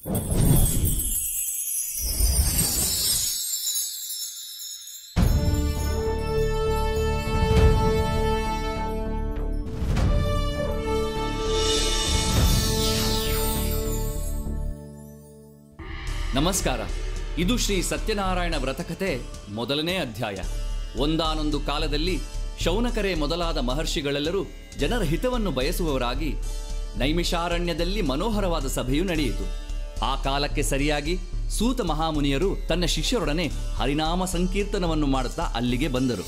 ನಮಸ್ಕಾರ ಇದು ಶ್ರೀ ಸತ್ಯನಾರಾಯಣ ವ್ರತಕಥೆ ಮೊದಲನೇ ಅಧ್ಯಾಯ ಒಂದಾನೊಂದು ಕಾಲದಲ್ಲಿ ಶೌನಕರೇ ಮೊದಲಾದ ಮಹರ್ಷಿಗಳೆಲ್ಲರೂ ಜನರ ಹಿತವನ್ನು ಬಯಸುವವರಾಗಿ ನೈಮಿಷಾರಣ್ಯದಲ್ಲಿ ಮನೋಹರವಾದ ಸಭೆಯು ನಡೆಯಿತು ಆ ಕಾಲಕ್ಕೆ ಸರಿಯಾಗಿ ಸೂತ ಮಹಾಮುನಿಯರು ತನ್ನ ಶಿಷ್ಯರೊಡನೆ ಹರಿನಾಮ ಸಂಕೀರ್ತನವನ್ನು ಮಾಡುತ್ತಾ ಅಲ್ಲಿಗೆ ಬಂದರು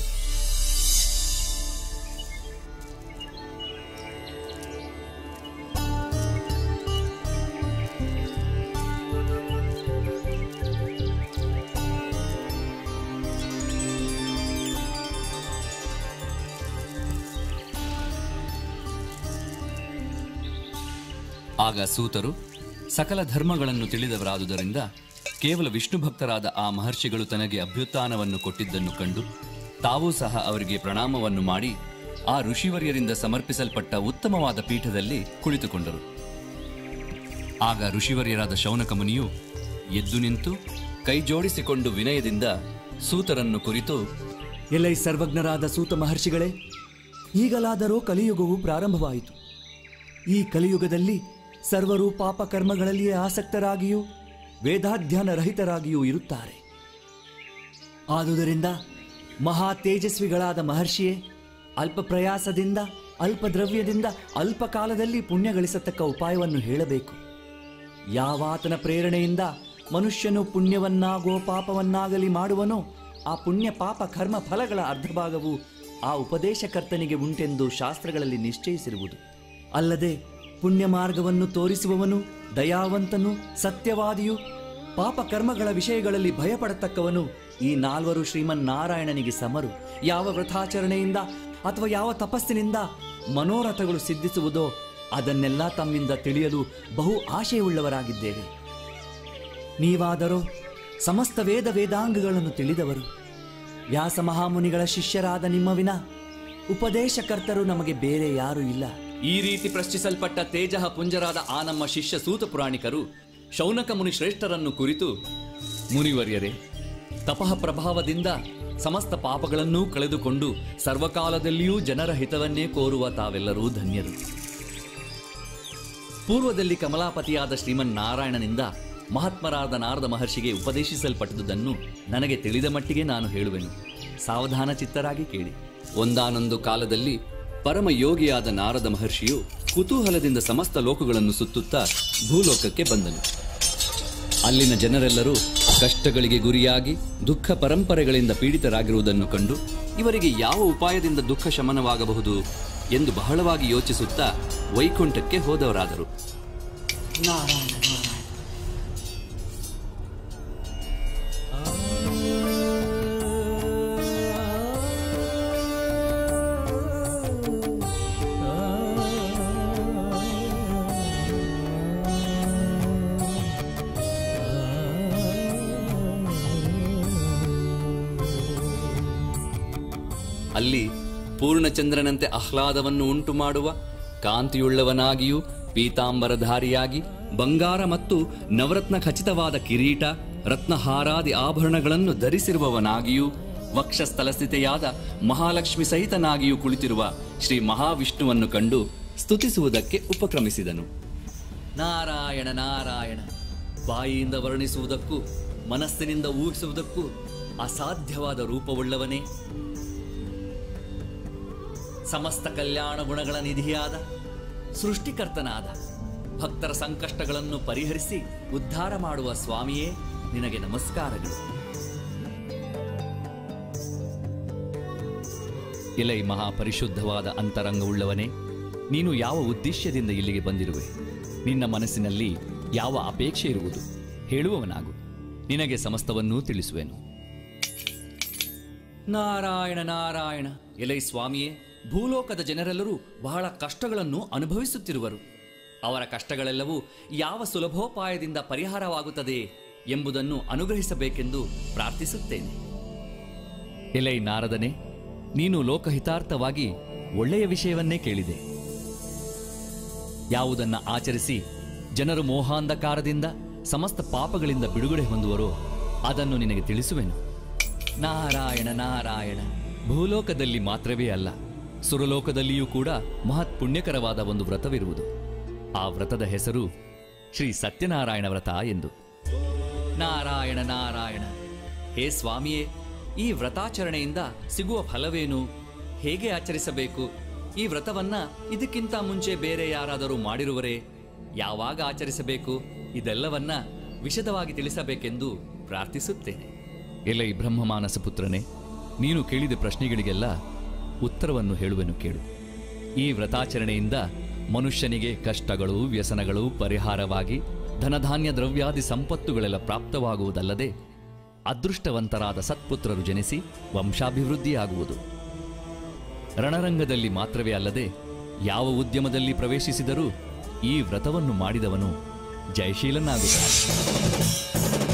ಆಗ ಸೂತರು ಸಕಲ ಧರ್ಮಗಳನ್ನು ತಿಳಿದವರಾದುದರಿಂದ ಕೇವಲ ವಿಷ್ಣು ಭಕ್ತರಾದ ಆ ಮಹರ್ಷಿಗಳು ತನಗೆ ಅಭ್ಯುತ್ಥಾನವನ್ನು ಕೊಟ್ಟಿದ್ದನ್ನು ಕಂಡು ತಾವೂ ಸಹ ಅವರಿಗೆ ಪ್ರಣಾಮವನ್ನು ಮಾಡಿ ಆ ಋಷಿವರ್ಯರಿಂದ ಸಮರ್ಪಿಸಲ್ಪಟ್ಟ ಉತ್ತಮವಾದ ಪೀಠದಲ್ಲಿ ಕುಳಿತುಕೊಂಡರು ಆಗ ಋಷಿವರ್ಯರಾದ ಶೌನಕ ಮುನಿಯು ಎದ್ದು ನಿಂತು ಕೈ ಜೋಡಿಸಿಕೊಂಡು ವಿನಯದಿಂದ ಸೂತರನ್ನು ಕುರಿತು ಎಲೈ ಸರ್ವಜ್ಞರಾದ ಸೂತ ಮಹರ್ಷಿಗಳೇ ಈಗಲಾದರೋ ಕಲಿಯುಗವು ಪ್ರಾರಂಭವಾಯಿತು ಈ ಕಲಿಯುಗದಲ್ಲಿ ಸರ್ವರು ಪಾಪ ಕರ್ಮಗಳಲ್ಲಿಯೇ ಆಸಕ್ತರಾಗಿಯೂ ವೇದಾಧ್ಯಯನ ರಹಿತರಾಗಿಯೂ ಇರುತ್ತಾರೆ ಆದುದರಿಂದ ಮಹಾ ತೇಜಸ್ವಿಗಳಾದ ಮಹರ್ಷಿಯೇ ಅಲ್ಪ ಪ್ರಯಾಸದಿಂದ ಅಲ್ಪ ದ್ರವ್ಯದಿಂದ ಅಲ್ಪ ಕಾಲದಲ್ಲಿ ಪುಣ್ಯ ಗಳಿಸತಕ್ಕ ಉಪಾಯವನ್ನು ಹೇಳಬೇಕು ಯಾವಾತನ ಪ್ರೇರಣೆಯಿಂದ ಮನುಷ್ಯನು ಪುಣ್ಯವನ್ನಾಗೋ ಪಾಪವನ್ನಾಗಲಿ ಮಾಡುವನೋ ಆ ಪುಣ್ಯ ಪಾಪ ಕರ್ಮ ಫಲಗಳ ಅರ್ಧಭಾಗವು ಆ ಉಪದೇಶಕರ್ತನಿಗೆ ಉಂಟೆಂದು ಶಾಸ್ತ್ರಗಳಲ್ಲಿ ನಿಶ್ಚಯಿಸಿರುವುದು ಅಲ್ಲದೆ ಪುಣ್ಯ ಮಾರ್ಗವನ್ನು ತೋರಿಸುವವನು ದಯಾವಂತನು ಸತ್ಯವಾದಿಯು ಪಾಪ ಕರ್ಮಗಳ ವಿಷಯಗಳಲ್ಲಿ ಭಯಪಡತಕ್ಕವನು ಈ ನಾಲ್ವರು ಶ್ರೀಮನ್ನಾರಾಯಣನಿಗೆ ಸಮರು ಯಾವ ವ್ರತಾಚರಣೆಯಿಂದ ಅಥವಾ ಯಾವ ತಪಸ್ಸಿನಿಂದ ಮನೋರಥಗಳು ಸಿದ್ಧಿಸುವುದೋ ಅದನ್ನೆಲ್ಲ ತಮ್ಮಿಂದ ತಿಳಿಯಲು ಬಹು ಆಶಯವುಳ್ಳವರಾಗಿದ್ದೇವೆ ನೀವಾದರೋ ಸಮಸ್ತ ವೇದ ವೇದಾಂಗಗಳನ್ನು ತಿಳಿದವರು ವ್ಯಾಸ ಮಹಾಮುನಿಗಳ ಶಿಷ್ಯರಾದ ನಿಮ್ಮ ವಿನ ಉಪದೇಶಕರ್ತರು ನಮಗೆ ಬೇರೆ ಯಾರೂ ಇಲ್ಲ ಈ ರೀತಿ ಪ್ರಶ್ನಿಸಲ್ಪಟ್ಟ ತೇಜಃ ಪುಂಜರಾದ ಆ ನಮ್ಮ ಶಿಷ್ಯ ಸೂತ ಪುರಾಣಿಕರು ಶೌನಕ ಮುನಿ ಶ್ರೇಷ್ಠರನ್ನು ಕುರಿತು ಮುನಿವರ್ಯರೇ ತಪಃ ಪ್ರಭಾವದಿಂದ ಸಮಸ್ತ ಪಾಪಗಳನ್ನೂ ಕಳೆದುಕೊಂಡು ಸರ್ವಕಾಲದಲ್ಲಿಯೂ ಜನರ ಹಿತವನ್ನೇ ಕೋರುವ ತಾವೆಲ್ಲರೂ ಧನ್ಯರು ಪೂರ್ವದಲ್ಲಿ ಕಮಲಾಪತಿಯಾದ ಶ್ರೀಮನ್ನಾರಾಯಣನಿಂದ ಮಹಾತ್ಮರಾದ ನಾರದ ಮಹರ್ಷಿಗೆ ಉಪದೇಶಿಸಲ್ಪಟ್ಟದುದನ್ನು ನನಗೆ ತಿಳಿದ ಮಟ್ಟಿಗೆ ನಾನು ಹೇಳುವೆನು ಸಾವಧಾನ ಚಿತ್ತರಾಗಿ ಕೇಳಿ ಒಂದಾನೊಂದು ಕಾಲದಲ್ಲಿ ಪರಮ ಯೋಗಿಯಾದ ನಾರದ ಮಹರ್ಷಿಯು ಕುತೂಹಲದಿಂದ ಸಮಸ್ತ ಲೋಕಗಳನ್ನು ಸುತ್ತುತ್ತಾ ಭೂಲೋಕಕ್ಕೆ ಬಂದನು ಅಲ್ಲಿನ ಜನರೆಲ್ಲರೂ ಕಷ್ಟಗಳಿಗೆ ಗುರಿಯಾಗಿ ದುಃಖ ಪರಂಪರೆಗಳಿಂದ ಪೀಡಿತರಾಗಿರುವುದನ್ನು ಕಂಡು ಇವರಿಗೆ ಯಾವ ಉಪಾಯದಿಂದ ದುಃಖ ಶಮನವಾಗಬಹುದು ಎಂದು ಬಹಳವಾಗಿ ಯೋಚಿಸುತ್ತಾ ವೈಕುಂಠಕ್ಕೆ ಹೋದವರಾದರು ಅಲ್ಲಿ ಪೂರ್ಣಚಂದ್ರನಂತೆ ಆಹ್ಲಾದವನ್ನು ಉಂಟು ಮಾಡುವ ಕಾಂತಿಯುಳ್ಳವನಾಗಿಯೂ ಪೀತಾಂಬರಧಾರಿಯಾಗಿ ಬಂಗಾರ ಮತ್ತು ನವರತ್ನ ಖಚಿತವಾದ ಕಿರೀಟ ರತ್ನಹಾರಾದಿ ಆಭರಣಗಳನ್ನು ಧರಿಸಿರುವವನಾಗಿಯೂ ವಕ್ಷಸ್ಥಲಸ್ಥಿತೆಯಾದ ಮಹಾಲಕ್ಷ್ಮಿ ಸಹಿತನಾಗಿಯೂ ಕುಳಿತಿರುವ ಶ್ರೀ ಮಹಾವಿಷ್ಣುವನ್ನು ಕಂಡು ಸ್ತುತಿಸುವುದಕ್ಕೆ ಉಪಕ್ರಮಿಸಿದನು ನಾರಾಯಣ ನಾರಾಯಣ ಬಾಯಿಯಿಂದ ವರ್ಣಿಸುವುದಕ್ಕೂ ಮನಸ್ಸಿನಿಂದ ಊಹಿಸುವುದಕ್ಕೂ ಅಸಾಧ್ಯವಾದ ರೂಪವುಳ್ಳವನೇ ಸಮಸ್ತ ಕಲ್ಯಾಣ ಗುಣಗಳ ನಿಧಿಯಾದ ಸೃಷ್ಟಿಕರ್ತನಾದ ಭಕ್ತರ ಸಂಕಷ್ಟಗಳನ್ನು ಪರಿಹರಿಸಿ ಉದ್ಧಾರ ಮಾಡುವ ಸ್ವಾಮಿಯೇ ನಿನಗೆ ನಮಸ್ಕಾರಗಳು ಎಲೈ ಮಹಾಪರಿಶುದ್ಧವಾದ ಅಂತರಂಗವುಳ್ಳವನೇ ನೀನು ಯಾವ ಉದ್ದೇಶದಿಂದ ಇಲ್ಲಿಗೆ ಬಂದಿರುವೆ ನಿನ್ನ ಮನಸ್ಸಿನಲ್ಲಿ ಯಾವ ಅಪೇಕ್ಷೆ ಇರುವುದು ಹೇಳುವವನಾಗು ನಿನಗೆ ಸಮಸ್ತವನ್ನೂ ತಿಳಿಸುವೆನು ನಾರಾಯಣ ನಾರಾಯಣ ಎಲೈ ಸ್ವಾಮಿಯೇ ಭೂಲೋಕದ ಜನರೆಲ್ಲರೂ ಬಹಳ ಕಷ್ಟಗಳನ್ನು ಅನುಭವಿಸುತ್ತಿರುವರು ಅವರ ಕಷ್ಟಗಳೆಲ್ಲವೂ ಯಾವ ಸುಲಭೋಪಾಯದಿಂದ ಪರಿಹಾರವಾಗುತ್ತದೆ ಎಂಬುದನ್ನು ಅನುಗ್ರಹಿಸಬೇಕೆಂದು ಪ್ರಾರ್ಥಿಸುತ್ತೇನೆ ಎಲೈ ನಾರದನೇ ನೀನು ಲೋಕಹಿತಾರ್ಥವಾಗಿ ಒಳ್ಳೆಯ ವಿಷಯವನ್ನೇ ಕೇಳಿದೆ ಯಾವುದನ್ನ ಆಚರಿಸಿ ಜನರು ಮೋಹಾಂಧಕಾರದಿಂದ ಸಮಸ್ತ ಪಾಪಗಳಿಂದ ಬಿಡುಗಡೆ ಹೊಂದುವರೋ ಅದನ್ನು ನಿನಗೆ ತಿಳಿಸುವೆನು ನಾರಾಯಣ ನಾರಾಯಣ ಭೂಲೋಕದಲ್ಲಿ ಮಾತ್ರವೇ ಅಲ್ಲ ಸುರಲೋಕದಲ್ಲಿಯೂ ಕೂಡ ಮಹತ್ ಪುಣ್ಯಕರವಾದ ಒಂದು ವ್ರತವಿರುವುದು ಆ ವ್ರತದ ಹೆಸರು ಶ್ರೀ ಸತ್ಯನಾರಾಯಣ ವ್ರತ ಎಂದು ನಾರಾಯಣ ನಾರಾಯಣ ಹೇ ಸ್ವಾಮಿಯೇ ಈ ವ್ರತಾಚರಣೆಯಿಂದ ಸಿಗುವ ಫಲವೇನು ಹೇಗೆ ಆಚರಿಸಬೇಕು ಈ ವ್ರತವನ್ನ ಇದಕ್ಕಿಂತ ಮುಂಚೆ ಬೇರೆ ಯಾರಾದರೂ ಮಾಡಿರುವರೇ ಯಾವಾಗ ಆಚರಿಸಬೇಕು ಇದೆಲ್ಲವನ್ನ ವಿಶದವಾಗಿ ತಿಳಿಸಬೇಕೆಂದು ಪ್ರಾರ್ಥಿಸುತ್ತೇನೆ ಎಲ್ಲ ಈ ಬ್ರಹ್ಮಮಾನಸ ಪುತ್ರನೇ ನೀನು ಕೇಳಿದ ಪ್ರಶ್ನೆಗಳಿಗೆಲ್ಲ ಉತ್ತರವನ್ನು ಹೇಳುವೆನು ಕೇಳು ಈ ವ್ರತಾಚರಣೆಯಿಂದ ಮನುಷ್ಯನಿಗೆ ಕಷ್ಟಗಳು ವ್ಯಸನಗಳು ಪರಿಹಾರವಾಗಿ ಧನಧಾನ್ಯ ದ್ರವ್ಯಾದಿ ಸಂಪತ್ತುಗಳೆಲ್ಲ ಪ್ರಾಪ್ತವಾಗುವುದಲ್ಲದೆ ಅದೃಷ್ಟವಂತರಾದ ಸತ್ಪುತ್ರರು ಜನಿಸಿ ವಂಶಾಭಿವೃದ್ಧಿಯಾಗುವುದು ರಣರಂಗದಲ್ಲಿ ಮಾತ್ರವೇ ಅಲ್ಲದೆ ಯಾವ ಉದ್ಯಮದಲ್ಲಿ ಪ್ರವೇಶಿಸಿದರೂ ಈ ವ್ರತವನ್ನು ಮಾಡಿದವನು ಜಯಶೀಲನಾಗುತ್ತಾನೆ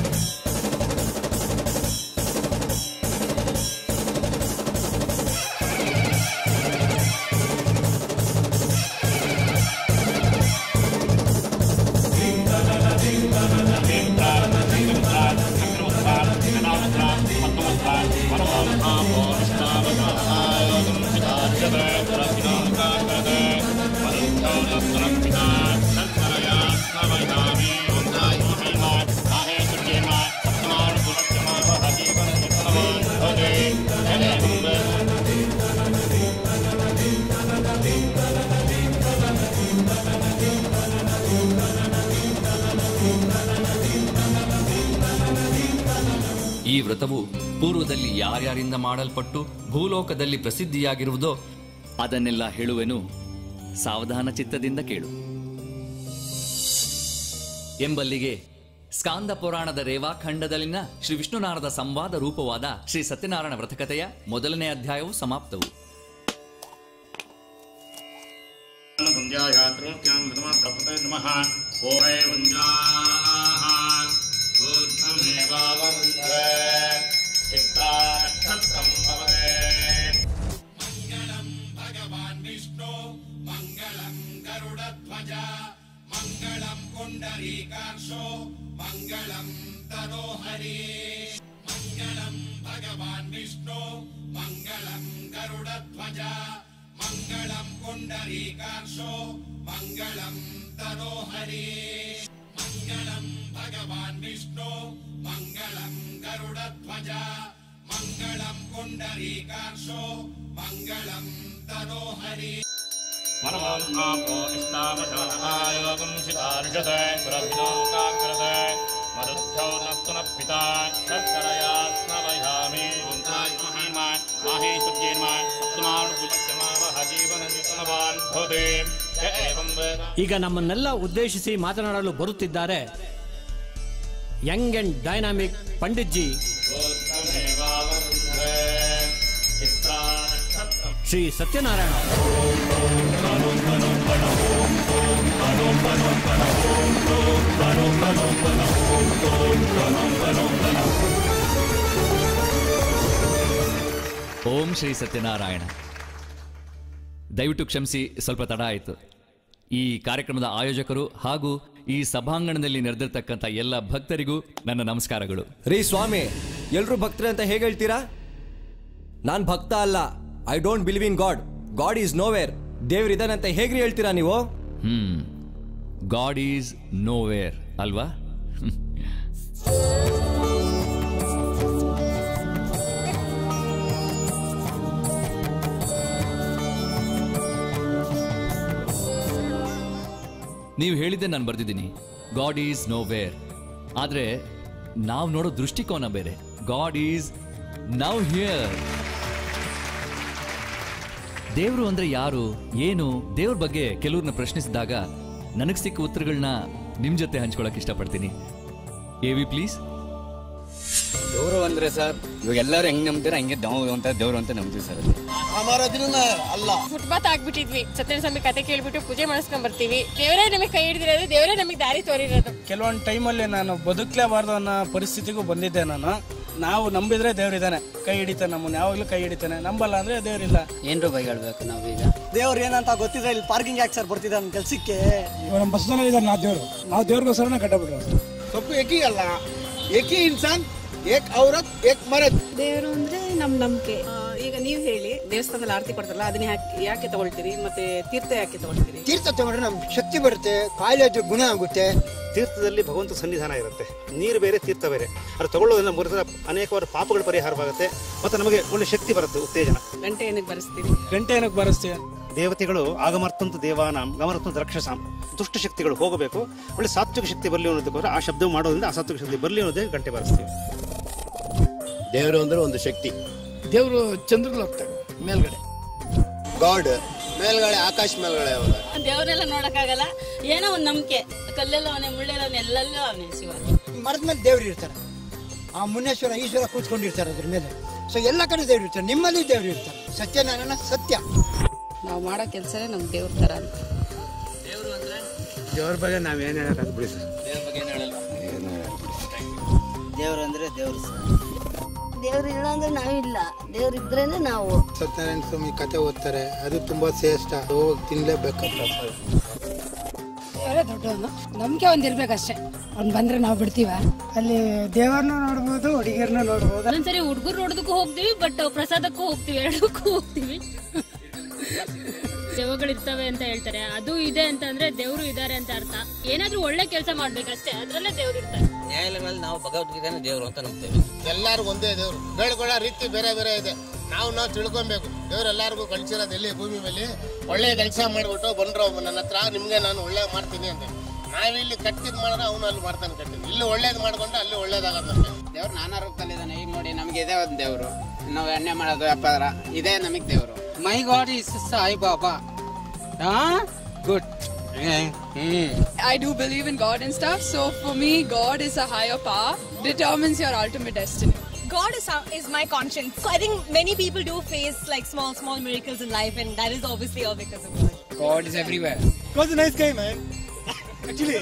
ಈ ವ್ರತವು ಪೂರ್ವದಲ್ಲಿ ಯಾರ್ಯಾರಿಂದ ಮಾಡಲ್ಪಟ್ಟು ಭೂಲೋಕದಲ್ಲಿ ಪ್ರಸಿದ್ಧಿಯಾಗಿರುವುದೋ ಅದನ್ನೆಲ್ಲ ಹೇಳುವೆನು ಸಾವಧಾನ ಚಿತ್ತದಿಂದ ಕೇಳು ಎಂಬಲ್ಲಿಗೆ ಸ್ಕಾಂದ ಪುರಾಣದ ರೇವಾಖಂಡದಲ್ಲಿನ ಶ್ರೀ ವಿಷ್ಣುನಾರದ ಸಂವಾದ ರೂಪವಾದ ಶ್ರೀ ಸತ್ಯನಾರಾಯಣ ವ್ರತಕಥೆಯ ಮೊದಲನೇ ಅಧ್ಯಾಯವು ಸಮಾಪ್ತವು ಸಂಧ್ಯಾಯಾತ್ರೋಕ್ಯಾಂ ಪ್ರಥಮ ಪ್ರಪುತೆ ನಮಃ ಓಮೇ ವಂಜಾಹ ಊರ್ಧ್ವಮೇವಾವರುಂಧ್ರೆ ಚಿತ್ರಾನಕ್ಷತ್ರಂ ಭವತೆ मनमोन्मापो इष्टावशायोगं सितार्षते सुरभिनोकाग्रते मरुद्धौ नस्तु नः पिता शर्करया स्नवयामि महीमा माही सुज्येन्मा सप्तमानुपुलक्षमावह जीवननितनवान् भवति य एवं वेद ಈಗ ನಮ್ಮನ್ನೆಲ್ಲ ಉದ್ದೇಶಿಸಿ ಮಾತನಾಡಲು ಬರುತ್ತಿದ್ದಾರೆ young and dynamic pandit ji ऊर्ध्वमेवावरुन्ध्रे चित्रानक्षत्रम् ಶ್ರೀ ಸತ್ಯನಾರಾಯಣ ಓಂ ಶ್ರೀ ಸತ್ಯನಾರಾಯಣ ದಯವಿಟ್ಟು ಕ್ಷಮಿಸಿ ಸ್ವಲ್ಪ ತಡ ಆಯಿತು ಈ ಕಾರ್ಯಕ್ರಮದ ಆಯೋಜಕರು ಹಾಗೂ ಈ ಸಭಾಂಗಣದಲ್ಲಿ ನೆರೆದಿರ್ತಕ್ಕಂಥ ಎಲ್ಲ ಭಕ್ತರಿಗೂ ನನ್ನ ನಮಸ್ಕಾರಗಳು ರೀ ಸ್ವಾಮಿ ಎಲ್ರು ಭಕ್ತರೆ ಅಂತ ಹೇಗೆ ಹೇಳ್ತೀರಾ ನಾನ್ ಭಕ್ತ ಅಲ್ಲ I don't believe in God God is nowhere ದೇವ್ರಿದಾನೆ ಅಂತ ಹೇಗ್ರಿ ಹೇಳ್ತೀರಾ ನೀವು hmm God is nowhere ಅಲ್ವಾ ನೀವು ಹೇಳಿದ್ದೆ ನಾನು ಬರ್ದಿದ್ದೀನಿ ಗಾಡ್ ಈಸ್ ನೋ ವೇರ್ ಆದರೆ ನಾವು ನೋಡೋ ದೃಷ್ಟಿಕೋನ ಬೇರೆ ಗಾಡ್ ಈಸ್ ನವ್ ಹಿಯರ್ ದೇವರು ಅಂದ್ರೆ ಯಾರು ಏನು ದೇವ್ರ ಬಗ್ಗೆ ಕೆಲವ್ರನ್ನ ಪ್ರಶ್ನಿಸಿದಾಗ ನನಗೆ ಸಿಕ್ಕ ಉತ್ತರಗಳನ್ನ ನಿಮ್ ಜೊತೆ ಹಂಚ್ಕೊಳಕ್ ಇಷ್ಟಪಡ್ತೀನಿ ಎ ವಿ ಪ್ಲೀಸ್ ದೇವರು ಅಂದ್ರೆ ಸರ್ ಇವಾಗ ಎಲ್ಲರೂ ಹೆಂಗ್ ನಂಬ್ತಾರೆ ಹಂಗೆ ನಾವು ಅಂತ ದೇವ್ರು ಅಂತ ನಂಬ್ತೀವಿ ಸರ್ ಫುಟ್ಪಾತ್ ಆಗ್ಬಿಟ್ಟಿದ್ವಿ ಸತ್ಯನ ಸ್ವಾಮಿ ಕತೆ ಕೇಳ್ಬಿಟ್ಟು ಪೂಜೆ ಮಾಡಿಸ್ಕೊಂಡ್ ಬರ್ತೀವಿ ದೇವರೇ ನಮಗೆ ಕೈ ಹಿಡಿದಿರೋದು ದೇವರೇ ನಮಗೆ ದಾರಿ ತೋರಿರೋದು ಕೆಲವೊಂದು ಟೈಮಲ್ಲಿ ನಾನು ಬದುಕಲೇಬಾರ್ದು ಅನ್ನೋ ಪರಿಸ್ಥಿತಿಗೂ ಬಂದಿದ್ದೆ ನಾನು ನಾವು ನಂಬಿದ್ರೆ ದೇವ್ರಿದ್ದಾನೆ ಕೈ ಹಿಡಿತಾನೆ ನಮ್ಮನ್ನ ಯಾವಾಗಲೂ ಕೈ ಹಿಡಿತಾನೆ ನಂಬಲ್ಲ ಅಂದ್ರೆ ದೇವ್ರಿಲ್ಲ ಏನ್ರು ಬಗ್ಗೆ ಹೇಳ್ಬೇಕು ನಾವೀಗ ದೇವ್ರು ಏನಂತ ಗೊತ್ತಿದ್ರೆ ಇಲ್ಲಿ ಪಾರ್ಕಿಂಗ್ ಯಾಕೆ ಸರ್ ಬರ್ತಿದ್ದ ನನ್ನ ಕೆಲ್ಸಕ್ಕೆ ಇವಾಗ ನಮ್ಮ ಬಸ್ ಇದ್ದಾರೆ ನಾವು ದೇವ್ರು ನಾವು ದೇವ್ರಿಗೋಸ್ಕರನೇ ಕಟ್ಟಬಿಟ್ರು सबको एक ही अल्लाह एक ही इंसान एक औरत एक मर्द ದೇವರು ಅಂದ್ರೆ ನಮ್ ನಂಬಿಕೆ ಈಗ ನೀವು ಹೇಳಿ ದೇವಸ್ಥಾನದಲ್ಲಿ ಆರತಿ ಕೊಡ್ತಾರಲ್ಲ ಅದನ್ನ ಯಾಕೆ ಯಾಕೆ ತಗೊಳ್ತೀರಿ ಮತ್ತೆ ತೀರ್ಥ ಯಾಕೆ ತಗೊಳ್ತೀರಿ ತೀರ್ಥ ತಗೊಂಡ್ರೆ ನಮ್ಗೆ ಶಕ್ತಿ ಬರುತ್ತೆ ಕಾಯಿಲೆ ಆದ್ರೆ ಗುಣ ಆಗುತ್ತೆ ತೀರ್ಥದಲ್ಲಿ ಭಗವಂತ ಸನ್ನಿಧಾನ ಇರುತ್ತೆ ನೀರು ಬೇರೆ ತೀರ್ಥ ಬೇರೆ ಅದು ತಗೊಳ್ಳೋದ್ರಿಂದ ಮೂಲತಃ ಅನೇಕವಾದ ಪಾಪಗಳು ಪರಿಹಾರವಾಗುತ್ತೆ ಮತ್ತು ನಮಗೆ ಒಳ್ಳೆ ಶಕ್ತಿ ಬರುತ್ತೆ ಉತ್ತೇಜನ ಗಂಟೆ ಏನಕ್ಕೆ ಬರೆಸ್ತೀರಿ ಗಂಟೆ ಏನಕ್ಕೆ ಬರೆಸ್ತೀವಿ ದೇವತೆಗಳು ಆಗಮರ್ತಂತು ದೇವಾನಾಂ ಗಮನತ್ತಂತು ರಕ್ಷಸಾಂ ದುಷ್ಟ ಶಕ್ತಿಗಳು ಹೋಗಬೇಕು ಒಳ್ಳೆ ಸಾತ್ವಿಕ ಶಕ್ತಿ ಬರಲಿ ಅನ್ನೋದಕ್ಕೋಸ್ಕರ ಆ ಶಬ್ದ ಮಾಡೋದ್ರಿಂದ ಅಸಾತ್ವಿಕ ಶಕ್ತಿ ಬರಲಿ ಅನ್ನೋದೇ ಗಂಟೆ ಬಾರಿಸ್ತೀವಿ ದೇವರು ಅಂದ್ರೆ ಒಂದು ಶಕ್ತಿ ದೇವರು ಚಂದ್ರಲ್ಲಿ ಹೋಗ್ತಾರೆ ಮೇಲ್ಗಡೆ ಗಾಡ್ ಮೇಲ್ಗಡೆ ಆಕಾಶ ಮೇಲ್ಗಡೆ ಅವನ ದೇವರೆಲ್ಲ ನೋಡಕ್ಕಾಗಲ್ಲ ಏನೋ ಒಂದ್ ನಂಬಿಕೆ ಕಲ್ಲೆಲ್ಲ ಅವನೇ ಮುಳ್ಳೆಲ್ಲ ಅವನೇ ಎಲ್ಲೆಲ್ಲೂ ಅವನೇ ಶಿವ ಮರದ ಮೇಲೆ ದೇವ್ರು ಇರ್ತಾರೆ ಆ ಮುನೇಶ್ವರ ಈಶ್ವರ ಕೂತ್ಕೊಂಡಿರ್ತಾರೆ ಅದ್ರ ಮೇಲೆ ಸೊ ಎಲ್ಲ ಕಡೆ ದೇವ್ರು ಇರ್ತಾರೆ ನಿಮ್ಮಲ್ಲಿ ದೇವ್ರು ಇರ್ತಾರೆ ಸತ್ಯನಾರಾಯಣ ಸತ್ಯ ನಾವು ಮಾಡೋ ಕೆಲಸನೇ ನಮ್ ದೇವ್ರ ತರ ಅಂತ ದೇವ್ರ ಬಗ್ಗೆ ನಾವೇನು ಹೇಳೋಕ್ಕಾಗ ಬಿಡಿ ಸರ್ ದೇವ್ರು ಅಂದ್ರೆ ದೇವ್ರು ದೇವ್ರು ಇಲ್ಲ ಅಂದ್ರೆ ನಾವಿಲ್ಲ ದೇವ್ರು ಇದ್ರೇನೆ ನಾವು ಸತ್ಯನಾರಾಯಣ ಸ್ವಾಮಿ ಕತೆ ಓದ್ತಾರೆ ಅದು ತುಂಬಾ ಶ್ರೇಷ್ಠ ಹೋಗಿ ತಿನ್ಲೇಬೇಕಪ್ಪ ಅವರೇ ದೊಡ್ಡವನು ನಂಬಿಕೆ ಒಂದ್ ಇರ್ಬೇಕಷ್ಟೇ ಅವ್ನ್ ಬಂದ್ರೆ ನಾವು ಬಿಡ್ತೀವ ಅಲ್ಲಿ ದೇವರನ್ನ ನೋಡ್ಬೋದು ಹುಡುಗಿಯರ್ನ ನೋಡ್ಬೋದು ಒಂದೊಂದ್ಸರಿ ಹುಡುಗರು ನೋಡೋದಕ್ಕೂ ಹೋಗ್ತೀವಿ ಬಟ್ ಪ್ರಸಾದಕ್ಕೂ ಹೋಗ್ತೀವಿ ಎರಡಕ್ಕೂ ಹೋಗ್ತೀವಿ ದೆವ್ವಗಳಿರ್ತವೆ ಅಂತ ಹೇಳ್ತಾರೆ ಅದು ಇದೆ ಅಂತ ಅಂದ್ರೆ ದೇವ್ರು ಇದಾರೆ ಅಂತ ಅರ್ಥ ಏನಾದ್ರೂ ಒಳ್ಳೆ ಕೆಲಸ ಮಾಡ್ಬೇಕಷ್ಟೇ ಅದ್ರಲ್ಲೇ ದೇವ್ರು ಇರ್ತಾರೆ ನ್ಯಾಯಾಲಯಗಳಲ್ಲಿ ನಾವು ಭಗವದ್ಗೀತೆನ ದೇವರು ಅಂತ ನಂಬ್ತೇವೆ ಎಲ್ಲಾರು ಒಂದೇ ದೇವ್ರು ಬೇಡ್ಕೊಳ್ಳೋ ರೀತಿ ಬೇರೆ ಬೇರೆ ಇದೆ ನಾವು ನಾವು ತಿಳ್ಕೊಬೇಕು ದೇವ್ರು ಎಲ್ಲಾರ್ಗು ಕಳ್ಸಿರೋದು ಎಲ್ಲಿ ಭೂಮಿ ಮೇಲೆ ಒಳ್ಳೆ ಕೆಲಸ ಮಾಡ್ಬಿಟ್ಟು ಬಂದ್ರು ನನ್ನ ಹತ್ರ ನಿಮ್ಗೆ ನಾನು ಒಳ್ಳೆ ಮಾಡ್ತೀನಿ ಅಂತ ನಾವಿಲ್ಲಿ ಕಟ್ಟಿದ್ ಮಾಡಿದ್ರೆ ಅವನು ಅಲ್ಲಿ ಮಾಡ್ತಾನೆ ಕಟ್ಟಿದ್ ಇಲ್ಲಿ ಒಳ್ಳೇದು ಮಾಡ್ಕೊಂಡ್ರೆ ಅಲ್ಲಿ ಒಳ್ಳೇದಾಗತ್ತೆ ದೇವ್ರು ನಾನಾ ರೂಪದಲ್ಲಿದ್ದಾನೆ ಈಗ ನೋಡಿ ನಮ್ಗೆ ಇದೇ ಒಂದು ದೇವರು ನಾವು ಎಣ್ಣೆ ಮಾಡೋದು ವ್ಯಾಪಾರ ಇದೇ ನಮಗೆ ದೇವರು my God is Sai Baba good I do believe in God and stuff. So for me, God is a higher power, determines your ultimate destiny. God is, is my conscience. So I think many people do face like small, small miracles in life, and that is obviously all because of God. God is everywhere. was a nice guy man actually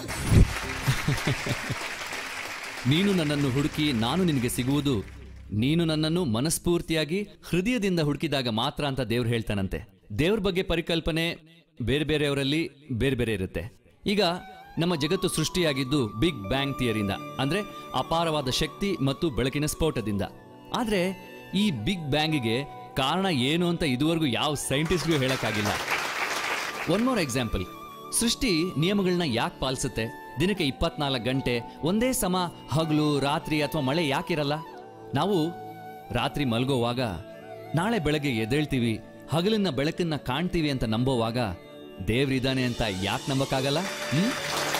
ನೀನು ನನ್ನನ್ನು ಹುಡುಕಿ ನಾನು ನಿನಗೆ ಸಿಗುವುದು ನೀನು ನನ್ನನ್ನು ಮನಸ್ಫೂರ್ತಿಯಾಗಿ ಹೃದಯದಿಂದ ಹುಡುಕಿದಾಗ ಮಾತ್ರ ಅಂತ ದೇವ್ರು ಹೇಳ್ತಾನಂತೆ ದೇವ್ರ ಬಗ್ಗೆ ಪರಿಕಲ್ಪನೆ ಬೇರೆ ಬೇರೆಯವರಲ್ಲಿ ಬೇರೆ ಬೇರೆ ಇರುತ್ತೆ ಈಗ ನಮ್ಮ ಜಗತ್ತು ಸೃಷ್ಟಿಯಾಗಿದ್ದು ಬಿಗ್ ಬ್ಯಾಂಗ್ ಥಿಯರಿಯಿಂದ ಅಂದ್ರೆ ಅಪಾರವಾದ ಶಕ್ತಿ ಮತ್ತು ಬೆಳಕಿನ ಸ್ಫೋಟದಿಂದ ಆದ್ರೆ ಈ ಬಿಗ್ ಬ್ಯಾಂಗಿಗೆ ಕಾರಣ ಏನು ಅಂತ ಇದುವರೆಗೂ ಯಾವ ಸೈಂಟಿಸ್ಟ್ಗೂ ಹೇಳಕ್ಕಾಗಿಲ್ಲ ಒನ್ ಮೋರ್ ಎಕ್ಸಾಂಪಲ್ ಸೃಷ್ಟಿ ನಿಯಮಗಳನ್ನ ಯಾಕೆ ಪಾಲಿಸುತ್ತೆ ದಿನಕ್ಕೆ ಇಪ್ಪತ್ನಾಲ್ಕು ಗಂಟೆ ಒಂದೇ ಸಮ ಹಗಲು ರಾತ್ರಿ ಅಥವಾ ಮಳೆ ಯಾಕಿರಲ್ಲ ನಾವು ರಾತ್ರಿ ಮಲಗೋವಾಗ ನಾಳೆ ಬೆಳಗ್ಗೆ ಎದ್ದೇಳ್ತೀವಿ ಹಗಲಿನ ಬೆಳಕನ್ನ ಕಾಣ್ತೀವಿ ಅಂತ ನಂಬೋವಾಗ ದೇವ್ರಿದ್ದಾನೆ ಅಂತ ಯಾಕೆ ನಂಬಕ್ಕಾಗಲ್ಲ ಹ್ಮ್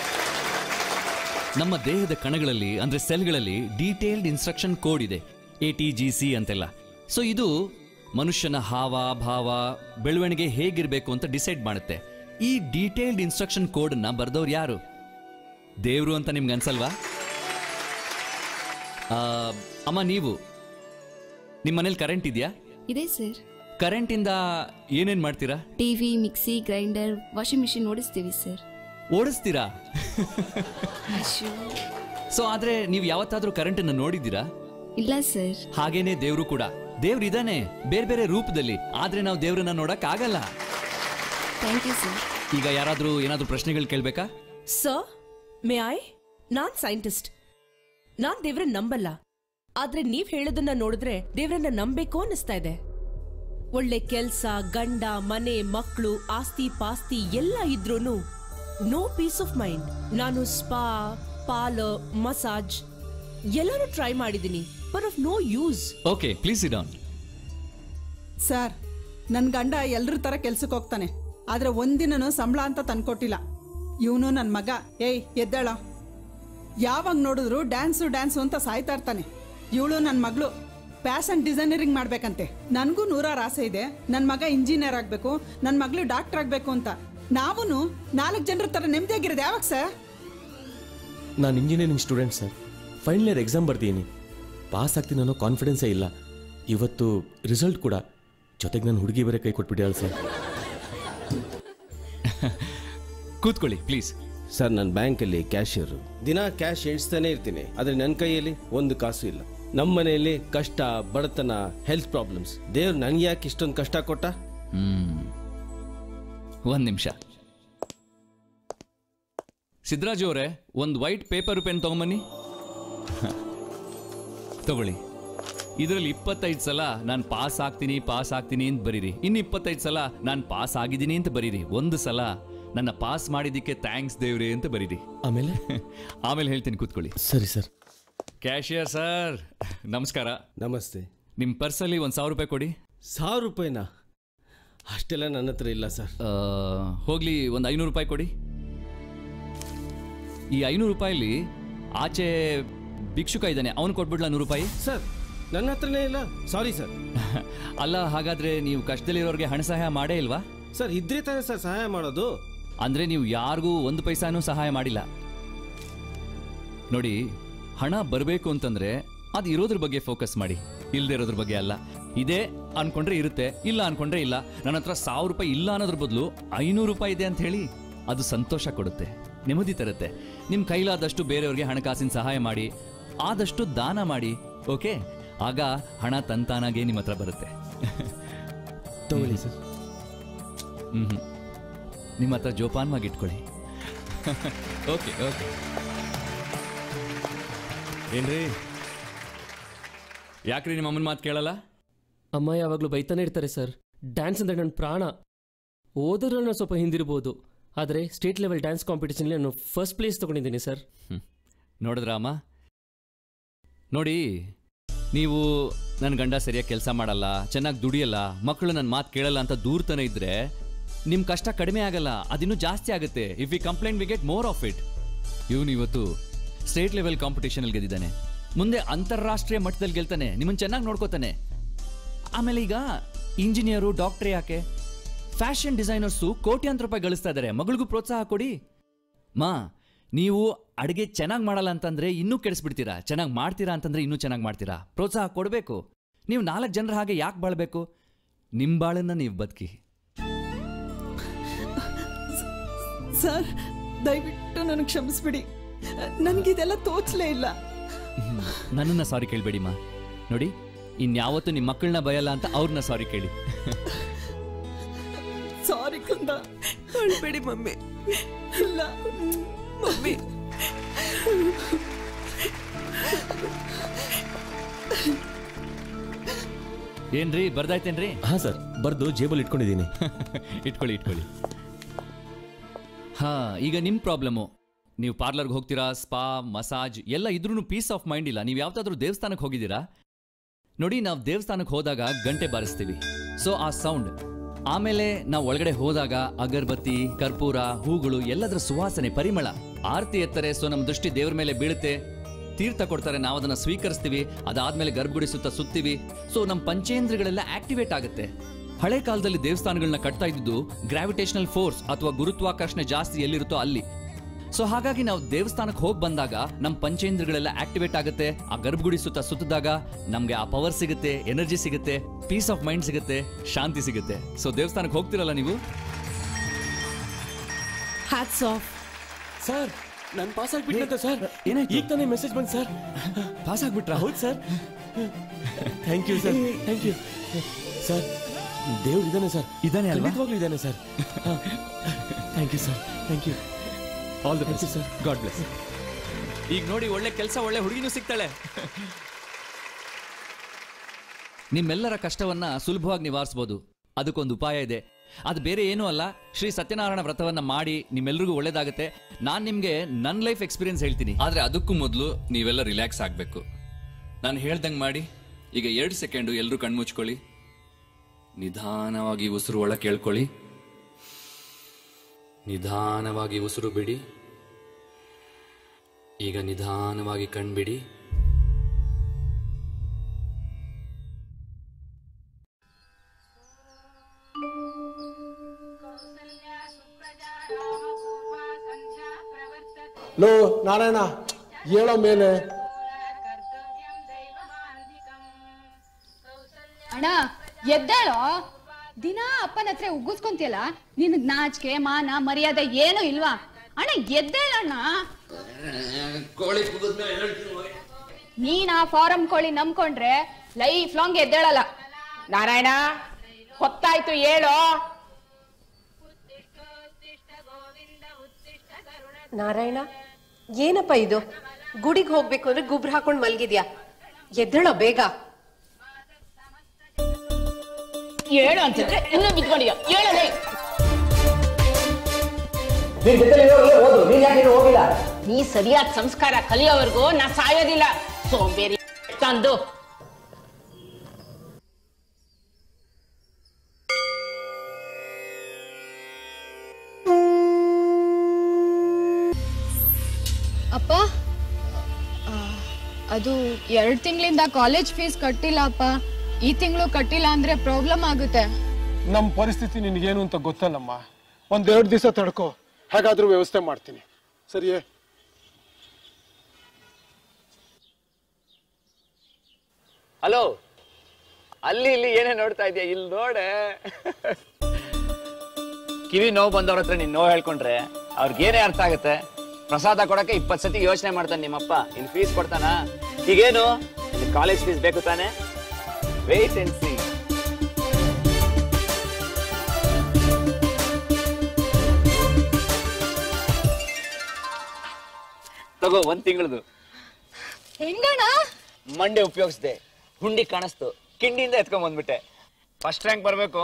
ನಮ್ಮ ದೇಹದ ಕಣಗಳಲ್ಲಿ ಅಂದ್ರೆ ಸೆಲ್ಗಳಲ್ಲಿ ಡೀಟೇಲ್ಡ್ ಇನ್ಸ್ಟ್ರಕ್ಷನ್ ಕೋಡ್ ಇದೆ ಎ ಟಿ ಜಿ ಸಿ ಅಂತೆಲ್ಲ ಸೊ ಇದು ಮನುಷ್ಯನ ಹಾವ ಭಾವ ಬೆಳವಣಿಗೆ ಹೇಗಿರ್ಬೇಕು ಅಂತ ಡಿಸೈಡ್ ಮಾಡುತ್ತೆ ಈ ಡೀಟೇಲ್ಡ್ ಇನ್ಸ್ಟ್ರಕ್ಷನ್ ಕೋಡ್ ಅನ್ನ ಬರ್ದವ್ರು ಯಾರು ದೇವ್ರು ಅಂತ ನಿಮ್ಗೆ ಅನ್ಸಲ್ವಾ ಆ, ಅಮ್ಮ ನೀವು ನಿಮ್ಮ ಮನೇಲಿ ಕರೆಂಟ್ ಇದೆಯಾ ಇದೆ ಸರ್ ಕರೆಂಟ್ ಇಂದ ಏನೇನ್ ಮಾಡ್ತೀರಾ TV mixie grinder washing machine ಓಡಿಸ್ತೀವಿ ಸರ್ ಓಡಿಸ್ತೀರಾ ಅಶ್ಯೋ ಸೊ ಆದ್ರೆ ನೀವು ಯಾವತ್ತಾದ್ರೂ ಕರೆಂಟ್ ಅನ್ನು ನೋಡಿದ್ದೀರಾ ಇಲ್ಲ ಸರ್ ಹಾಗೇನೆ ದೇವ್ರು ಕೂಡ ದೇವ್ರು ಇದಾನೆ ಬೇರೆ ಬೇರೆ ರೂಪದಲ್ಲಿ ಆದ್ರೆ ನಾವು ದೇವ್ರನ್ನ ನೋಡಕ್ ಆಗಲ್ಲ ಥ್ಯಾಂಕ್ ಯು ಸರ್ ಈಗ ಯಾರಾದ್ರೂ ಏನಾದ್ರೂ ಪ್ರಶ್ನೆಗಳು ಕೇಳ್ಬೇಕಾ ಸರ್ ಮೇ ಐ ನಾನ್ ಸೈಂಟಿಸ್ಟ್ ನಾನ್ ದೇವ್ರನ್ನ ನಂಬಲ್ಲ ಆದ್ರೆ ನೀವ್ ಹೇಳೋದನ್ನ ನೋಡಿದ್ರೆ ದೇವ್ರನ್ನ ನಂಬೇಕು ಅನ್ನಿಸ್ತಾ ಇದೆ ಒಳ್ಳೆ ಕೆಲ್ಸ ಗಂಡ ಮನೆ ಮಕ್ಕಳು ಆಸ್ತಿ ಪಾಸ್ತಿ ಎಲ್ಲ ಇದ್ರೂನು ನೋ ಪೀಸ್ ಆಫ್ ಮೈಂಡ್ ನಾನು ಸ್ಪಾ ಪಾರ್ಲರ್ ಮಸಾಜ್ ಎಲ್ಲಾನು ಟ್ರೈ ಮಾಡಿದೀನಿ but of no use okay please down sir ನನ್ನ ಗಂಡ ಎಲ್ರ ಥರ ಕೆಲ್ಸಕ್ಕೆ ಹೋಗ್ತಾನೆ ಆದ್ರೆ ಒಂದಿನನೂ ಸಂಬಳ ಅಂತ ತಂದ್ಕೊಟ್ಟಿಲ್ಲ ಇವನು ನನ್ನ ಮಗ ಏಯ್ ಎದ್ದಾಳ ಯಾವಾಗ ನೋಡಿದ್ರು ಡ್ಯಾನ್ಸು ಡ್ಯಾನ್ಸು ಅಂತ ಸಾಯ್ತಾ ಇರ್ತಾನೆ ಇವಳು ನನ್ನ ಮಗಳು ಫ್ಯಾಷನ್ ಡಿಸೈನರಿಂಗ್ ಮಾಡ್ಬೇಕಂತೆ ನನಗೂ ನೂರಾರು ಆಸೆ ಇದೆ ನನ್ನ ಮಗ ಇಂಜಿನಿಯರ್ ಆಗಬೇಕು ನನ್ನ ಮಗಳು ಡಾಕ್ಟರ್ ಆಗಬೇಕು ಅಂತ ನಾವು ನಾಲ್ಕು ಜನರ ಥರ ನೆಮ್ಮದಿಯಾಗಿರೋದು ಯಾವಾಗ ಸರ್ ನಾನು engineering student sir final year exam ಬರ್ತೀನಿ ಪಾಸ್ ಆಗ್ತೀನಿ ಅನ್ನೋ ಕಾನ್ಫಿಡೆನ್ಸೇ ಇಲ್ಲ ಇವತ್ತು ರಿಸಲ್ಟ್ ಕೂಡ ಜೊತೆಗೆ ನನ್ನ ಹುಡುಗಿ ಬೇರೆ ಕೈ ಕೊಟ್ಬಿಟ್ಟಿದ್ದಾಳೆ ಸರ್ ಕೂತ್ಕೊಳ್ಳಿ ಪ್ಲೀಸ್ ಸರ್ ನನ್ನ ಬ್ಯಾಂಕಲ್ಲಿ ಕ್ಯಾಶಿಯರು ದಿನ ಕ್ಯಾಶ್ ಎಣಿಸ್ತಾನೆ ಇರ್ತೀನಿ ಆದರೆ ನನ್ನ ಕೈಯಲ್ಲಿ ಒಂದು ಕಾಸು ಇಲ್ಲ ನಮ್ಮ ಮನೆಯಲ್ಲಿ ಕಷ್ಟ ಬಡತನ ಹೆಲ್ತ್ ಪ್ರಾಬ್ಲಮ್ಸ್ ದೇವ್ರು ನನಗೆ ಯಾಕೆ ಇಷ್ಟೊಂದು ಕಷ್ಟ ಕೊಟ್ಟ ಹ್ಮ್ ಒಂದ್ ನಿಮಿಷ ಸಿದ್ದರಾಜು ಅವರೇ ಒಂದು ವೈಟ್ ಪೇಪರ್ ಪೆನ್ ತಗೊಂಬನ್ನಿ ತಗೊಳ್ಳಿ ಇದರಲ್ಲಿ ಇಪ್ಪತ್ತೈದು ಸಲ ನಾನು ಪಾಸ್ ಆಗ್ತೀನಿ ಪಾಸ್ ಆಗ್ತೀನಿ ಅಂತ ಬರೀರಿ ಇನ್ನು ಇಪ್ಪತ್ತೈದು ಸಲ ನಾನು ಪಾಸ್ ಆಗಿದ್ದೀನಿ ಅಂತ ಬರೀರಿ ಒಂದು ಸಲ ನನ್ನ ಪಾಸ್ ಮಾಡಿದ್ದಕ್ಕೆ ಥ್ಯಾಂಕ್ಸ್ ದೇವ್ರಿ ಅಂತ ಬರೀರಿ ಆಮೇಲೆ ಆಮೇಲೆ ಹೇಳ್ತೀನಿ ಕೂತ್ಕೊಳ್ಳಿ ಸರಿ ಸರ್ ಕ್ಯಾಶಿಯರ್ ಸರ್ ನಮಸ್ಕಾರ ನಮಸ್ತೆ ನಿಮ್ಮ ಪರ್ಸಲ್ಲಿ ಒಂದು ಸಾವಿರ ರೂಪಾಯಿ ಕೊಡಿ ಸಾವಿರ ರೂಪಾಯಿನಾ ಅಷ್ಟೆಲ್ಲ ನನ್ನ ಹತ್ರ ಇಲ್ಲ ಸರ್ ಆ, ಹೋಗ್ಲಿ ಒಂದು ಐನೂರು ರೂಪಾಯಿ ಕೊಡಿ ಈ ಐನೂರು ರೂಪಾಯಿಲಿ ಆಚೆ ಭಿಕ್ಷುಕ ಇದ್ದಾನೆ ಅವನು ಕೊಟ್ಬಿಡ್ಲಾ ನೂರು ರೂಪಾಯಿ ಸರ್ ನನ್ನ ಹತ್ರನೇ ಇಲ್ಲ ಸಾರಿ ಸರ್ ಅಲ್ಲ ಹಾಗಾದ್ರೆ ನೀವು ಕಷ್ಟದಲ್ಲಿರೋರಿಗೆ ಹಣ ಸಹಾಯ ಮಾಡೇ ಇಲ್ವಾ ಸರ್ ಇದ್ರೆ ತಾನೇ ಸರ್ ಸಹಾಯ ಮಾಡೋದು ಅಂದ್ರೆ ನೀವು ಯಾರಿಗೂ ಒಂದು ಪೈಸಾನೂ ಸಹಾಯ ಮಾಡಿಲ್ಲ ನೋಡಿ ಹಣ ಬರಬೇಕು ಅಂತಂದ್ರೆ ಅದು ಇರೋದ್ರ ಬಗ್ಗೆ ಫೋಕಸ್ ಮಾಡಿ ಇಲ್ಲದೆ ಇರೋದ್ರ ಬಗ್ಗೆ ಅಲ್ಲ ಇದೆ ಅನ್ಕೊಂಡ್ರೆ ಇರುತ್ತೆ ಇಲ್ಲ ಅನ್ಕೊಂಡ್ರೆ ಇಲ್ಲ ನನ್ನ ಹತ್ರ ಸಾವಿರ ರೂಪಾಯಿ ಇಲ್ಲ ಅನ್ನೋದ್ರ ಬದಲು ಐನೂರು ರೂಪಾಯಿ ಇದೆ ಅಂತ ಹೇಳಿ ಅದು ಸಂತೋಷ ಕೊಡುತ್ತೆ ನೆಮ್ಮದಿ ತರುತ್ತೆ ನಿಮ್ಮ ಕೈಲಾದಷ್ಟು ಬೇರೆಯವ್ರಿಗೆ ಹಣಕಾಸಿನ ಸಹಾಯ ಮಾಡಿ ಆದಷ್ಟು ದಾನ ಮಾಡಿ ಓಕೆ ಆಗ ಹಣ ತಂತಾನಾಗೆ ನಿಮ್ಮ ಹತ್ರ ಬರುತ್ತೆ ತಗೊಳ್ಳಿ ಸರ್ ಹ್ಮ್ ಹ್ಮ್. ನಿಮ್ಮ ಹತ್ರ ಜೋಪಾನವಾಗಿ ಇಟ್ಕೊಳ್ಳಿ ಓಕೆ ಓಕೆ ಏನ್ರಿ ಯಾಕ್ರಿ ನಿಮ್ಮ ಅಮ್ಮನ ಮಾತು ಕೇಳಲ್ಲ ಅಮ್ಮ ಯಾವಾಗಲೂ ಬೈತಾನೆ ಇರ್ತಾರೆ ಸರ್ ಡ್ಯಾನ್ಸ್ ಅಂದರೆ ನನ್ನ ಪ್ರಾಣ ಓದೋದ್ರಲ್ಲಿ ನಾನು ಸ್ವಲ್ಪ ಹಿಂದಿರ್ಬೋದು ಆದರೆ ಸ್ಟೇಟ್ ಲೆವೆಲ್ ಡ್ಯಾನ್ಸ್ ಕಾಂಪಿಟೇಷನ್ಲಿ ನಾನು ಫಸ್ಟ್ ಪ್ಲೇಸ್ ತೊಗೊಂಡಿದ್ದೀನಿ ಸರ್ ನೋಡಿದ್ರ ಅಮ್ಮ ನೋಡಿ ನೀವು ನನ್ನ ಗಂಡ ಸರಿಯಾಗಿ ಕೆಲಸ ಮಾಡಲ್ಲ ಚೆನ್ನಾಗಿ ದುಡಿಯಲ್ಲ ಮಕ್ಕಳು ನನ್ನ ಮಾತು ಕೇಳಲ್ಲ ಅಂತ ದೂರ್ತನೇ ಇದ್ರೆ ನಿಮ್ಮ ಕಷ್ಟ ಕಡಿಮೆ ಆಗಲ್ಲ ಅದಿನ್ನೂ ಜಾಸ್ತಿ ಆಗುತ್ತೆ if we complaint we get more of it ಇವನು ಇವತ್ತು ಸ್ಟೇಟ್ ಲೆವೆಲ್ ಕಾಂಪಿಟೇಷನಲ್ಲಿ ಗೆದ್ದಿದ್ದಾನೆ ಮುಂದೆ ಅಂತಾರಾಷ್ಟ್ರೀಯ ಮಟ್ಟದಲ್ಲಿ ಗೆಲ್ತಾನೆ ನಿಮ್ಮನ್ನು ಚೆನ್ನಾಗಿ ನೋಡ್ಕೋತಾನೆ ಆಮೇಲೆ ಈಗ ಇಂಜಿನಿಯರು ಡಾಕ್ಟ್ರ್ ಯಾಕೆ ಫ್ಯಾಷನ್ ಡಿಸೈನರ್ಸು ಕೋಟ್ಯಾಂತರ ರೂಪಾಯಿ ಗಳಿಸ್ತಾ ಇದ್ದಾರೆ ಮಗಳಿಗೂ ಪ್ರೋತ್ಸಾಹ ಕೊಡಿ ಮಾ ನೀವು ಅಡುಗೆ ಚೆನ್ನಾಗಿ ಮಾಡಲ್ಲ ಅಂತಂದ್ರೆ ಇನ್ನೂ ಕೆಡಿಸ್ಬಿಡ್ತೀರಾ ಚೆನ್ನಾಗಿ ಮಾಡ್ತೀರಾ ಅಂತಂದ್ರೆ ಇನ್ನೂ ಚೆನ್ನಾಗಿ ಮಾಡ್ತೀರಾ ಪ್ರೋತ್ಸಾಹ ಕೊಡಬೇಕು ನೀವು ನಾಲ್ಕು ಜನರ ಹಾಗೆ ಯಾಕೆ ಬಾಳ್ಬೇಕು ನಿಮ್ಮ ಬಾಳನ್ನ ನೀವು ಬದುಕಿ ಸರ್ ದಯವಿಟ್ಟು ನನಗೆ ಕ್ಷಮಿಸ್ಬಿಡಿ ನನಗಿದೆಲ್ಲ ತೋಚಲೇ ಇಲ್ಲ ನನ್ನನ್ನು ಸಾರಿ ಕೇಳಬೇಡಿ ಮಾ ನೋಡಿ ಇನ್ಯಾವತ್ತೂ ನಿಮ್ಮ ಮಕ್ಕಳನ್ನ ಬಯಲ್ಲ ಅಂತ ಅವ್ರನ್ನ ಸಾರಿ ಕೇಳಿ ಸಾರಿ ಕಂದ ಅಳ್ಬೇಡಿ ಮಮ್ಮಿ ಇಲ್ಲ ಮಮ್ಮಿ ಏನ್ರಿ ಬರ್ದಾಯ್ತೇನ್ರಿ ಹಾ ಸರ್ ಬರ್ದು ಜೇಬಲ್ಲಿ ಇಟ್ಕೊಂಡಿದ್ದೀನಿ ಇಟ್ಕೊಳ್ಳಿ ಇಟ್ಕೊಳ್ಳಿ ಹಾ ಈಗ ನಿಮ್ಮ ಪ್ರಾಬ್ಲಮ್ಮು ನೀವು ಪಾರ್ಲರ್ಗೆ ಹೋಗ್ತೀರಾ ಸ್ಪಾ ಮಸಾಜ್ ಎಲ್ಲ ಇದ್ರೂ ಪೀಸ್ ಆಫ್ ಮೈಂಡ್ ಇಲ್ಲ ನೀವು ಯಾವ್ದಾದ್ರೂ ದೇವಸ್ಥಾನಕ್ಕೆ ಹೋಗಿದ್ದೀರಾ ನೋಡಿ ನಾವು ದೇವಸ್ಥಾನಕ್ಕೆ ಹೋದಾಗ ಗಂಟೆ ಬಾರಿಸ್ತೀವಿ ಸೊ ಆ ಸೌಂಡ್ ಆಮೇಲೆ ನಾವು ಒಳಗಡೆ ಹೋದಾಗ ಅಗರ್ಬತ್ತಿ ಕರ್ಪೂರ ಹೂಗಳು ಎಲ್ಲದರ ಸುವಾಸನೆ ಪರಿಮಳ ಆರತಿ ಎತ್ತರೆ ಸೊ ನಮ್ಮ ದೃಷ್ಟಿ ದೇವ್ರ ಮೇಲೆ ಬೀಳುತ್ತೆ ತೀರ್ಥ ಕೊಡ್ತಾರೆ ನಾವು ಅದನ್ನ ಸ್ವೀಕರಿಸ್ತೀವಿ ಅದಾದ್ಮೇಲೆ ಗರ್ಭಗುಡಿ ಸುತ್ತ ಸುತ್ತೀವಿ ಸೊ ನಮ್ಮ ಪಂಚೇಂದ್ರಗಳೆಲ್ಲ ಆಕ್ಟಿವೇಟ್ ಆಗುತ್ತೆ ಹಳೆ ಕಾಲದಲ್ಲಿ ದೇವಸ್ಥಾನಗಳನ್ನ ಕಟ್ತಾ ಇದ್ದು ಗ್ರಾವಿಟೇಷನಲ್ ಫೋರ್ಸ್ ಅಥವಾ ಗುರುತ್ವಾಕರ್ಷಣೆ ಜಾಸ್ತಿ ಎಲ್ಲಿರುತ್ತೋ ಅಲ್ಲಿ ಸೊ ಹಾಗಾಗಿ ನಾವು ದೇವಸ್ಥಾನಕ್ಕೆ ಹೋಗಿ ಬಂದಾಗ ನಮ್ಮ ಪಂಚೇಂದ್ರಗಳೆಲ್ಲ ಆಕ್ಟಿವೇಟ್ ಆಗುತ್ತೆ ಆ ಗರ್ಭಗುಡಿ ಸುತ್ತ ಸುತ್ತಿದಾಗ ನಮಗೆ ಆ ಪವರ್ ಸಿಗುತ್ತೆ ಎನರ್ಜಿ ಸಿಗುತ್ತೆ ಪೀಸ್ ಆಫ್ ಮೈಂಡ್ ಸಿಗುತ್ತೆ ಶಾಂತಿ ಸಿಗುತ್ತೆ ಸೊ ದೇವಸ್ಥಾನಕ್ಕೆ ಹೋಗ್ತಿರಲ್ಲ ನೀವು ಹ್ಯಾಟ್ಸ್ ಆಫ್ ಸರ್ ನಾನು ಪಾಸ್ ಆಗ್ಬಿಟ್ಟಂತ ಸರ್ ಏನಾಯ್ತು? ಈಗ ತಾನೇ ಮೆಸೇಜ್ ಬಂತು ಸರ್ ಪಾಸ್ ಆಗ್ಬಿಟ್ರಾ ಹೌದು sir thank you sir thank you sir ದೇವ್ರು ಇದ್ದಾನೆ ಸರ್ ಇದ್ದಾನೆ ಅಲ್ವಾ? ಖಂಡಿತವಾಗ್ಲೂ ಇದ್ದಾನೆ sir thank you sir thank you all the best sir God bless ಈಗ ನೋಡಿ ಒಳ್ಳೆ ಕೆಲಸ ಒಳ್ಳೆ ಹುಡುಗಿನೂ ಸಿಗ್ತಾಳೆ ನಿಮ್ಮೆಲ್ಲರ ಕಷ್ಟವನ್ನ ಸುಲಭವಾಗಿ ನಿವಾರಿಸಬಹುದು ಅದಕ್ಕೊಂದು ಉಪಾಯ ಇದೆ ಅದು ಬೇರೆ ಏನೂ ಅಲ್ಲ ಶ್ರೀ ಸತ್ಯನಾರಾಯಣ ವ್ರತವನ್ನ ಮಾಡಿ ನಿಮ್ಮೆಲ್ರಿಗೂ ಒಳ್ಳೇದಾಗುತ್ತೆ ನಾನು ನಿಮಗೆ ನನ್ನ ಲೈಫ್ ಎಕ್ಸ್ಪೀರಿಯನ್ಸ್ ಹೇಳ್ತೀನಿ ಆದ್ರೆ ಅದಕ್ಕೂ ಮೊದಲು ನೀವೆಲ್ಲ ರಿಲ್ಯಾಕ್ಸ್ ಆಗಬೇಕು ನಾನು ಹೇಳ್ದಂಗೆ ಮಾಡಿ ಈಗ ಎರಡು ಸೆಕೆಂಡು ಎಲ್ಲರೂ ಕಣ್ಮುಚ್ಕೊಳ್ಳಿ ನಿಧಾನವಾಗಿ ಉಸಿರು ಒಳ ಕೇಳ್ಕೊಳ್ಳಿ ನಿಧಾನವಾಗಿ ಉಸಿರು ಬಿಡಿ ಈಗ ನಿಧಾನವಾಗಿ ಕಣ್ಬಿಡಿ ಲೋ ನಾರಾಯಣ ಹೇಳೋ ಮೇಲೆ ಅಣ್ಣ ಎದ್ದೇಳೋ ದಿನಾ ಅಪ್ಪನ ಹತ್ರ ಉಗ್ಗಿಸ್ಕೊಂತಿಯಲ್ಲ ನಿನಗ್ ನಾಚಿಕೆ ಮಾನ ಮರ್ಯಾದೆ ಏನು ಇಲ್ವಾ ಅಣ್ಣ ಎದ್ದೇಳಣ್ಣ ಕೋಳಿ ನೀನ್ ಆ ಫಾರಂ ಕೋಳಿ ನಂಬ್ಕೊಂಡ್ರೆ ಲೈಫ್ ಲಾಂಗ್ ಎದ್ದೇಳಲ್ಲ ನಾರಾಯಣ ಹೊತ್ತಾಯ್ತು ಹೇಳೋ ನಾರಾಯಣ ಏನಪ್ಪ ಇದು ಗುಡಿಗೆ ಹೋಗ್ಬೇಕು ಅಂದ್ರೆ ಗುಬ್ರ ಹಾಕೊಂಡ್ ಮಲ್ಗಿದ್ಯಾ ಎದ್ದೇಳೋ ಬೇಗ ಹೇಳು ಅಂತಿದ್ರೆ ಇನ್ನೂ ಬಿದ್ಕೊಂಡಿದ್ಯಾ ಹೇಳಲೇ ನೀ ಸರಿಯಾದ ಸಂಸ್ಕಾರ ಕಲಿಯೋವರೆಗೂ ನಾ ಸಾಯೋದಿಲ್ಲ ಸೋಂಬೇರಿ ತಂದು ಅಪ್ಪ ಆ, ಅದು ಎರಡು ತಿಂಗಳಿಂದ ಕಾಲೇಜ್ ಫೀಸ್ ಕಟ್ಟಿಲ್ಲ ಅಪ್ಪ ಈ ತಿಂಗಳು ಕಟ್ಟಿಲ್ಲ ಅಂದ್ರೆ ಪ್ರಾಬ್ಲಮ್ ಆಗುತ್ತೆ ನಮ್ಮ ಪರಿಸ್ಥಿತಿ ನಿನಗೇನು ಅಂತ ಗೊತ್ತಲ್ಲಮ್ಮ ಒಂದೆರಡು ದಿವಸ ತಡ್ಕೋ ಹೇಗಾದ್ರೂ ವ್ಯವಸ್ಥೆ ಮಾಡ್ತೀನಿ ಸರಿಯೇ ಹಲೋ ಅಲ್ಲಿ ಇಲ್ಲಿ ಏನೇ ನೋಡ್ತಾ ಇದೆಯಾ ಇಲ್ಲಿ ನೋಡೆ ಕಿವಿ ನೋವು ಬಂದವ್ರ ಹತ್ರ ನೀನ್ ನೋವು ಹೇಳ್ಕೊಂಡ್ರೆ ಅವ್ರಿಗೇನೇ ಅರ್ಥ ಆಗುತ್ತೆ ಪ್ರಸಾದ ಕೊಡಕ್ಕೆ ಇಪ್ಪತ್ತು ಸತಿ ಯೋಚನೆ ಮಾಡ್ತಾನೆ ನಿಮ್ಮಪ್ಪ ಇನ್ ಫೀಸ್ ಕೊಡ್ತಾನ ಈಗೇನು ಕಾಲೇಜ್ ಫೀಸ್ ಬೇಕು ತಾನೆ ವೇಟ್ ಅಂಡ್ ಸಿ ತಗೋ ಒಂದ್ ತಿಂಗಳದು ಹೆಂಗಣ ಮಂಡೆ ಉಪಯೋಗಿಸ್ದೆ ಹುಂಡಿ ಕಾಣಿಸ್ತು ಕಿಂಡಿಯಿಂದ ಎತ್ಕೊಂಡ್ ಬಂದ್ಬಿಟ್ಟೆ ಫಸ್ಟ್ ರ್ಯಾಂಕ್ ಬರ್ಬೇಕು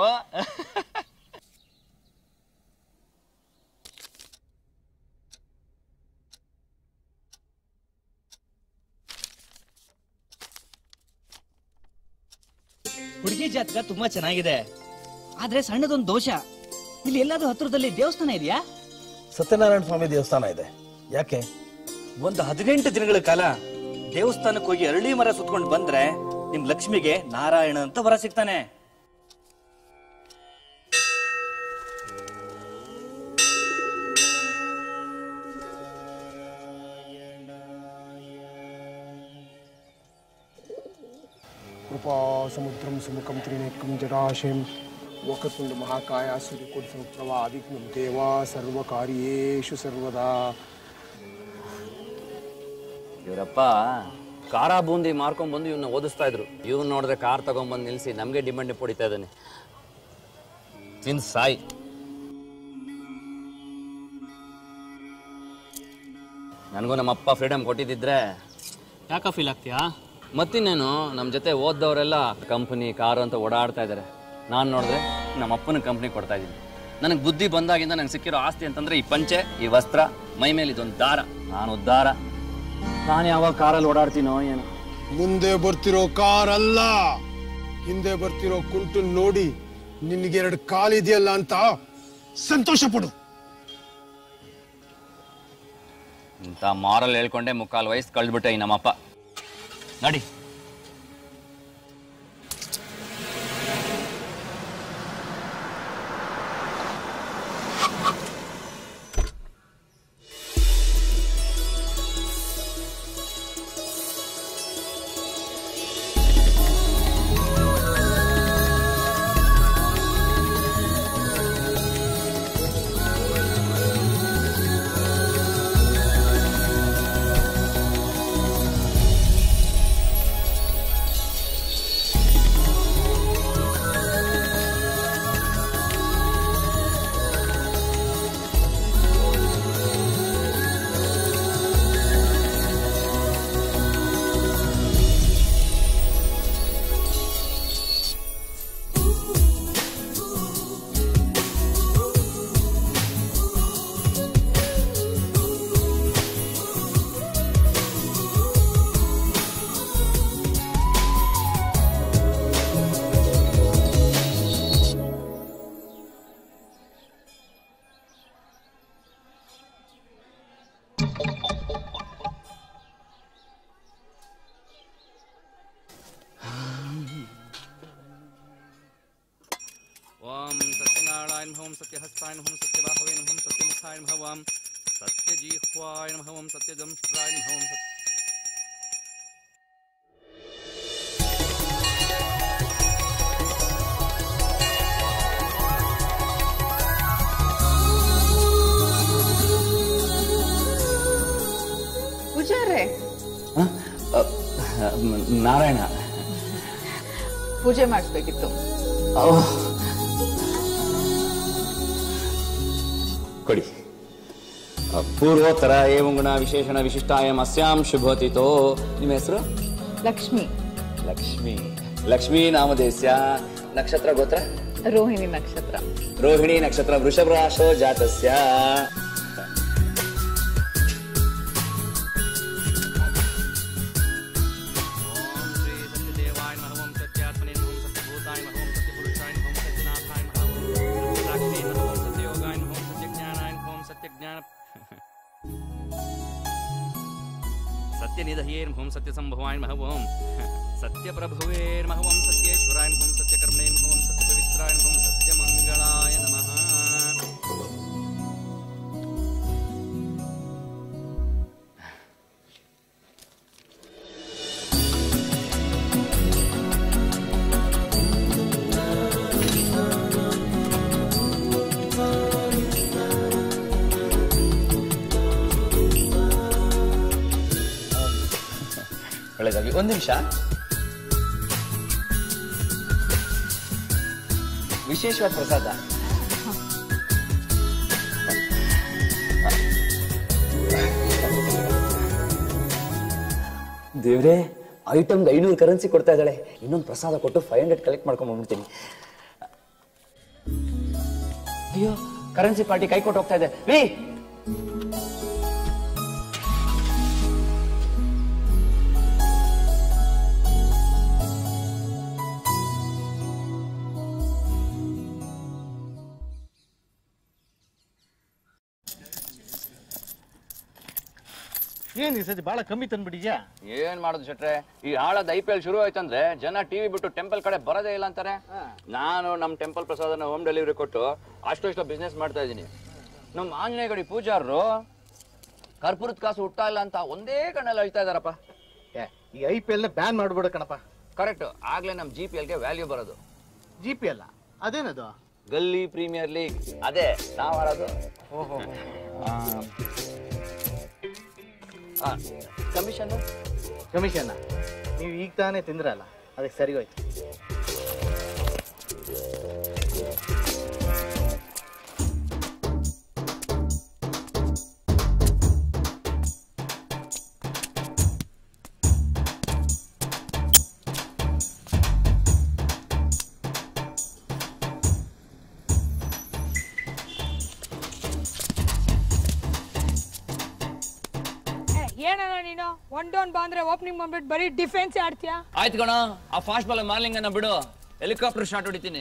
ಹುಡುಗಿ ಜಾತಕ ತುಂಬಾ ಚೆನ್ನಾಗಿದೆ ಆದ್ರೆ ಸಣ್ಣದೊಂದು ದೋಷ ಇಲ್ಲಿ ಎಲ್ಲಾದ್ರೂ ಹತ್ರದಲ್ಲಿ ದೇವಸ್ಥಾನ ಇದೆಯಾ ಸತ್ಯನಾರಾಯಣ ಸ್ವಾಮಿ ದೇವಸ್ಥಾನ ಇದೆ ಯಾಕೆ ಒಂದು ಹದಿನೆಂಟು ದಿನಗಳ ಕಾಲ ದೇವಸ್ಥಾನಕ್ಕೆ ಹೋಗಿ ಅರಳಿ ಮರ ಸುತ್ಕೊಂಡು ಬಂದ್ರೆ ನಿಮ್ ಲಕ್ಷ್ಮಿಗೆ ನಾರಾಯಣ ಅಂತ ವರ ಸಿಗ್ತಾನೆ ಕೃಪಾ ಸಮುದ್ರಂ ಸುಮುಖಂ ತ್ರಿನೇಕಂ ಜಟಾಶಯಂ ವಕತುಂಡ ಮಹಾಕಾಯ ಸೂರ್ಯಕೋಟಿ ಸಮುದ್ರವ ಆದಿತ್ಯಂ ದೇವ ಸರ್ವಕಾರ್ಯೇಷು ಸರ್ವದಾ ಇವರಪ್ಪ ಖಾರ ಬೂಂದಿ ಮಾರ್ಕೊಂಡ್ ಬಂದು ಇವನ್ನ ಓದಿಸ್ತಾ ಇದ್ರು ಇವ್ನು ನೋಡಿದ್ರೆ ಕಾರ್ ತಗೊಂಡ್ಬಂದು ನಿಲ್ಸಿ ನಮಗೆ ಡಿಮಾಂಡ್ ಹೊಡಿತಾ ಇದ್ದಾನೆ ತಿನ್ ಸಾಯ್ ನನಗೂ ನಮ್ಮಪ್ಪ ಫ್ರೀಡಮ್ ಕೊಟ್ಟಿದ್ದಿದ್ರೆ ಯಾಕ ಫೀಲ್ ಆಗ್ತೀಯಾ ಮತ್ತಿನ್ನೇನು ನಮ್ಮ ಜೊತೆ ಓದ್ದವರೆಲ್ಲ ಕಂಪನಿ ಕಾರು ಅಂತ ಓಡಾಡ್ತಾ ಇದ್ದಾರೆ ನಾನು ನೋಡಿದ್ರೆ ನಮ್ಮ ಅಪ್ಪನ ಕಂಪ್ನಿ ಕೊಡ್ತಾ ಇದ್ದೀನಿ ನನಗೆ ಬುದ್ಧಿ ಬಂದಾಗಿಂದ ನಂಗೆ ಸಿಕ್ಕಿರೋ ಆಸ್ತಿ ಅಂತಂದ್ರೆ ಈ ಪಂಚೆ ಈ ವಸ್ತ್ರ ಮೈ ಮೇಲೆ ಇದೊಂದು ದಾರ ನಾನು ಉದ್ಧಾರ ನಾನು ಯಾವಾಗ ಕಾರಲ್ಲಿ ಓಡಾಡ್ತೀನೋ ಏನೋ ಮುಂದೆ ಬರ್ತಿರೋ ಕಾರ್ ಅಲ್ಲ ಹಿಂದೆ ಬರ್ತಿರೋ ಕುಂಟು ನೋಡಿ ನಿನ್ಗೆರಡು ಕಾಲಿದೆಯಲ್ಲ ಅಂತ ಸಂತೋಷ ಪಡು ಇಂಥ ಮಾರಲ್ ಹೇಳ್ಕೊಂಡೆ ಮುಕ್ಕಾಲು ವಯಸ್ಸು ಕಳ್ದ್ಬಿಟ್ಟೆ ಈ ನಮ್ಮಪ್ಪ ನಡಿ ಓಂ ಸತ್ಯನಾರಾಯಣ ಓಂ ಸತ್ಯಹಸ್ತಾಯ ಓಂ ಸತ್ಯಬಾಹವೇ ಓಂ ಸತ್ಯಮುಖಾಯ ಓಂ ಸತ್ಯಜಿಹ್ವಾಯ ಓಂ ಸತ್ಯದಂಷ್ಟ್ರಾಯ ಓಂ ಸತ್ಯ ಪೂಜಾರೆ ನಾರಾಯಣ ಪೂಜೆ ಮಾಡಿಸ್ಬೇಕಿತ್ತು ಕೊಡಿ ಪೂರ್ವೋತ್ತರ ಏವಂ ಗುಣ ವಿಶೇಷಣ ವಿಶಿಷ್ಟಾಯಂ ಅಸ್ಯಾಂ ಶುಭೋತಿತೋ ನಿಮ್ಮ ಹೆಸರು ಲಕ್ಷ್ಮಿ ಲಕ್ಷ್ಮಿ ಲಕ್ಷ್ಮೀ ನಾಮದೇಸ್ಯ ನಕ್ಷತ್ರ ಗೋತ್ರ ರೋಹಿಣಿ ನಕ್ಷತ್ರ ರೋಹಿಣಿ ನಕ್ಷತ್ರ ವೃಷಭ ರಾಶೋ ಜಾತಸ್ಯ सत्यनिधयेर्महं सत्यसम्भवाय महवं सत्यप्रभुवेर्महवं सत्येश्वराय महं सत्यकर्मणे महवं सत्यपवित्राय महं सत्यमङ्गलाय नमः ಒಳ್ಳೆದಾಗಿ ಒಂದು ನಿಮಿಷ ವಿಶೇಷವಾದ ಪ್ರಸಾದ ದೇವ್ರೆ ಐಟಮ್ಗೆ ಐನೂರು ಕರೆನ್ಸಿ ಕೊಡ್ತಾ ಇದ್ದಾಳೆ ಇನ್ನೊಂದು ಪ್ರಸಾದ ಕೊಟ್ಟು ಫೈವ್ ಹಂಡ್ರೆಡ್ ಕಲೆಕ್ಟ್ ಮಾಡ್ಕೊಂಡು ಬಂದ್ಬಿಡ್ತೀನಿ ಅಯ್ಯೋ ಕರೆನ್ಸಿ ಪಾರ್ಟಿ ಕೈ ಕೊಟ್ಟು ಹೋಗ್ತಾ ಇದೆ ರೀ ಏನ್ ಈ ಸತಿ ಬಹಳ ಕಮ್ಮಿ ತಂದ್ಬಿಟ್ಟಿದ್ಯಾ ಏನ್ ಮಾಡೋದು ಶೆಟ್ರೆ ಈ ಹಾಳದ ಐ ಪಿ ಎಲ್ ಶುರು ಆಯ್ತಂದ್ರೆ ಜನ ಟಿವಿ ಬಿಟ್ಟು ಟೆಂಪಲ್ ಕಡೆ ಬರೋದೇ ಇಲ್ಲ ಅಂತಾರೆ ನಾನು ನಮ್ಮ ಟೆಂಪಲ್ ಪ್ರಸಾದನ ಹೋಮ್ ಡೆಲಿವರಿ ಕೊಟ್ಟು ಅಷ್ಟು ಇಷ್ಟು ಬಿಸ್ನೆಸ್ ಮಾಡ್ತಾ ಇದ್ದೀನಿ ನಮ್ಮ ಆಂಜನೇಯ ಗಡಿ ಪೂಜಾರರು ಕರ್ಪೂರದ ಕಾಸು ಹುಟ್ಟ ಇಲ್ಲ ಅಂತ ಒಂದೇ ಕಣ್ಣಲ್ಲಿ ಅಳ್ತಾ ಇದಾರಪ್ಪ ಈ ಐ ಪಿ ಎಲ್ ಬ್ಯಾನ್ ಮಾಡ್ಬಿಡ ಕಣಪ್ಪ ಕರೆಕ್ಟ್ ಆಗ್ಲೇ ನಮ್ಮ ಜಿ ಪಿ ಎಲ್ಗೆ ವ್ಯಾಲ್ಯೂ ಬರೋದು ಜಿ ಪಿ ಎಲ್ ಅದೇನದು ಗಲ್ಲಿ ಪ್ರೀಮಿಯರ್ ಲೀಗ್ ಅದೇ ನಾವ್ ಆಡೋದು ಕಮಿಷನ್ ಕಮಿಷನ್ ನೀವು ಈಗ ತಾನೇ ತಿಂದ್ರಲ್ಲ ಅದಕ್ಕೆ ಸರಿ ಹೋಯ್ತು ಏನಣ್ಣ ನೀನು ಒನ್ ಡೌನ್ ಬಂದ್ರೆ ಓಪನಿಂಗ್ ಬಂದ್ಬಿಟ್ಟು ಬರೀ ಡಿಫೆನ್ಸ್ ಆಡ್ತೀಯಾ ಆಯ್ತು ಕಣ ಆ ಫಾಸ್ಟ್ ಬಾಲ್ ಮಾರ್ಲಿಂಗನ್ನ ಬಿಡು ಹೆಲಿಕಾಪ್ಟರ್ ಶಾಟ್ ಹೊಡಿತೀನಿ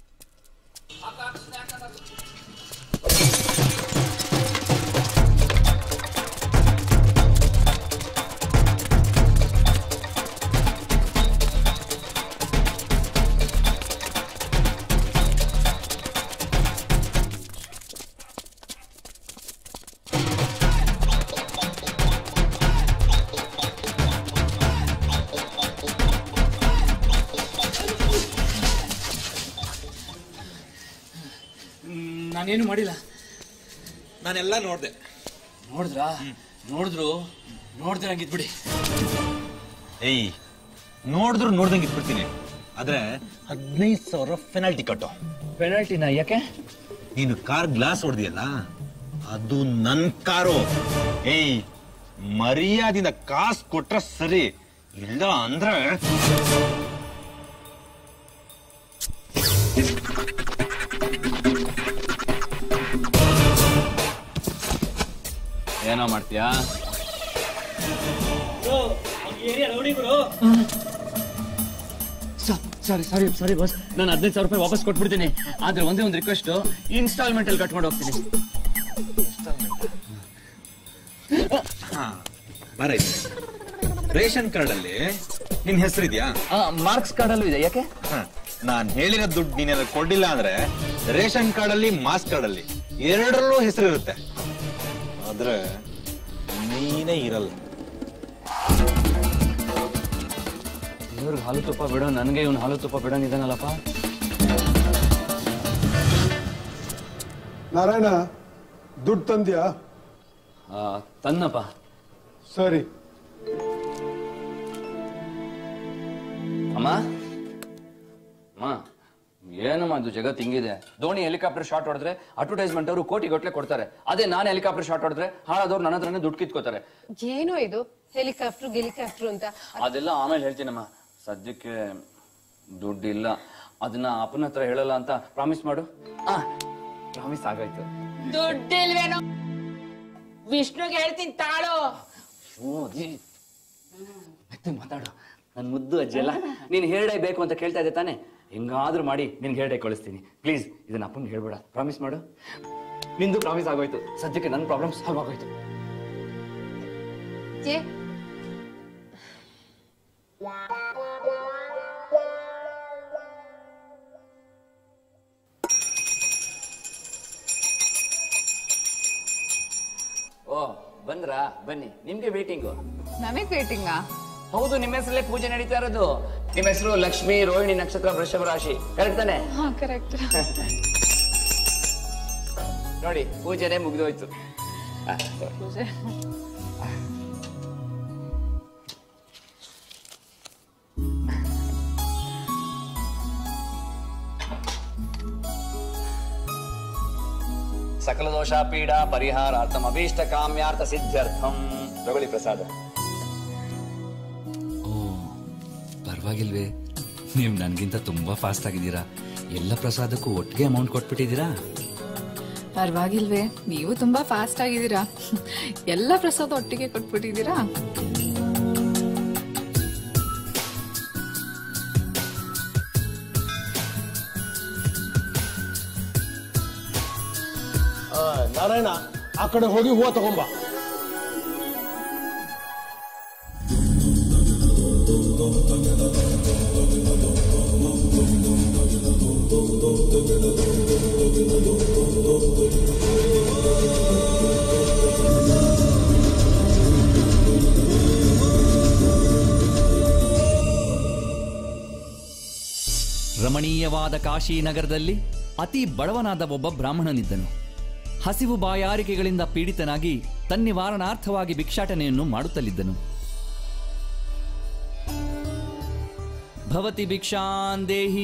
ನಾನೇನು ಮಾಡಿಲ್ಲ ನಾನೆಲ್ಲ ನೋಡ್ದೆ ನೋಡಿದ್ರಾ ನೋಡಿದ್ರು ನೋಡ್ದಿರಂಗಿದ್ಬಿಡಿ ಏಯ್ ನೋಡಿದ್ರು ನೋಡ್ದಂಗೆ ಇಟ್ಬಿಡ್ತೀನಿ ಆದ್ರೆ ಹದಿನೈದು ಸಾವಿರ ಪೆನಾಲ್ಟಿ ಕಟ್ಟು ಪೆನಾಲ್ಟಿನ ಯಾಕೆ ನೀನು ಕಾರ್ ಗ್ಲಾಸ್ ಹೊಡೆದಿಯಲ್ಲ ಅದು ನನ್ ಕಾರು ಏಯ್ ಮರ್ಯಾದಿಂದ ಕಾಸು ಕೊಟ್ರೆ ಸರಿ ಇಲ್ಲ ಅಂದ್ರೆ ಏನೋ ಮಾಡ್ತೀಯಾ ಸಾರಿ ಸಾರಿ ಸಾರಿ ಬಾಸ್ ನಾನು ಹದಿನೈದು ಸಾವಿರ ರೂಪಾಯಿ ವಾಪಸ್ ಕೊಟ್ಬಿಡ್ತೀನಿ ಆದ್ರೆ ಒಂದೇ ಒಂದು ರಿಕ್ವೆಸ್ಟ್ ಇನ್ಸ್ಟಾಲ್ಮೆಂಟ್ ಅಲ್ಲಿ ಕಟ್ಕೊಂಡು ಹೋಗ್ತೀನಿ ಹಾ ಬರ ರೇಷನ್ ಕಾರ್ಡ್ ಅಲ್ಲಿ ನಿನ್ ಹೆಸರಿದ್ಯಾ ಮಾರ್ಕ್ಸ್ ಕಾರ್ಡ್ ಅಲ್ಲೂ ಇದೆ ಯಾಕೆ ನಾನ್ ಹೇಳಿರೋ ದುಡ್ಡು ನೀನೇನಾದ್ರು ಕೊಡ್ಲಿಲ್ಲ ಅಂದ್ರೆ ರೇಷನ್ ಕಾರ್ಡ್ ಅಲ್ಲಿ ಮಾಸ್ ಕಾರ್ಡ್ ಅಲ್ಲಿ ಎರಡರಲ್ಲೂ ಹೆಸರಿರುತ್ತೆ ಆದ್ರೆ ನೀನೇ ಇರಲ್ಲ ಇವ್ರಿಗೆ ಹಾಲು ತುಪ್ಪ ಬಿಡೋ ನನಗೆ ಇವ್ನು ಹಾಲು ತುಪ್ಪ ಬಿಡೋನಿದ್ದಾನಲ್ಲಪ್ಪ ನಾರಾಯಣ ದುಡ್ಡು ತಂದ್ಯಾ ಆ, ತನ್ನಪ್ಪ ಸರಿ ಅಮ್ಮ ಅಮ್ಮ ಏನಮ್ಮ ಇದು ಜಗತ್ ಹಿಂಗಿದೆ ಧೋನಿ ಹೆಲಿಕಾಪ್ಟರ್ ಶಾಟ್ ಹೊಡೆದ್ರೆ ಅಡ್ವರ್ಟೈಸ್ಮೆಂಟ್ ಅವರು ಕೋಟಿ ಗಟ್ಲೆ ಕೊಡ್ತಾರೆ ಅದೇ ನಾನು ಹೆಲಿಕಾಪ್ಟರ್ ಶಾಟ್ ಹೊಡೆದ್ರೆ ಹಾಳಾದವ್ರು ನನ್ನ ಹತ್ರನೇ ದುಡ್ಡು ಕಿತ್ಕೋತಾರೆ ಏನೋ ಇದು ಹೆಲಿಕಾಪ್ಟರ್ ಗಿಲಿಕಾಪ್ಟರ್ ಅಂತ ಅದೆಲ್ಲ ಆಮೇಲೆ ಹೇಳ್ತೀನಮ್ಮ ಸದ್ಯಕ್ಕೆ ದುಡ್ಡಿಲ್ಲ ಅದನ್ನ ಅಪ್ಪನ ಹತ್ರ ಹೇಳಲ್ಲ ಅಂತ ಪ್ರಾಮಿಸ್ ಮಾಡು ಆ ಪ್ರಾಮಿಸ್ ಆಗಾಯ್ತು ದುಡ್ಡಿಲ್ವೇನೋ ವಿಷ್ಣುಗೆ ಹೇಳ್ತೀನಿ ತಾಳು ಓ ಅಜ್ಜಿ ಮತ್ತೆ ಮಾತಾಡು ನನ್ ಮುದ್ದು ಅಜ್ಜಿ ಅಲ್ಲ ನೀನ್ ಹೇರಡೆ ಬೇಕು ಅಂತ ಕೇಳ್ತಾ ಇದ್ದೆ ತಾನೆ ಹೆಂಗಾದ್ರೂ ಮಾಡಿ ನಿನ್ಗೆ ಹೇರಡೆ ಕಳಿಸ್ತೀನಿ ಪ್ಲೀಸ್ ಇದನ್ನ ಅಪ್ಪಂಗೆ ಹೇಳ್ಬೇಡ ಪ್ರಾಮಿಸ್ ಮಾಡು ನಿಂದು ಪ್ರಾಮಿಸ್ ಆಗೋಯ್ತು ಸದ್ಯಕ್ಕೆ ನನ್ನ ಪ್ರಾಬ್ಲಮ್ ಸಾಲ್ವ್ ಆಗೋಯ್ತು ಏ ಓ ಬಂದ್ರಾ ಬನ್ನಿ ನಿಮ್ಗೆ ವೇಟಿಂಗು ನಮಗ್ ವೇಟಿಂಗಾ ಹೌದು ನಿಮ್ಮ ಹೆಸರಲ್ಲೇ ಪೂಜೆ ನಡೀತಾ ಇರೋದು ನಿಮ್ಮ ಹೆಸರು ಲಕ್ಷ್ಮಿ ರೋಹಿಣಿ ನಕ್ಷತ್ರ ವೃಷಭ ರಾಶಿ ಕರೆಕ್ಟ್ ತಾನೆ ಹಾ ಕರೆಕ್ಟ್ ನೋಡಿ ಪೂಜೆನೇ ಮುಗಿದೋಯ್ತು ಆ, ಪೂಜೆ ಸಕಲ ದೋಷ ಪೀಡ ಪರಿಹಾರಾರ್ಥಂ ಅಭೀಷ್ಟ ಕಾಮ್ಯಾರ್ಥ ಸಿದ್ಧಾರ್ಥಂ ತಗೊಳ್ಳಿ ಪ್ರಸಾದ ಪರವಾಗಿಲ್ವೇ ನೀವು ನನಗಿಂತ ತುಂಬಾ ಫಾಸ್ಟ್ ಆಗಿದ್ದೀರಾ ಎಲ್ಲ ಪ್ರಸಾದಕ್ಕೂ ಒಟ್ಟಿಗೆ ಅಮೌಂಟ್ ಕೊಟ್ಬಿಟ್ಟಿದ್ದೀರಾ ಪರವಾಗಿಲ್ವೇ ನೀವು ತುಂಬಾ ಫಾಸ್ಟ್ ಆಗಿದ್ದೀರಾ ಎಲ್ಲ ಪ್ರಸಾದ ಒಟ್ಟಿಗೆ ಕೊಟ್ಬಿಟ್ಟಿದ್ದೀರಾ ಆ, ನಾರಾಯಣ ಆ ಕಡೆ ಹೋಗಿ ಹೂವ ತಗೊಂಬ ರಮಣೀಯವಾದ ಕಾಶಿ ನಗರದಲ್ಲಿ ಅತಿ ಬಡವನಾದ ಒಬ್ಬ ಬ್ರಾಹ್ಮಣನಿದ್ದನು ಹಸಿವು ಬಾಯಾರಿಕೆಗಳಿಂದ ಪೀಡಿತನಾಗಿ ತನ್ನಿವಾರಣಾರ್ಥವಾಗಿ ಭಿಕ್ಷಾಟನೆಯನ್ನು ಮಾಡುತ್ತಲಿದ್ದನು ಭವತಿ ಭಿಕ್ಷಾಂದೇಹಿ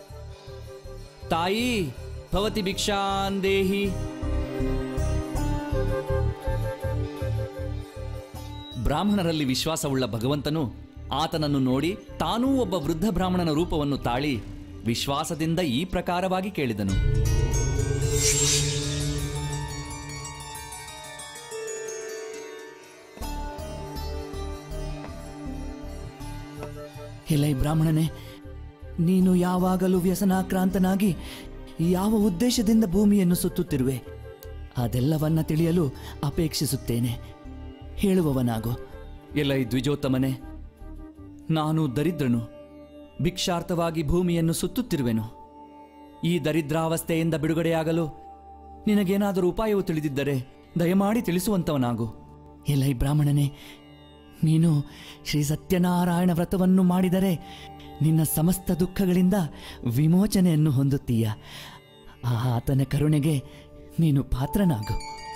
ತಾಯಿ ಭವತಿ ಭಿಕ್ಷಾಂದೇಹಿ ಬ್ರಾಹ್ಮಣರಲ್ಲಿ ವಿಶ್ವಾಸವುಳ್ಳ ಭಗವಂತನು ಆತನನ್ನು ನೋಡಿ ತಾನೂ ಒಬ್ಬ ವೃದ್ಧ ಬ್ರಾಹ್ಮಣನ ರೂಪವನ್ನು ತಾಳಿ ವಿಶ್ವಾಸದಿಂದ ಈ ಪ್ರಕಾರವಾಗಿ ಕೇಳಿದನು ಎಲೈ ಬ್ರಾಹ್ಮಣನೇ ನೀನು ಯಾವಾಗಲೂ ವ್ಯಸನಾಕ್ರಾಂತನಾಗಿ ಯಾವ ಉದ್ದೇಶದಿಂದ ಭೂಮಿಯನ್ನು ಸುತ್ತುತ್ತಿರುವೆ ಅದೆಲ್ಲವನ್ನ ತಿಳಿಯಲು ಅಪೇಕ್ಷಿಸುತ್ತೇನೆ ಹೇಳುವವನಾಗೋ ಎಲೈ ದ್ವಿಜೋತ್ತಮನೆ ನಾನು ದರಿದ್ರನು ಭಿಕ್ಷಾರ್ಥವಾಗಿ ಭೂಮಿಯನ್ನು ಸುತ್ತುತ್ತಿರುವೆನು ಈ ದರಿದ್ರಾವಸ್ಥೆಯಿಂದ ಬಿಡುಗಡೆಯಾಗಲು ನಿನಗೇನಾದರೂ ಉಪಾಯವು ತಿಳಿದಿದ್ದರೆ ದಯಮಾಡಿ ತಿಳಿಸುವಂತವನಾಗು ಎಲೈ ಬ್ರಾಹ್ಮಣನೇ ನೀನು ಶ್ರೀ ಸತ್ಯನಾರಾಯಣ ವ್ರತವನ್ನು ಮಾಡಿದರೆ ನಿನ್ನ ಸಮಸ್ತ ದುಃಖಗಳಿಂದ ವಿಮೋಚನೆಯನ್ನು ಹೊಂದುತ್ತೀಯ ಆ ಆತನ ಕರುಣೆಗೆ ನೀನು ಪಾತ್ರನಾಗು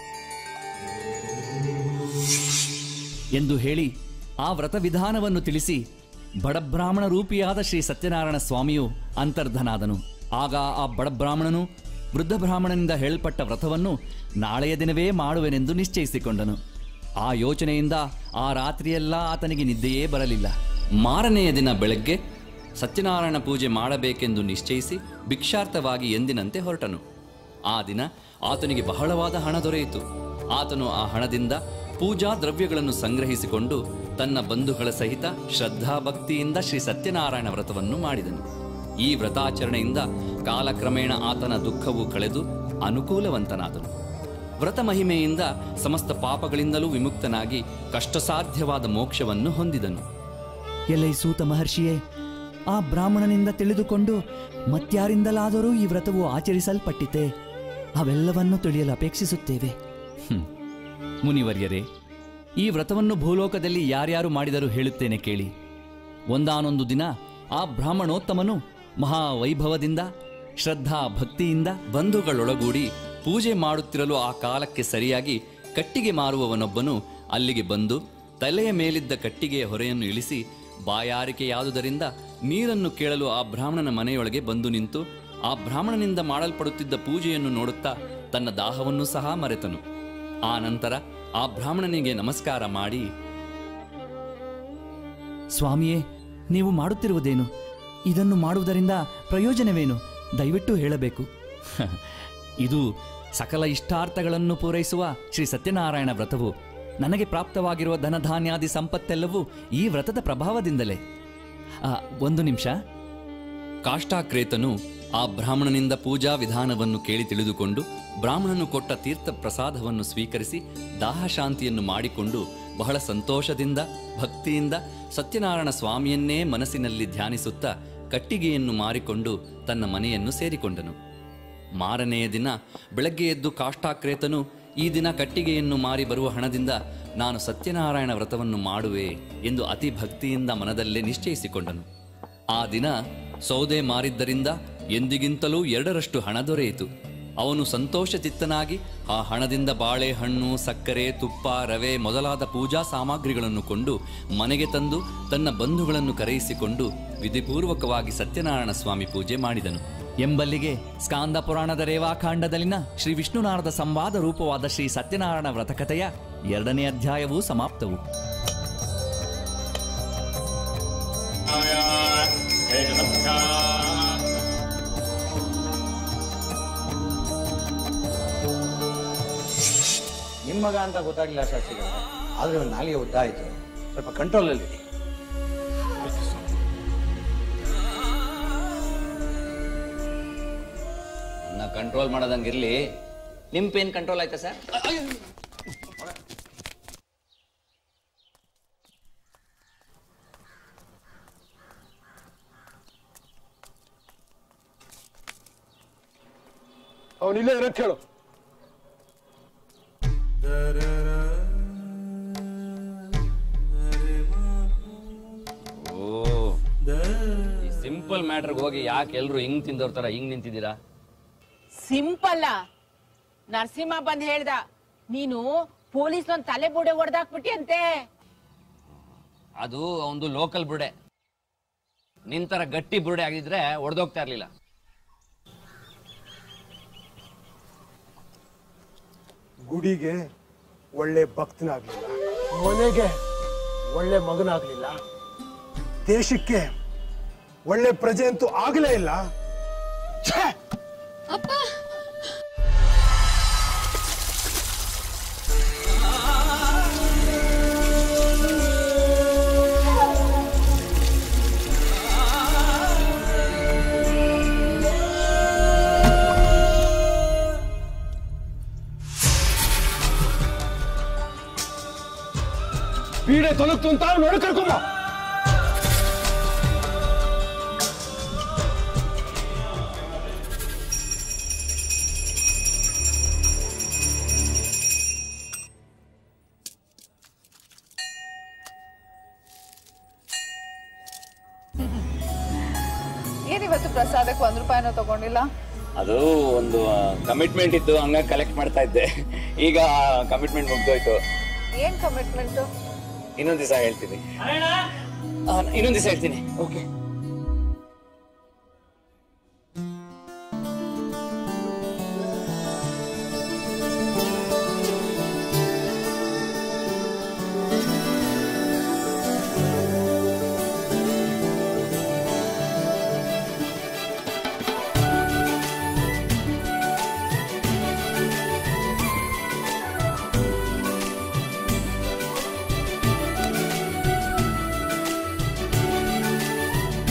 ಎಂದು ಹೇಳಿ ಆ ವ್ರತ ವಿಧಾನವನ್ನು ತಿಳಿಸಿ ಬಡಬ್ರಾಹ್ಮಣ ರೂಪಿಯಾದ ಶ್ರೀ ಸತ್ಯನಾರಾಯಣ ಸ್ವಾಮಿಯು ಅಂತರ್ಧನಾದನು ಆಗ ಆ ಬಡಬ್ರಾಹ್ಮಣನು ವೃದ್ಧ ಬ್ರಾಹ್ಮಣನಿಂದ ಹೇಳಲ್ಪಟ್ಟ ವ್ರತವನ್ನು ನಾಳೆಯ ದಿನವೇ ಮಾಡುವೆನೆಂದು ನಿಶ್ಚಯಿಸಿಕೊಂಡನು ಆ ಯೋಚನೆಯಿಂದ ಆ ರಾತ್ರಿಯೆಲ್ಲ ಆತನಿಗೆ ನಿದ್ದೆಯೇ ಬರಲಿಲ್ಲ ಮಾರನೆಯ ದಿನ ಬೆಳಗ್ಗೆ ಸತ್ಯನಾರಾಯಣ ಪೂಜೆ ಮಾಡಬೇಕೆಂದು ನಿಶ್ಚಯಿಸಿ ಭಿಕ್ಷಾರ್ಥವಾಗಿ ಎಂದಿನಂತೆ ಹೊರಟನು ಆ ದಿನ ಆತನಿಗೆ ಬಹಳವಾದ ಹಣ ದೊರೆಯಿತು ಆತನು ಆ ಹಣದಿಂದ ಪೂಜಾ ದ್ರವ್ಯಗಳನ್ನು ಸಂಗ್ರಹಿಸಿಕೊಂಡು ತನ್ನ ಬಂಧುಗಳ ಸಹಿತ ಶ್ರದ್ಧಾಭಕ್ತಿಯಿಂದ ಶ್ರೀ ಸತ್ಯನಾರಾಯಣ ವ್ರತವನ್ನು ಮಾಡಿದನು ಈ ವ್ರತಾಚರಣೆಯಿಂದ ಕಾಲಕ್ರಮೇಣ ಆತನ ದುಃಖವು ಕಳೆದು ಅನುಕೂಲವಂತನಾದನು ವ್ರತ ಮಹಿಮೆಯಿಂದ ಸಮಸ್ತ ಪಾಪಗಳಿಂದಲೂ ವಿಮುಕ್ತನಾಗಿ ಕಷ್ಟಸಾಧ್ಯವಾದ ಮೋಕ್ಷವನ್ನು ಹೊಂದಿದನು ಎಲೈ ಸೂತ ಮಹರ್ಷಿಯೇ ಆ ಬ್ರಾಹ್ಮಣನಿಂದ ತಿಳಿದುಕೊಂಡು ಮತ್ಯಾರಿಂದಲಾದರೂ ಈ ವ್ರತವು ಆಚರಿಸಲ್ಪಟ್ಟಿತೆ ಅವೆಲ್ಲವನ್ನೂ ತಿಳಿಯಲು ಅಪೇಕ್ಷಿಸುತ್ತೇವೆ ಹ್ಮ್. ಮುನಿವರ್ಯರೇ ಈ ವ್ರತವನ್ನು ಭೂಲೋಕದಲ್ಲಿ ಯಾರ್ಯಾರು ಮಾಡಿದರೂ ಹೇಳುತ್ತೇನೆ ಕೇಳಿ ಒಂದಾನೊಂದು ದಿನ ಆ ಬ್ರಾಹ್ಮಣೋತ್ತಮನು ಮಹಾವೈಭವದಿಂದ ಶ್ರದ್ಧಾ ಭಕ್ತಿಯಿಂದ ಬಂಧುಗಳೊಳಗೂಡಿ ಪೂಜೆ ಮಾಡುತ್ತಿರಲು ಆ ಕಾಲಕ್ಕೆ ಸರಿಯಾಗಿ ಕಟ್ಟಿಗೆ ಮಾರುವವನೊಬ್ಬನು ಅಲ್ಲಿಗೆ ಬಂದು ತಲೆಯ ಮೇಲಿದ್ದ ಕಟ್ಟಿಗೆಯ ಹೊರೆಯನ್ನು ಇಳಿಸಿ ಬಾಯಾರಿಕೆಯಾದುದರಿಂದ ನೀರನ್ನು ಕೇಳಲು ಆ ಬ್ರಾಹ್ಮಣನ ಮನೆಯೊಳಗೆ ಬಂದು ನಿಂತು ಆ ಬ್ರಾಹ್ಮಣನಿಂದ ಮಾಡಲ್ಪಡುತ್ತಿದ್ದ ಪೂಜೆಯನ್ನು ನೋಡುತ್ತಾ ತನ್ನ ದಾಹವನ್ನು ಸಹ ಮರೆತನು ಆ ನಂತರ ಆ ಬ್ರಾಹ್ಮಣನಿಗೆ ನಮಸ್ಕಾರ ಮಾಡಿ ಸ್ವಾಮಿಯೇ ನೀವು ಮಾಡುತ್ತಿರುವುದೇನು ಇದನ್ನು ಮಾಡುವುದರಿಂದ ಪ್ರಯೋಜನವೇನು ದಯವಿಟ್ಟು ಹೇಳಬೇಕು ಇದು ಸಕಲ ಇಷ್ಟಾರ್ಥಗಳನ್ನು ಪೂರೈಸುವ ಶ್ರೀ ಸತ್ಯನಾರಾಯಣ ವ್ರತವು ನನಗೆ ಪ್ರಾಪ್ತವಾಗಿರುವ ಧನಧಾನ್ಯಾದಿ ಸಂಪತ್ತೆಲ್ಲವೂ ಈ ವ್ರತದ ಪ್ರಭಾವದಿಂದಲೇ ಆ, ಒಂದು ನಿಮಿಷ ಕಾಷ್ಟಾಕ್ರೇತನು ಆ ಬ್ರಾಹ್ಮಣನಿಂದ ಪೂಜಾ ವಿಧಾನವನ್ನು ಕೇಳಿ ತಿಳಿದುಕೊಂಡು ಬ್ರಾಹ್ಮಣನು ಕೊಟ್ಟ ತೀರ್ಥ ಪ್ರಸಾದವನ್ನು ಸ್ವೀಕರಿಸಿ ದಾಹಶಾಂತಿಯನ್ನು ಮಾಡಿಕೊಂಡು ಬಹಳ ಸಂತೋಷದಿಂದ ಭಕ್ತಿಯಿಂದ ಸತ್ಯನಾರಾಯಣ ಸ್ವಾಮಿಯನ್ನೇ ಮನಸ್ಸಿನಲ್ಲಿ ಧ್ಯಾನಿಸುತ್ತಾ ಕಟ್ಟಿಗೆಯನ್ನು ಮಾರಿಕೊಂಡು ತನ್ನ ಮನೆಯನ್ನು ಸೇರಿಕೊಂಡನು ಮಾರನೆಯ ದಿನ ಬೆಳಗ್ಗೆ ಎದ್ದು ಕಾಷ್ಟಾಕ್ರೇತನು ಈ ದಿನ ಕಟ್ಟಿಗೆಯನ್ನು ಮಾರಿ ಬರುವ ಹಣದಿಂದ ನಾನು ಸತ್ಯನಾರಾಯಣ ವ್ರತವನ್ನು ಮಾಡುವೆ ಎಂದು ಅತಿ ಭಕ್ತಿಯಿಂದ ಮನದಲ್ಲೇ ನಿಶ್ಚಯಿಸಿಕೊಂಡನು ಆ ದಿನ ಸೌದೆ ಮಾರಿದ್ದರಿಂದ ಎಂದಿಗಿಂತಲೂ ಎರಡರಷ್ಟು ಹಣ ದೊರೆಯಿತು ಅವನು ಸಂತೋಷಚಿತ್ತನಾಗಿ ಆ ಹಣದಿಂದ ಬಾಳೆಹಣ್ಣು ಸಕ್ಕರೆ ತುಪ್ಪ ರವೆ ಮೊದಲಾದ ಪೂಜಾ ಸಾಮಗ್ರಿಗಳನ್ನು ಕೊಂಡು ಮನೆಗೆ ತಂದು ತನ್ನ ಬಂಧುಗಳನ್ನು ಕರೆಯಿಸಿಕೊಂಡು ವಿಧಿಪೂರ್ವಕವಾಗಿ ಸತ್ಯನಾರಾಯಣ ಸ್ವಾಮಿ ಪೂಜೆ ಮಾಡಿದನು ಎಂಬಲ್ಲಿಗೆ ಸ್ಕಾಂದ ಪುರಾಣದ ರೇವಾಖಾಂಡದಲ್ಲಿನ ಶ್ರೀ ವಿಷ್ಣುನಾರದ ಸಂವಾದ ರೂಪವಾದ ಶ್ರೀ ಸತ್ಯನಾರಾಯಣ ವ್ರತಕಥೆಯ ಎರಡನೇ ಅಧ್ಯಾಯವೂ ಸಮಾಪ್ತವು ನಿಮ್ಮ ಮಗ ಅಂತ ಗೊತ್ತಾಗ್ಲಿಲ್ಲ ಶಾಸ್ತ್ರಿಗಳ ಆದ್ರೆ ಒಂದು ನಾಲಿಗೆ ಉದ್ದ ಆಯ್ತು ಸ್ವಲ್ಪ ಕಂಟ್ರೋಲ್ ಅಲ್ಲಿ ನನ್ನ ಕಂಟ್ರೋಲ್ ಮಾಡೋದಂಗಿರ್ಲಿ ನಿಮ್ ಪೇನ್ ಕಂಟ್ರೋಲ್ ಆಯ್ತಾ ಸರ್ ಅವನಿಲ್ಲೇ ಇರಕ್ಕೆ ಹೇಳು ಓ ಈ ಸಿಂಪಲ್ ಮ್ಯಾಟ್ರಿಗೆ ಹೋಗಿ ಯಾಕೆ ಎಲ್ರು ಹಿಂಗ್ ತಿಂದವ್ರ ತರ ಹಿಂಗ್ ನಿಂತಿದ್ದೀರಾ ಸಿಂಪಲ್ ನರಸಿಂಹ ಬಂದ್ ಹೇಳ್ದ ನೀನು ಪೊಲೀಸ್ ಒಂದ್ ತಲೆ ಬುಡೆ ಹೊಡೆದಾಕ್ಬಿಟ್ಟಿ ಅಂತೆ ಅದು ಒಂದು ಲೋಕಲ್ ಬುರ್ಡೆ ನಿಂತರ ಗಟ್ಟಿ ಬುರ್ಡೆ ಆಗಿದ್ರೆ ಒಡೆದೋಗ್ತಾ ಇರ್ಲಿಲ್ಲ ಗುಡಿಗೆ ಒಳ್ಳೆ ಭಕ್ತನಾಗ್ಲಿಲ್ಲ ಮನೆಗೆ ಒಳ್ಳೆ ಮಗನಾಗ್ಲಿಲ್ಲ ದೇಶಕ್ಕೆ ಒಳ್ಳೆ ಪ್ರಜೆ ಅಂತೂ ಆಗಲೇ ಇಲ್ಲ ಛೇ! ಪೀಡೆ ತೊಲಗ್ತು ಅಂತ ನೋಡಿ ಕರ್ಕೊಂಬ ಏನಿವತ್ತು ಪ್ರಸಾದಕ್ಕೆ ಒಂದ್ ರೂಪಾಯಿನೂ ತಗೊಂಡಿಲ್ಲ ಅದು ಒಂದು ಕಮಿಟ್ಮೆಂಟ್ ಇತ್ತು ಹಂಗಾಗಿ ಕಲೆಕ್ಟ್ ಮಾಡ್ತಾ ಇದ್ದೆ ಈಗ ಕಮಿಟ್ಮೆಂಟ್ ಮುಗ್ದೋಯ್ತು ಏನ್ ಕಮಿಟ್ಮೆಂಟ್ ಇನ್ನೊಂದ್ ದಿವಸ ಹೇಳ್ತೀನಿ ಆ, ಇನ್ನೊಂದ್ ದಿವಸ ಹೇಳ್ತೀನಿ ಓಕೆ ಆ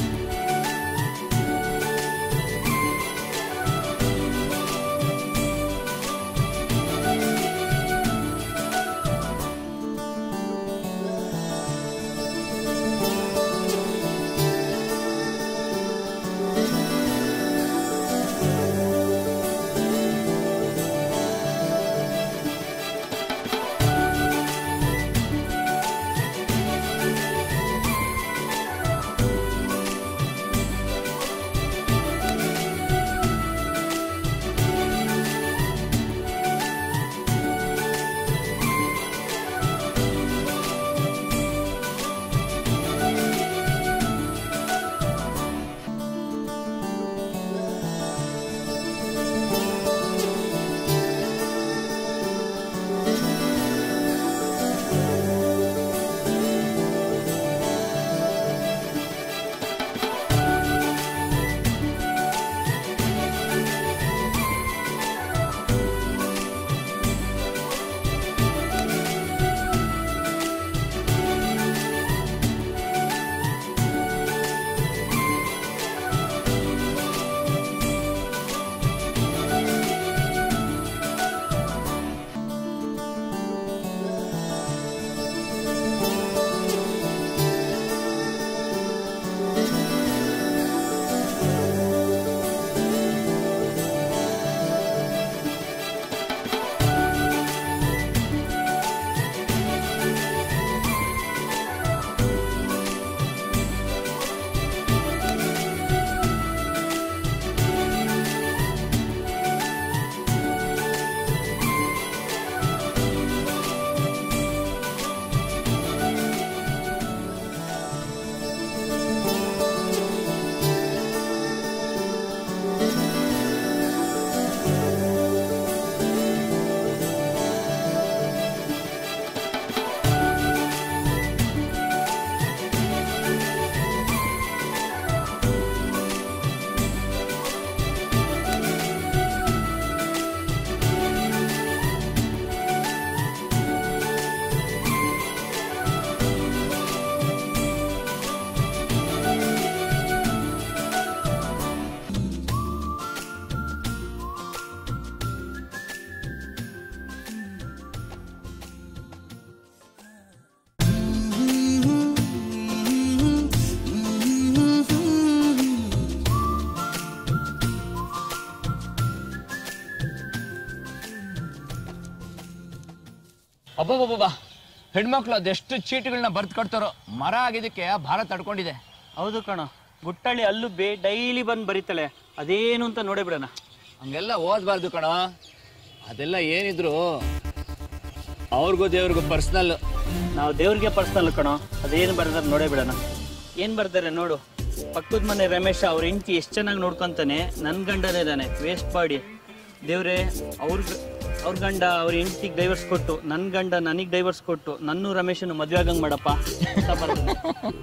ಅಬ್ಬಬ್ಬಬ್ಬ ಹೆಣ್ಮಕ್ಳು ಅದೆಷ್ಟು ಚೀಟಿಗಳನ್ನ ಬರ್ತ್ ಕೊಡ್ತಾರೋ ಮರ ಆಗಿದ್ದಕ್ಕೆ ಭಾರ ತಡ್ಕೊಂಡಿದೆ ಹೌದು ಕಣ ಗುಟ್ಟಳ್ಳಿ ಅಲ್ಲೂ ಬೇ ಡೈಲಿ ಬಂದು ಬರೀತಾಳೆ ಅದೇನು ಅಂತ ನೋಡೇ ಬಿಡೋಣ ಹಂಗೆಲ್ಲ ಓದ್ಬಾರ್ದು ಕಣ ಅದೆಲ್ಲ ಏನಿದ್ರು ಅವ್ರಿಗೂ ದೇವ್ರಿಗೂ ಪರ್ಸ್ನಲ್ ನಾವು ದೇವ್ರಿಗೆ ಪರ್ಸನಲ್ ಕಣೋ ಅದೇನು ಬರ್ದಾರ ನೋಡೇ ಬಿಡೋಣ ಏನ್ ಬರ್ದಾರೆ ನೋಡು ಪಕ್ಕದ ಮನೆ ರಮೇಶ ಅವ್ರ ಹೆಂಡತಿ ಎಷ್ಟು ಚೆನ್ನಾಗಿ ನೋಡ್ಕೊಂತಾನೆ ನನ್ನ ಗಂಡನೇ ಇದ್ದಾನೆ ವೇಸ್ಟ್ ಬಾಡಿ ದೇವ್ರೆ ಅವ್ರ ಅವ್ರ ಗಂಡ ಅವ್ರ ಹೆಂಡತಿಗೆ ಡೈವರ್ಸ್ ಕೊಟ್ಟು ನನ್ನ ಗಂಡ ನನಗೆ ಡೈವರ್ಸ್ ಕೊಟ್ಟು ನನ್ನ ರಮೇಶನು ಮದುವೆ ಆಗಂಗ್ ಮಾಡಪ್ಪ ಅಂತ ಬರ್ದಾನೆ.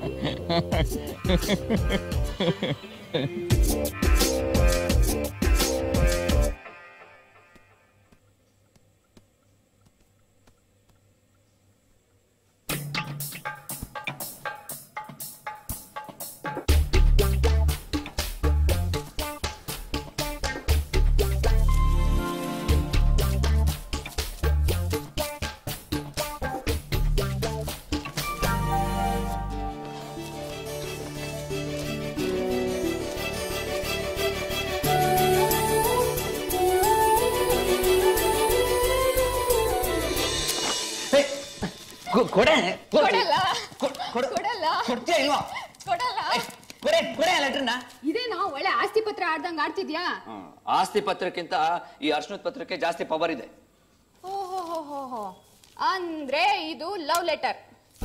ಕೊಡೆ ಕೊಡಲ್ಲ ಕೊಡಲ್ಲ ಕೊಡ್ತೀಯ ಇಲ್ವಾ ಕೊಡಲ್ಲ ಕೊಡೆ ಕೊಡೆ ಲೆಟ್ರನ್ನ ಇದೇನಾ ಒಳ್ಳೆ ಆಸ್ತಿ ಪತ್ರ ಆಡ್ದಂಗ್ ಆಡ್ತಿದ್ಯಾ ಆಸ್ತಿ ಪತ್ರಕ್ಕಿಂತ ಈ ಅರ್ಶನದ ಪತ್ರಕ್ಕೆ ಜಾಸ್ತಿ ಪವರ್ ಇದೆ ಓಹೋ ಅಂದ್ರೆ ಇದು ಲವ್ ಲೆಟರ್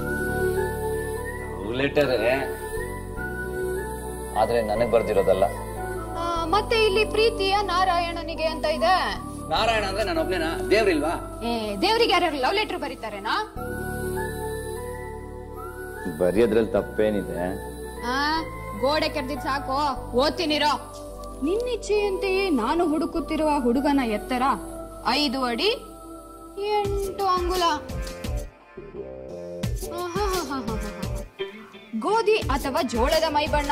ಲೆಟರ್ ಆದ್ರೆ ನನಗ್ ಬರ್ದಿರೋದಲ್ಲ ಮತ್ತೆ ಇಲ್ಲಿ ಪ್ರೀತಿಯ ನಾರಾಯಣನಿಗೆ ಅಂತ ಇದೆ ನಾರಾಯಣ ಅಂದ್ರೆ ನಾನು ಒಬ್ನೇನಾ ದೇವ್ರಿಲ್ವಾ ಏ ದೇವ್ರಿಗೆ ಯಾರ್ಯಾರು ಲವ್ ಲೆಟರ್ ಬರೀತಾರೇನಾ ಬರೆಯೋದ್ರಲ್ಲಿ ತಪ್ಪೇನಿದೆ ಆ ಗೋಡೆ ಕೆರ್ದಿದ್ ಸಾಕು ಓದ್ತೀನಿರೋ ನಿನ್ನಿಚ್ಛೆಯಂತೆಯೇ ನಾನು ಹುಡುಕುತ್ತಿರುವ ಹುಡುಗನ ಎತ್ತರ ಐದು ಅಡಿ ಎಂಟು ಅಂಗುಲ ಆಹಾಹಾಹಾಹಾಹಾ. ಗೋಧಿ ಅಥವಾ ಜೋಳದ ಮೈಬಣ್ಣ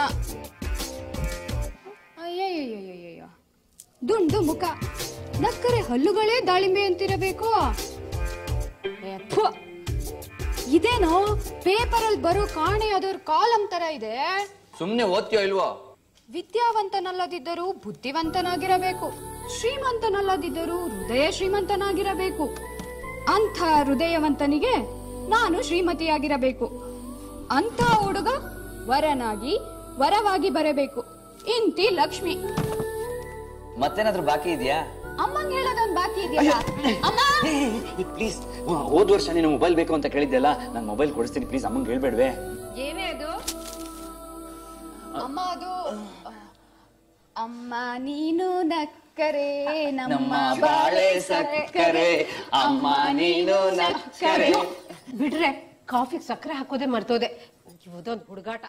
ಅಯ್ಯಯ್ಯಯ್ಯಯ್ಯಯ್ಯ ದುಂಡು ಮುಖ ನಕ್ಕರೆ ಹಲ್ಲುಗಳೇ ದಾಳಿಂಬೆ ಅಂತಿರಬೇಕು ಏ, ಫು. ಇದೇನೋ ಪೇಪರ್ ಅಲ್ಲಿ ಬರೋ ಕಾಣೆಯಾದವ್ರ ಕಾಲಂ ತರ ಇದೆ ಸುಮ್ನೆ ಓದ್ತೀಯೋ ಇಲ್ವೋ ವಿದ್ಯಾವಂತನಲ್ಲದಿದ್ದರೂ ಬುದ್ಧಿವಂತನಾಗಿರಬೇಕು ಶ್ರೀಮಂತನಲ್ಲದಿದ್ದರೂ ಹೃದಯ ಶ್ರೀಮಂತನಾಗಿರಬೇಕು ಅಂಥ ಹೃದಯವಂತನಿಗೆ ನಾನು ಶ್ರೀಮತಿಯಾಗಿರಬೇಕು ಅಂಥ ಹುಡುಗ ವರನಾಗಿ ವರವಾಗಿ ಬರಬೇಕು ಇಂತಿ ಲಕ್ಷ್ಮಿ ಮತ್ತೇನಾದ್ರೂ ಬಾಕಿ ಇದೆಯಾ ಅಮ್ಮಂಗ್ ಹೇಳೋದೊಂದ್ ಬಾಕಿ ಇದೆಯಲ್ಲ ಅಮ್ಮ ಪ್ಲೀಸ್ ಹೋದ ವರ್ಷ ನೀನು ಮೊಬೈಲ್ ಬೇಕು ಅಂತ ಕೇಳಿದ್ದೆಲ್ಲ ನಾನು ಮೊಬೈಲ್ ಕೊಡಿಸ್ತೀನಿ ಪ್ಲೀಸ್ ಅಮ್ಮಂಗೆ ಹೇಳ್ಬೇಡ್ವೆ ಏನೇ ಅದು ಅಮ್ಮ ಅದು ಅಮ್ಮ ನೀನು ನಕ್ಕರೆ ನಮ್ಮ ಬಾಳೆ ಸಕ್ಕರೆ ಅಮ್ಮ ನೀನು ನಕ್ಕರೆ ಬಿಡ್ರೆ ಕಾಫಿಗೆ ಸಕ್ಕರೆ ಹಾಕೋದೇ ಮರ್ತೋದೆ ಇವದೊಂದು ಹುಡುಗಾಟ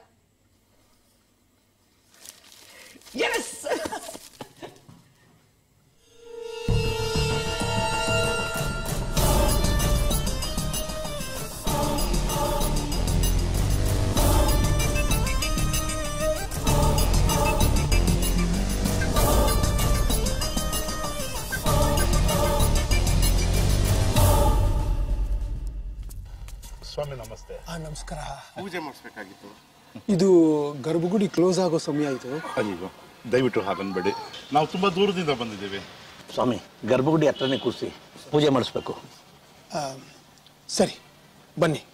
ಸ್ವಾಮಿ ನಮಸ್ತೆ ನಮಸ್ಕಾರ ಪೂಜೆ ಮಾಡಿಸ್ಬೇಕಾಗಿತ್ತು ಇದು ಗರ್ಭಗುಡಿ ಕ್ಲೋಸ್ ಆಗೋ ಸಮಯ ಆಯಿತು ಅಯ್ಯೋ ದಯವಿಟ್ಟು ಹಾಗನ್ಬೇಡಿ ನಾವು ತುಂಬಾ ದೂರದಿಂದ ಬಂದಿದ್ದೇವೆ ಸ್ವಾಮಿ ಗರ್ಭಗುಡಿ ಹತ್ರನೇ ಕೂರಿಸಿ ಪೂಜೆ ಮಾಡಿಸ್ಬೇಕು ಸರಿ ಬನ್ನಿ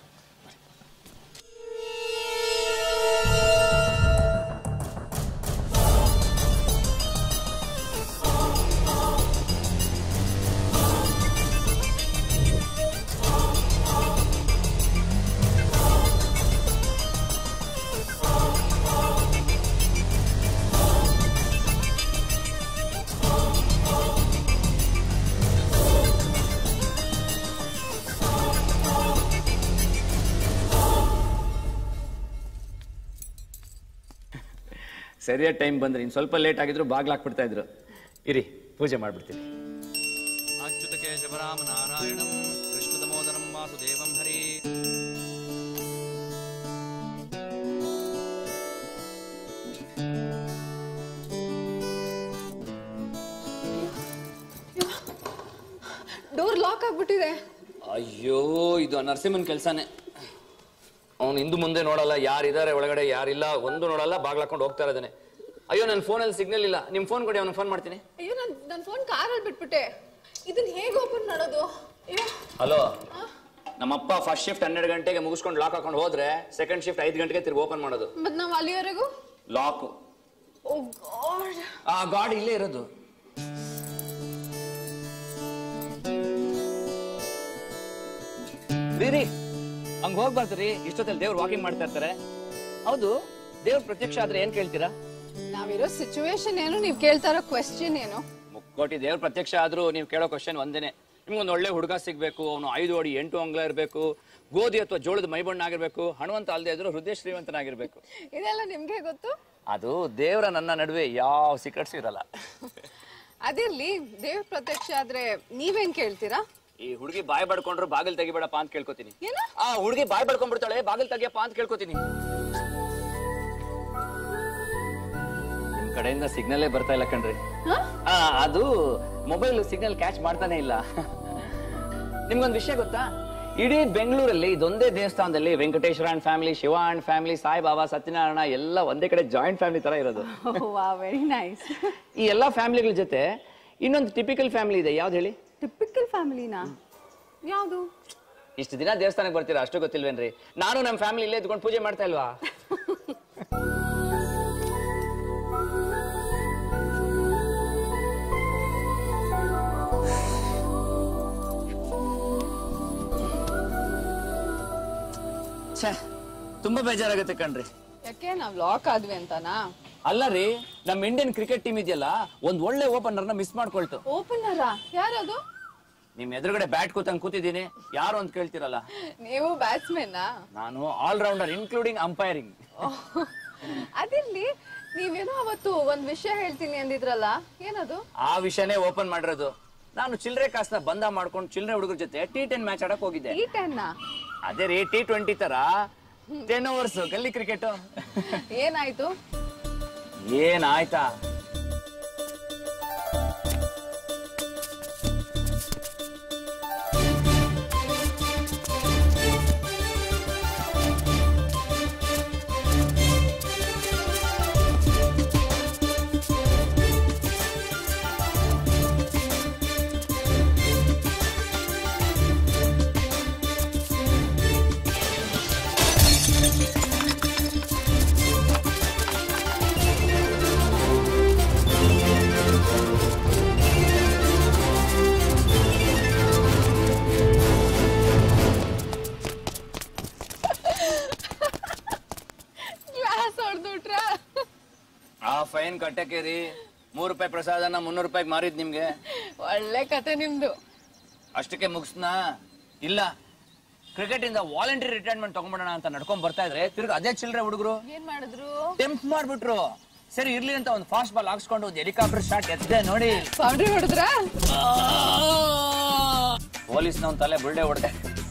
ಸರಿಯಾದ ಟೈಮ್ ಬಂದ್ರೆ ಇನ್ನು ಸ್ವಲ್ಪ ಲೇಟ್ ಆಗಿದ್ರು ಬಾಗ್ಲು ಹಾಕ್ಬಿಡ್ತಾ ಇದ್ರು ಇರಿ ಪೂಜೆ ಮಾಡ್ಬಿಡ್ತೀನಿ ಅಚ್ಯುತ ಕೇಶವರಾಮ ನಾರಾಯಣಂ ಕೃಷ್ಣ ದಮೋದರಂ ವಾಸುದೇವಂ ಹರಿ ಡೋರ್ ಲಾಕ್ ಆಗ್ಬಿಟ್ಟಿದೆ ಅಯ್ಯೋ ಇದು ನರಸಿಂಹನ್ ಕೆಲಸನೇ ಅವ್ನು ಹಿಂದು ಮುಂದೆ ನೋಡಲ್ಲ ಯಾರಿದ್ದಾರೆ ಒಳಗಡೆ ಯಾರಿಲ್ಲ ಒಂದು ನೋಡಲ್ಲ ಬಾಗ್ಲು ಹಾಕೊಂಡು ಹೋಗ್ತಾ ಇದ್ದಾನೆ ಅಯ್ಯೋ ನನ್ನ ಫೋನಲ್ಲಿ ಸಿಗ್ನಲ್ ಇಲ್ಲ ನಿಮ್ಮ ಫೋನ್ ಕೊಡಿ ಅವ್ನಿಗೆ ಫೋನ್ ಮಾಡ್ತೀನಿ ಅಯ್ಯೋ ನನ್ ನನ್ ಫೋನ್ ಕಾರಲ್ಲಿ ಬಿಟ್ಬಿಟ್ಟೆ ಇದನ್ನ ಹೇಗೆ ಓಪನ್ ಮಾಡೋದು ಹಲೋ ನಮ್ಮಪ್ಪ ಫಸ್ಟ್ ಶಿಫ್ಟ್ ಹನ್ನೆರಡು ಗಂಟೆಗೆ ಮುಗಿಸ್ಕೊಂಡು ಲಾಕ್ ಹಾಕೊಂಡು ಹೋದ್ರೆ ಸೆಕೆಂಡ್ ಶಿಫ್ಟ್ ಐದು ಗಂಟೆಗೆ ತಿರ್ಗಿ ಓಪನ್ ಮಾಡೋದು ಮತ್ ನಾವ್ ಅಲ್ಲಿವರೆಗೂ ಲಾಕ್ ಓ ಗಾಡ್ ಆ ಗಾಡ್ ಇಲ್ಲೇ ಇರೋದು ರೀ ರೀ ಹಂಗ ಹೋಗ್ಬಾರ್ದು ರೀ ಇಷ್ಟೊತ್ತಲ್ಲಿ ದೇವ್ರು ವಾಕಿಂಗ್ ಮಾಡ್ತಾ ಇರ್ತಾರೆ ಹೌದು ದೇವ್ರ ಪ್ರತ್ಯಕ್ಷ ಆದ್ರೆ ಏನ್ ಕೇಳ್ತೀರಾ ನಾವಿರೋ ಸಿಚುವೇಶನ್ ಏನು ನೀವ್ ಕೇಳ್ತಾ ಇರೋ ಕ್ವೆಶ್ಚನ್ ಏನು ಮುಕ್ಕೋಟಿ ದೇವ್ರ ಪ್ರತ್ಯಕ್ಷ ಆದ್ರೂ ನೀವು ಕೇಳೋ ಕ್ವಶನ್ ಒಂದೇನೆ ನಿಮ್ಗೊಂದು ಒಳ್ಳೆ ಹುಡುಗ ಸಿಗ್ಬೇಕು ಅವನು ಐದು ಅಡಿ ಎಂಟು ಅಂಗ್ಲ ಇರಬೇಕು ಗೋಧಿ ಅಥವಾ ಜೋಳದ ಮೈಬಣ್ಣ ಆಗಿರ್ಬೇಕು ಹಣವಂತ ಅಲ್ಲದೆ ಇದ್ರು ಹೃದಯ ಶ್ರೀಮಂತನಾಗಿರ್ಬೇಕು ಇದೆಲ್ಲ ನಿಮ್ಗೆ ಗೊತ್ತು ಅದು ದೇವರ ನನ್ನ ನಡುವೆ ಯಾವ ಸೀಕ್ರೆಟ್ಸ್ ಇರಲ್ಲ ಅದಿರ್ಲಿ ದೇವ್ರ ಪ್ರತ್ಯಕ್ಷ ಆದ್ರೆ ನೀವೇನ್ ಕೇಳ್ತೀರಾ ಈ ಹುಡುಗಿ ಬಾಯ್ ಬಡ್ಕೊಂಡ್ರು ಬಾಗಿಲ್ ತೆಗಿಬೇಡಪ್ಪ ಅಂತ ಕೇಳ್ಕೊತೀನಿ ಆ ಹುಡುಗಿ ಬಾಯ್ ಬಡ್ಕೊಂಡ್ಬಿಡ್ತಾಳೆ ಬಾಗಿಲ್ ತೆಗಿಯಪ್ಪ ಅಂತ ಕೇಳ್ಕೊತೀನಿ ನಿಮ್ ಕಡೆಯಿಂದ ಸಿಗ್ನಲೇ ಬರ್ತಾ ಇಲ್ಲ ಕಣ್ರಿ ಆ, ಅದು ಮೊಬೈಲ್ ಸಿಗ್ನಲ್ ಕ್ಯಾಚ್ ಮಾಡ್ತಾನೆ ಇಲ್ಲ ನಿಮ್ಗೊಂದು ವಿಷಯ ಗೊತ್ತಾ ಇಡೀ ಬೆಂಗಳೂರಲ್ಲಿ ಇದೊಂದೇ ದೇವಸ್ಥಾನದಲ್ಲಿ Venkateshwara and family Shiva and family Saibaba Satyanarayana ಎಲ್ಲ ಒಂದೇ ಕಡೆ ಜಾಯಿಂಟ್ ಫ್ಯಾಮಿಲಿ ತರ ಇರೋದು ವಾ ವೆರಿ ನೈಸ್ ಈ ಎಲ್ಲಾ ಫ್ಯಾಮಿಲಿಗಳ ಜೊತೆ ಇನ್ನೊಂದು ಟಿಪಿಕಲ್ ಫ್ಯಾಮಿಲಿ ಇದೆ ಯಾವ್ದು ಹೇಳಿ ಟಿಪಿಕಲ್ ಫ್ಯಾಮಿಲಿನಾ ಯಾವುದು ಇಷ್ಟು ದಿನ ದೇವಸ್ಥಾನಕ್ಕೆ ಬರ್ತೀರಾ ಅಷ್ಟು ಗೊತ್ತಿಲ್ವೇನ್ರಿ ನಾನು ನಮ್ಮ ಫ್ಯಾಮಿಲಿ ಇಲ್ಲೇ ಇದ್ಕೊಂಡು ಪೂಜೆ ಮಾಡ್ತಾ ಇಲ್ವಾ ಛೇ ತುಂಬಾ ಬೇಜಾರಾಗುತ್ತೆ ಕಣ್ರಿ ಯಾಕೆ ನಾವ್ ಲಾಕ್ ಆದ್ವಿ ಅಂತನಾ ಅಲ್ಲ ರೀ ನಮ್ ಇಂಡಿಯನ್ ಕ್ರಿಕೆಟ್ ಟೀಮ್ ಇದೆಯಲ್ಲ ಒಂದ್ ಒಳ್ಳೆ ಓಪನರ್ ನ ಮಿಸ್ ಮಾಡ್ಕೊಳ್ತು ಓಪನರ ಯಾರದು ನಿಮ್ ಎದುರುಗಡೆ ಬ್ಯಾಟ್ ಕೂತಂಗ್ ಕೂತಿದ್ದೀನಿ ಯಾರು ಅಂತ ಕೇಳ್ತಿರಲ್ಲ ನೀವು ಬ್ಯಾಟ್ಸ್ಮನ್ ನಾನು ಆಲ್ ರೌಂಡರ್ ಇನ್ಕ್ಲೂಡಿಂಗ್ ಅಂಪೈರಿಂಗ್ ಅದಿರ್ಲಿ ನೀವೇನೋ ಅವತ್ತು ಒಂದ್ ವಿಷಯ ಹೇಳ್ತೀನಿ ಅಂದಿದ್ರಲ್ಲ ಏನದು ಆ ವಿಷಯನೇ ಓಪನ್ ಮಾಡಿರೋದು ನಾನು ಚಿಲ್ಡ್ರೆ ಕಾಸ್ನ ಬಂದ ಮಾಡ್ಕೊಂಡು ಚಿಲ್ಡ್ರೆ ಹುಡುಗರ ಜೊತೆ ಟಿ ಟೆನ್ ಮ್ಯಾಚ್ ಆಡಕ್ ಹೋಗಿದ್ದೆ ಈ ಟೆನ್ನ ಅದೇ ರೀ ಟಿ ಟ್ವೆಂಟಿ ತರ ಟೆನ್ ಓವರ್ಸ್ ಗಲ್ಲಿ ಕ್ರಿಕೆಟ್ ಏನಾಯ್ತು ಏನಾಯ್ತಾ ಗ್ಲಾಸ್ ಹೊಡೆದ್ಬಿಟ್ರ ಆ ಫೈನ್ ಕಟ್ಟಕ್ಕೆ ರೀ ಮೂರು ರೂಪಾಯಿ ಪ್ರಸಾದನ ಮುನ್ನೂರು ರೂಪಾಯಿಗೆ ಮಾರಿದ್ ನಿಮ್ಗೆ ಒಳ್ಳೆ ಕತೆ ನಿಮ್ದು ಅಷ್ಟಕ್ಕೆ ಮುಗಿಸ್ನಾ ಇಲ್ಲ ಕ್ರಿಕೆಟ್ ಇಂದ ವಾಲಂಟರಿ ರಿಟೈರ್ಮೆಂಟ್ ತಗೊಂಡ್ಬಿಡೋಣ ಅಂತ ನಡ್ಕೊಂಡ್ ಬರ್ತಾ ಇದ್ರೆ ತಿರ್ಗಿ ಅದೇ ಚಿಲ್ಡ್ರೆ ಹುಡುಗರು ಏನ್ ಮಾಡಿದ್ರು ಟೆಂಪ್ ಮಾಡ್ಬಿಟ್ರು ಸರಿ ಇರ್ಲಿ ಅಂತ ಒಂದು ಫಾಸ್ಟ್ ಬಾಲ್ ಹಾಕ್ಸ್ಕೊಂಡು ಒಂದು ಹೆಲಿಕಾಪ್ಟರ್ ಶಾಟ್ ಎದ್ದೆ ನೋಡಿ ಬೌಂಡ್ರಿ ಹೊಡೆದ್ರ ಪೊಲೀಸ್ನ ಒಂದು ತಲೆ ಬುಲ್ಡೆ ಹೊಡೆದೆ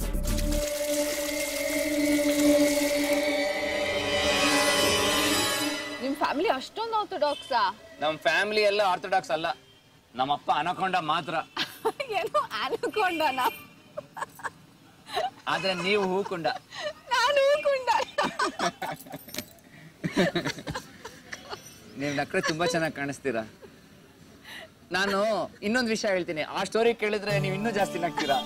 ನಿಮ್ ಫ್ಯಾಮಿಲಿ ಅಷ್ಟೊಂದು ಆರ್ಥೋಡಾಕ್ಸಾ ನಮ್ ಫ್ಯಾಮಿಲಿ ಎಲ್ಲ ಆರ್ಥೋಡಾಕ್ಸ್ ಅಲ್ಲ ನಮ್ಮಪ್ಪ ಅನಕೊಂಡ ಮಾತ್ರ ಏನೋ ಅನ್ಕೊಂಡನ ಆದ್ರೆ ನೀವು ಹೂಕುಂಡ ನಾನು ಹೂಕೊಂಡ ನೀವು ನಕ್ರೆ ತುಂಬಾ ಚೆನ್ನಾಗಿ ಕಾಣಿಸ್ತೀರಾ ನಾನು ಇನ್ನೊಂದು ವಿಷಯ ಹೇಳ್ತೀನಿ ಆ ಸ್ಟೋರಿ ಕೇಳಿದ್ರೆ ನೀವು ಇನ್ನೂ ಜಾಸ್ತಿ ನಗ್ತೀರಾ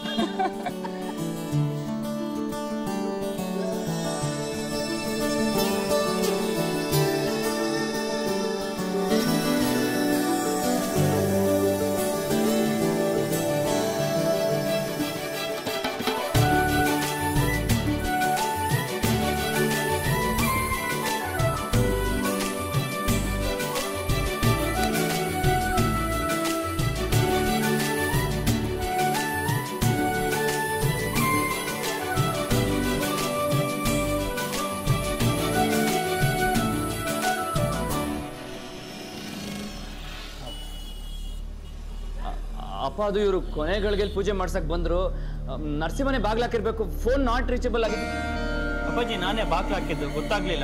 ಅಪ್ಪ ಅದು ಇವರು ಕೊನೆಗಳಿಗೆ ಪೂಜೆ ಮಾಡ್ಸಕ್ ಬಂದ್ರು ಅಮ್, ನರಸಿಂಹನೇ ಬಾಗ್ಲಾಕಿರ್ಬೇಕು ಫೋನ್ ನಾಟ್ ರೀಚಬಲ್ ಆಗಿದೆ ಅಪ್ಪಾಜಿ ನಾನೇ ಬಾಕ್ಲು ಹಾಕಿದ್ದು ಗೊತ್ತಾಗ್ಲಿಲ್ಲ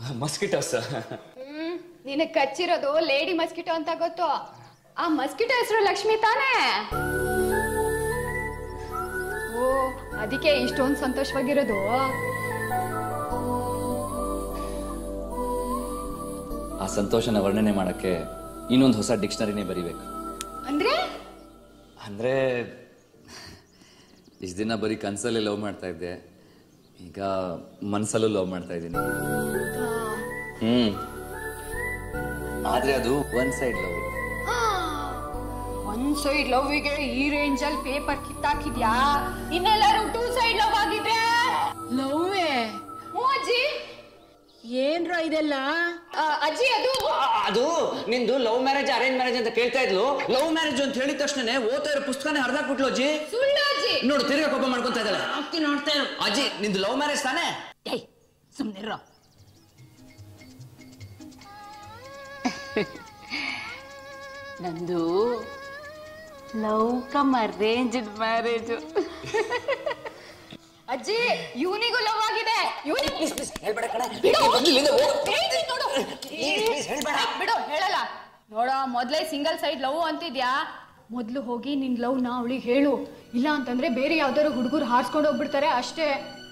ಮಸ್ಕಿಟೋಸ್ ಹ್ಮ್ ನಿನಗ್ ಕಚ್ಚಿರೋದು ಲೇಡಿ ಮಸ್ಕಿಟೋ ಅಂತ ಗೊತ್ತು ಆ ಮಸ್ಕಿಟೋ ಹೆಸರು ಲಕ್ಷ್ಮಿ ತಾನೇ ಓ ಅದಕ್ಕೆ ಇಷ್ಟೊಂದು ಸಂತೋಷವಾಗಿರೋದು ಆ ಸಂತೋಷನ ವರ್ಣನೆ ಮಾಡಕ್ಕೆ ಇನ್ನೊಂದು ಹೊಸ ಡಿಕ್ಷನರಿನೇ ಬರಿಬೇಕು ಅಂದ್ರೆ ಅಂದ್ರೆ ಇಷ್ಟು ದಿನ ಬರೀ ಕನ್ಸಲ್ಲೇ ಲವ್ ಮಾಡ್ತಾ ಇದ್ದೆ ಈಗ ಮನ್ಸಲ್ಲೂ ಲವ್ ಮಾಡ್ತಾ ಇದ್ದೀನಿ ಹ್ಮ್ ಆದ್ರೆ ಅದು ಒನ್ ಸೈಡ್ ಲವ್ ಒಂದ್ ಸೈಡ್ ಲವ್ಗೆ ಈ ರೇಂಜ್ ಅಲ್ಲಿ ಪೇಪರ್ ಕಿತ್ತಾಕಿದ್ಯಾ ಇನ್ನೆಲ್ಲರೂ ಟೂ ಸೈಡ್ ಲವ್ ಆಗಿದ್ರೆ ಲವ್ವೇ ಹ್ಞೂ ಅಜ್ಜಿ ಏನ್ರ ಇದೆಲ್ಲ ಆ, ಅಜ್ಜಿ ಅದು ಅದು ನಿಂದು ಲವ್ ಮ್ಯಾರೇಜ್ ಅರೇಂಜ್ ಮ್ಯಾರೇಜ್ ಅಂತ ಕೇಳ್ತಾ ಇದ್ಲು ಲವ್ ಮ್ಯಾರೇಜ್ ಅಂತ ಹೇಳಿದ ತಕ್ಷಣ ಓದ್ತಾ ಇರೋ ಪುಸ್ತಕನೇ ಹರಿದಾಕ್ಬಿಟ್ಲು ಅಜ್ಜಿ ಸುಳ್ಳು ಅಜ್ಜಿ ನೋಡು ತಿರ್ಗಾ ಕೋಪ ಮಾಡ್ಕೊಂತ ಇದ್ದಾಳೆ ಆಗ್ತಿ ನೋಡ್ತಾ ಇರು. ಅಜ್ಜಿ ನಿಂದು ಲವ್ ಮ್ಯಾರೇಜ್ ತಾನೇ ಏಯ್ ಸುಮ್ನಿರೋ ನಂದು ಲವ್ ಕಮ್ ಅರೇಂಜ್ಡ್ ಮ್ಯಾರೇಜು ಅಜ್ಜಿ ಇವನಿಗೂ ಲವ್ ಆಗಿದೆ ಇವನಿಗೂ ಬಿಡು ಹೇಳಲ್ಲ ನೋಡ ಮೊದ್ಲೇ ಸಿಂಗಲ್ ಸೈಡ್ ಲವ್ ಅಂತಿದ್ಯಾ ಮೊದ್ಲು ಹೋಗಿ ನಿನ್ ಲವ್ ನ ಅವಳಿಗೆ ಹೇಳು ಇಲ್ಲ ಅಂತಂದ್ರೆ ಬೇರೆ ಯಾವ್ದಾದ್ರು ಹುಡುಗರು ಹಾರ್ಸ್ಕೊಂಡು ಹೋಗ್ಬಿಡ್ತಾರೆ ಅಷ್ಟೇ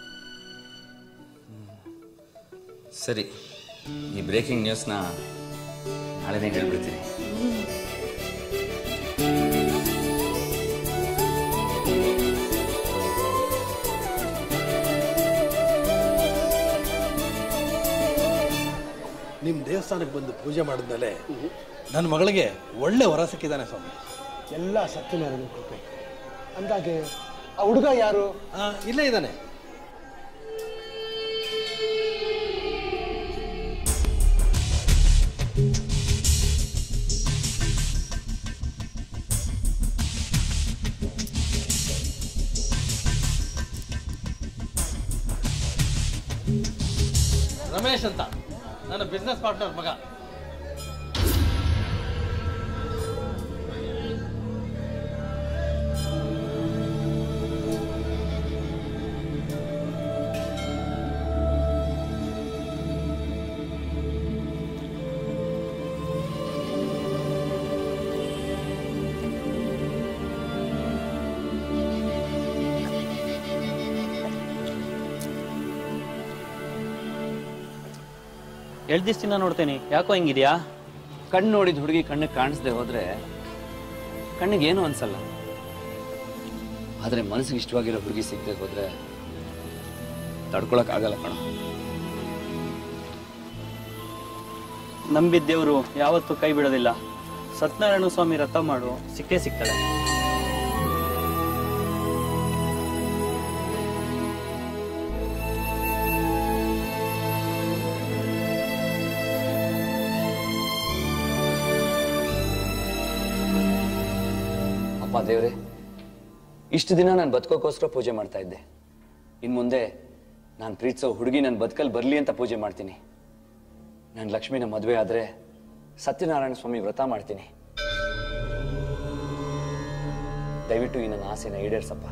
ಸರಿ ಈ ಬ್ರೇಕಿಂಗ್ ನ್ಯೂಸ್ನ ನಾಳೆನೇ ಹೇಳ್ಬಿಡ್ತೀನಿ ನಿಮ್ಮ ದೇವಸ್ಥಾನಕ್ಕೆ ಬಂದು ಪೂಜೆ ಮಾಡಿದ್ಮೇಲೆ ನನ್ನ ಮಗಳಿಗೆ ಒಳ್ಳೆ ವರ ಸಿಕ್ಕಿದ್ದಾನೆ ಸ್ವಾಮಿ ಎಲ್ಲ ಸತ್ಯನಾರಾಯಣ ಕೃಪೆ ಅಂದಾಗೆ ಆ ಹುಡುಗ ಯಾರು ಆ, ಇಲ್ಲೇ ಇದ್ದಾನೆ ರಮೇಶ್ ಅಂತ ನನ್ನ ಬಿಸ್ನೆಸ್ ಪಾರ್ಟ್ನರ್ ಮಗ ಎರಡು ದಿವಸದಿಂದ ನೋಡ್ತೇನೆ ಯಾಕೋ ಹಿಂಗಿದ್ಯಾ ಕಣ್ಣು ನೋಡಿದ ಹುಡುಗಿ ಕಣ್ಣಿಗೆ ಕಾಣಿಸ್ದೆ ಹೋದ್ರೆ ಕಣ್ಣಿಗೆ ಏನು ಅನ್ಸಲ್ಲ ಆದ್ರೆ ಮನಸ್ಸಿಗೆ ಇಷ್ಟವಾಗಿರೋ ಹುಡುಗಿ ಸಿಗದೆ ಹೋದ್ರೆ ತಡ್ಕೊಳಕ್ ಆಗಲ್ಲ ಕಣ ನಂಬಿದ ದೇವರು ಯಾವತ್ತೂ ಕೈ ಬಿಡೋದಿಲ್ಲ ಸತ್ಯನಾರಾಯಣ ಸ್ವಾಮಿ ರಥ ಮಾಡು ಸಿಕ್ಕೇ ಸಿಗ್ತಾಳೆ ಅಪ್ಪ ದೇವ್ರೆ ಇಷ್ಟು ದಿನ ನಾನು ಬದುಕೋಕ್ಕೋಸ್ಕರ ಪೂಜೆ ಮಾಡ್ತಾ ಇದ್ದೆ ಇನ್ ಮುಂದೆ ನಾನು ಪ್ರೀತಿಸೋ ಹುಡುಗಿ ನನ್ನ ಬದುಕಲ್ಲಿ ಬರಲಿ ಅಂತ ಪೂಜೆ ಮಾಡ್ತೀನಿ ನಾನು ಲಕ್ಷ್ಮಿನ ಮದುವೆ ಆದ್ರೆ ಸತ್ಯನಾರಾಯಣ ಸ್ವಾಮಿ ವ್ರತ ಮಾಡ್ತೀನಿ ದಯವಿಟ್ಟು ಈ ನನ್ನ ಆಸೆನ ಈಡೇರ್ಸಪ್ಪ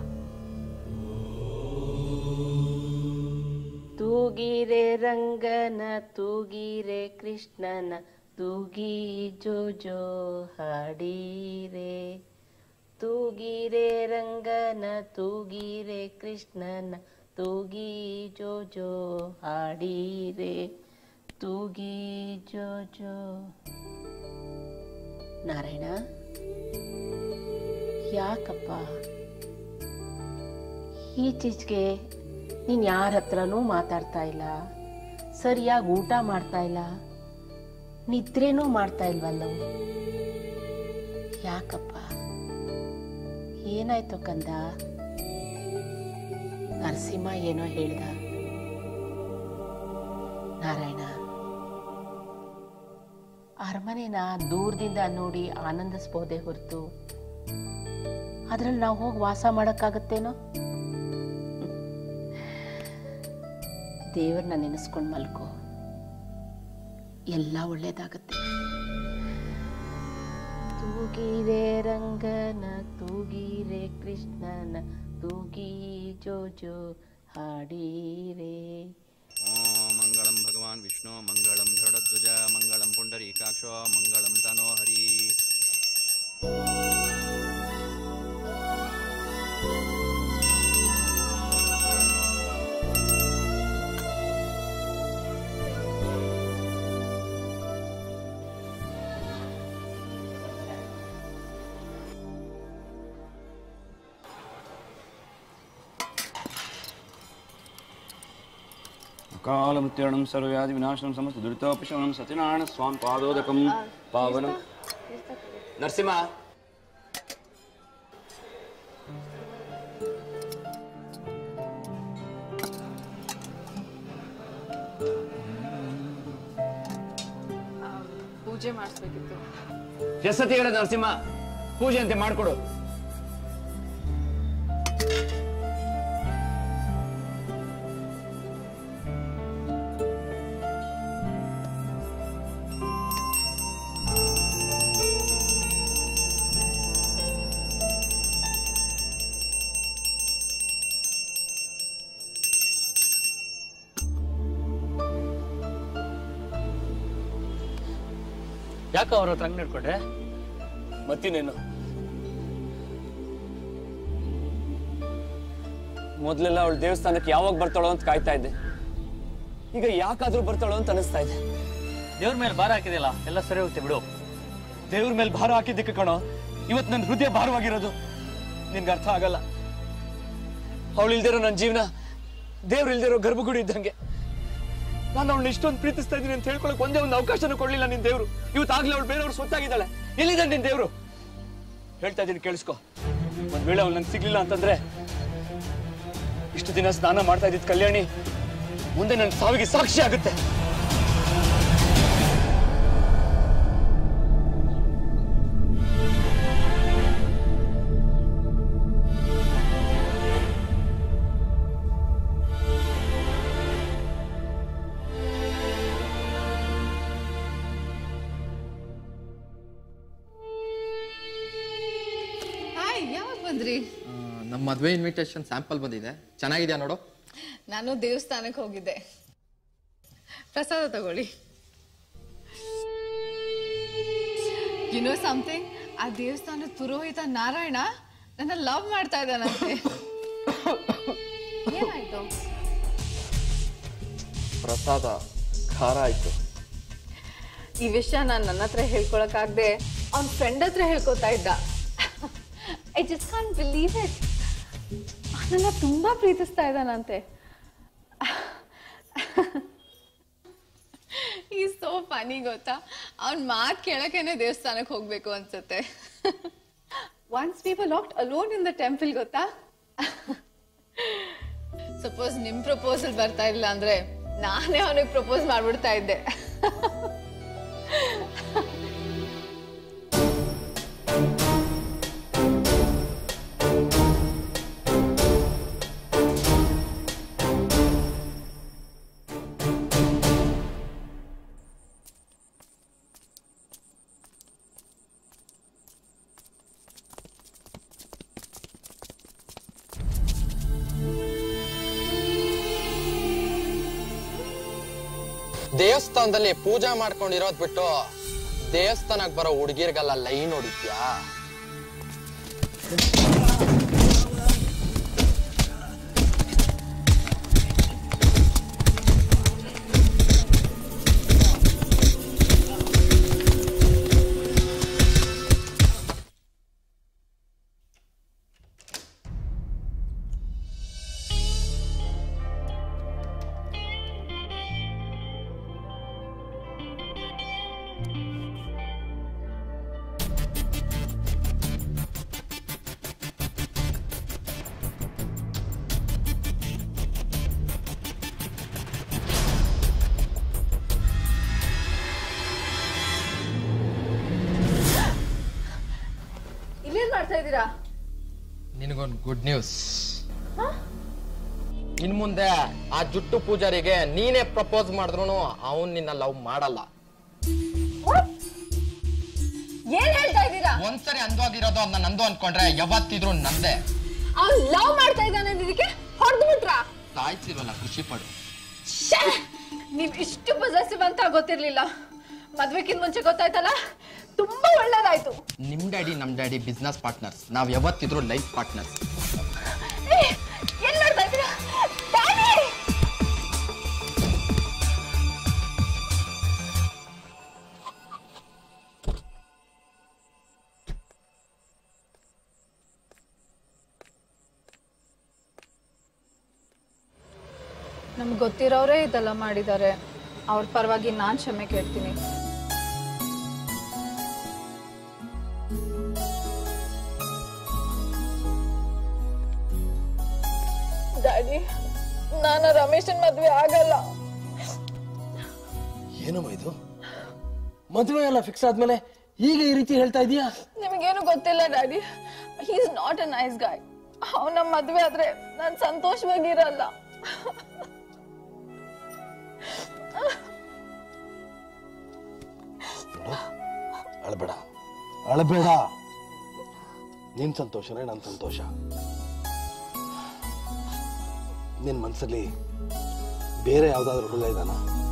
ತೂಗಿರೆ ರಂಗನ ತೂಗಿರೆ ಕೃಷ್ಣನ ತೂಗಿ ಜೋ ಜೋ ಹಾಡೀರೆ ತೂಗಿರೆ ರಂಗನ ತೂಗಿರೆ ಕೃಷ್ಣನ ತೂಗಿ ಜೋ ಜೋ ಹಾಡೀರೆ ತೂಗಿ ಜೋ ಜೋ ನಾರಾಯಣ ಯಾಕಪ್ಪ ಈಚೀಚೆಗೆ ನೀನು ಯಾರ ಹತ್ರನೂ ಮಾತಾಡ್ತಾ ಇಲ್ಲ ಸರಿಯಾಗಿ ಊಟ ಮಾಡ್ತಾ ಇಲ್ಲ ನಿದ್ರೇನೂ ಮಾಡ್ತಾ ಇಲ್ವಲ್ಲವು ಯಾಕಪ್ಪ ಏನಾಯ್ತು ಕಂದ ನರಸಿಂಹ ಏನೋ ಹೇಳ್ದ ನಾರಾಯಣ ಅರಮನೆನ ದೂರದಿಂದ ನೋಡಿ ಆನಂದಿಸ್ಬೋದೇ ಹೊರತು ಅದ್ರಲ್ಲಿ ನಾವು ಹೋಗಿ ವಾಸ ಮಾಡೋಕ್ಕಾಗತ್ತೇನೋ ದೇವ್ರನ್ನ ನೆನೆಸ್ಕೊಂಡು ಮಲ್ಕೋ ಎಲ್ಲ ಒಳ್ಳೇದಾಗತ್ತೆ ತೂಗಿರೆ ರಂಗನ ತೂಗಿರೆ ಕೃಷ್ಣನ ತೂಗಿ ಜೋ ಜೋ ಹಾಡೀರೆ ಓಂ ಮಂಗಳಂ ಭಗವಾನ್ ವಿಷ್ಣು ಮಂಗಳ ಕಾಲಮೃತ್ಯರ್ಣಂ ಸರ್ವವ್ಯಾಧಿ ವಿನಾಶನಂ ಸಮಸ್ತ ದುರಿತೋಪಶಮನಂ ಸತ್ಯನಾರಾಯಣ ಸ್ವಾಮಿ ಪಾದೋದಕಂ ಪಾವನಂ ನರಸಿಂಹ ಪೂಜೆ ಮಾಡಿಸ್ಬೇಕಿತ್ತು ಎಷ್ಟತಿ ಹೇಳ ನರಸಿಂಹ ಪೂಜೆ ಅಂತೆ ಮಾಡ್ಕೊಡು ಯಾಕೆ ಅವ್ರ ಹತ್ರ ಹಂಗ್ ನಡ್ಕೊಂಡೆ ಮತ್ತಿನೇನು ಮೊದಲೆಲ್ಲ ಅವಳು ದೇವಸ್ಥಾನಕ್ಕೆ ಯಾವಾಗ ಬರ್ತಾಳೋ ಅಂತ ಕಾಯ್ತಾ ಇದ್ದೆ ಈಗ ಯಾಕಾದ್ರೂ ಬರ್ತಾಳೋ ಅಂತ ಅನಿಸ್ತಾ ಇದೆ ದೇವ್ರ ಮೇಲೆ ಭಾರ ಹಾಕಿದಿಲ್ಲ ಎಲ್ಲ ಸರಿ ಹೋಗುತ್ತೆ ಬಿಡು ದೇವ್ರ ಮೇಲೆ ಭಾರ ಹಾಕಿದ್ದಕ್ಕೆ ಕಣೋ ಇವತ್ತು ನನ್ನ ಹೃದಯ ಭಾರವಾಗಿರೋದು ನಿನ್ಗೆ ಅರ್ಥ ಆಗಲ್ಲ ಅವಳು ಇಲ್ದಿರೋ ನನ್ನ ಜೀವನ ದೇವ್ರು ಇಲ್ದಿರೋ ಗರ್ಭಗುಡಿ ಇದ್ದಂಗೆ ನಾನು ಅವಳನ್ನ ಇಷ್ಟೊಂದು ಪ್ರೀತಿಸ್ತಾ ಇದ್ದೀನಿ ಅಂತ ಹೇಳ್ಕೊಳಕ್ ಒಂದೇ ಒಂದು ಅವಕಾಶನೂ ಕೊಡ್ಲಿಲ್ಲ ನಿನ್ ದೇವ್ರು ಇವತ್ತಾಗ್ಲೇ ಅವಳು ಬೇರೆಯವ್ರು ಸ್ವತ್ತಾಗಿದ್ದಾಳೆ ಎಲ್ಲಿದೆ ನಿನ್ ದೇವ್ರು ಹೇಳ್ತಾ ಇದ್ದೀನಿ ಕೇಳಿಸ್ಕೊ ಒಂದ್ ವೇಳೆ ಅವಳು ನಂಗೆ ಸಿಗ್ಲಿಲ್ಲ ಅಂತಂದ್ರೆ ಇಷ್ಟು ದಿನ ಸ್ನಾನ ಮಾಡ್ತಾ ಇದ್ದಿದ್ ಕಲ್ಯಾಣಿ ಮುಂದೆ ನನ್ನ ಸಾವಿಗೆ ಸಾಕ್ಷಿ ಆಗುತ್ತೆ ಹಾಯ್ ಯಾವಾಗ ಬಂದ್ರಿ ನಮ್ಮ ಮದುವೆ ಇನ್ವಿಟೇಷನ್ ಸ್ಯಾಂಪಲ್ ಬಂದಿದೆ ಚೆನ್ನಾಗಿದೆಯಾ ನೋಡು ನಾನು ದೇವಸ್ಥಾನಕ್ಕೆ ಹೋಗಿದ್ದೆ ಪ್ರಸಾದ ತಗೊಳ್ಳಿ ಯು ನೋ ಸಮಥಿಂಗ್ ಆ ದೇವಸ್ಥಾನದ ಪುರೋಹಿತ ನಾರಾಯಣ ನನ್ನ ಲವ್ ಮಾಡ್ತಾ ಇದ್ದಾನಂತೆ ಏನಾಯ್ತು ಪ್ರಸಾದ ಖಾರ ಆಯ್ತು ಈ ವಿಷಯ ನಾನು ನನ್ನ ಹತ್ರ ಹೇಳ್ಕೊಳಕ್ಕಾಗ್ದೆ ಅವ್ನ ಫ್ರೆಂಡ್ ಹತ್ರ ಹೇಳ್ಕೊತಾ ಇದ್ದ I just can't believe it ನನ್ನ ತುಂಬಾ ಪ್ರೀತಿಸ್ತಾ ಇದ್ದಾನಂತೆ ಈ ಸೋ ಫನಿ ಗೊತ್ತಾ ಅವ್ನ ಮಾತು ಕೇಳಕ್ಕೇನೆ ದೇವಸ್ಥಾನಕ್ಕೆ ಹೋಗ್ಬೇಕು ಅನ್ಸುತ್ತೆ once people locked alone in the temple ಗೊತ್ತಾ ಸಪೋಸ್ ನಿಮ್ ಪ್ರಪೋಸಲ್ ಬರ್ತಾ ಇಲ್ಲ ಅಂದ್ರೆ ನಾನೇ ಅವನಿಗೆ ಪ್ರಪೋಸ್ ಮಾಡ್ಬಿಡ್ತಾ ಇದ್ದೆ ದೇವಸ್ಥಾನದಲ್ಲಿ ಪೂಜೆ ಮಾಡ್ಕೊಂಡಿರೋದ್ ಬಿಟ್ಟು ದೇವಸ್ಥಾನಕ್ ಬರೋ ಹುಡುಗಿರ್ಗೆಲ್ಲ ಲೈನ್ ಹೊಡಿತ್ಯಾ ಇಲ್ಲೇನ್ ಮಾಡ್ತಾ ಇದ್ದೀರಾ ನಿನಗೊಂದು ಗುಡ್ ನ್ಯೂಸ್ ಇನ್ ಮುಂದೆ ಆ ಜುಟ್ಟು ಪೂಜಾರಿಗೆ ನೀನೇ ಪ್ರಪೋಸ್ ಮಾಡಿದ್ರು ಅವನ್ ನಿನ್ನ ಲವ್ ಮಾಡಲ್ಲ ಏನ್ ಹೇಳ್ತಾ ಇದ್ದೀರಾ ಒಂದ್ಸರಿ ಅಂದೋಗಿರೋದು ಅದನ್ನ ನಂದು ಅನ್ಕೊಂಡ್ರೆ ಯಾವತ್ತಿದ್ರು ನಂದೇ ಅವ್ನ್ ಲವ್ ಮಾಡ್ತಾ ಇದ್ದಾನೆ ಇದಕ್ಕೆ ಹೊಡೆದು ಬಿಟ್ರಾ ಸಾಯ್ತಿಲ್ವಲ್ಲ ಖುಷಿ ಪಡು ನೀವ್ ಇಷ್ಟು ಪೊಸೆಸಿವ್ ಅಂತ ಗೊತ್ತಿರ್ಲಿಲ್ಲ ಮದ್ವೆಕ್ಕಿಂತ ಮುಂಚೆ ಗೊತ್ತಾಯ್ತಲ್ಲ ತುಂಬಾ ಒಳ್ಳೇದಾಯ್ತು ನಿಮ್ ಡ್ಯಾಡಿ ನಮ್ ಡ್ಯಾಡಿ ಬಿಸ್ನೆಸ್ ಪಾರ್ಟ್ನರ್ಸ್ ನಾವ್ ಯಾವತ್ತಿದ್ರು ಲೈಫ್ ಪಾರ್ಟ್ನರ್ಸ್ ಏ, ಏನ್ ಮಾಡ್ತಾ ಇದ್ದೀರಾ ಡ್ಯಾಡಿ ನಮ್ಗೆ ಗೊತ್ತಿರೋರೇ ಇದೆಲ್ಲ ಮಾಡಿದ್ದಾರೆ ಅವ್ರ ಪರವಾಗಿ ನಾನು ಕ್ಷಮೆ ಕೇಳ್ತೀನಿ ಡ್ಯಾಡಿ ನಾನು ರಮೇಶನ್ ಮದ್ವೆ ಆಗಲ್ಲ ಏನಮ್ಮ ಇದು ಮದುವೆ ಎಲ್ಲ ಫಿಕ್ಸ್ ಆದ್ಮೇಲೆ ಈಗ ಈ ರೀತಿ ಹೇಳ್ತಾ ಇದೀಯಾ ನಿಮಗೇನು ಗೊತ್ತಿಲ್ಲ daddy is not a nice guy ಅವನ ಮದ್ವೆ ಆದ್ರೆ ನಾನು ಸಂತೋಷವಾಗಿರಲ್ಲ ಅಳಬೇಡ ಅಳಬೇಡ ನಿನ್ ಸಂತೋಷನೇ ನನ್ನ ಸಂತೋಷ ನಿನ್ ಮನ್ಸಲ್ಲಿ ಬೇರೆ ಯಾವ್ದಾದ್ರು ಹುಡುಗ ಇದಾನ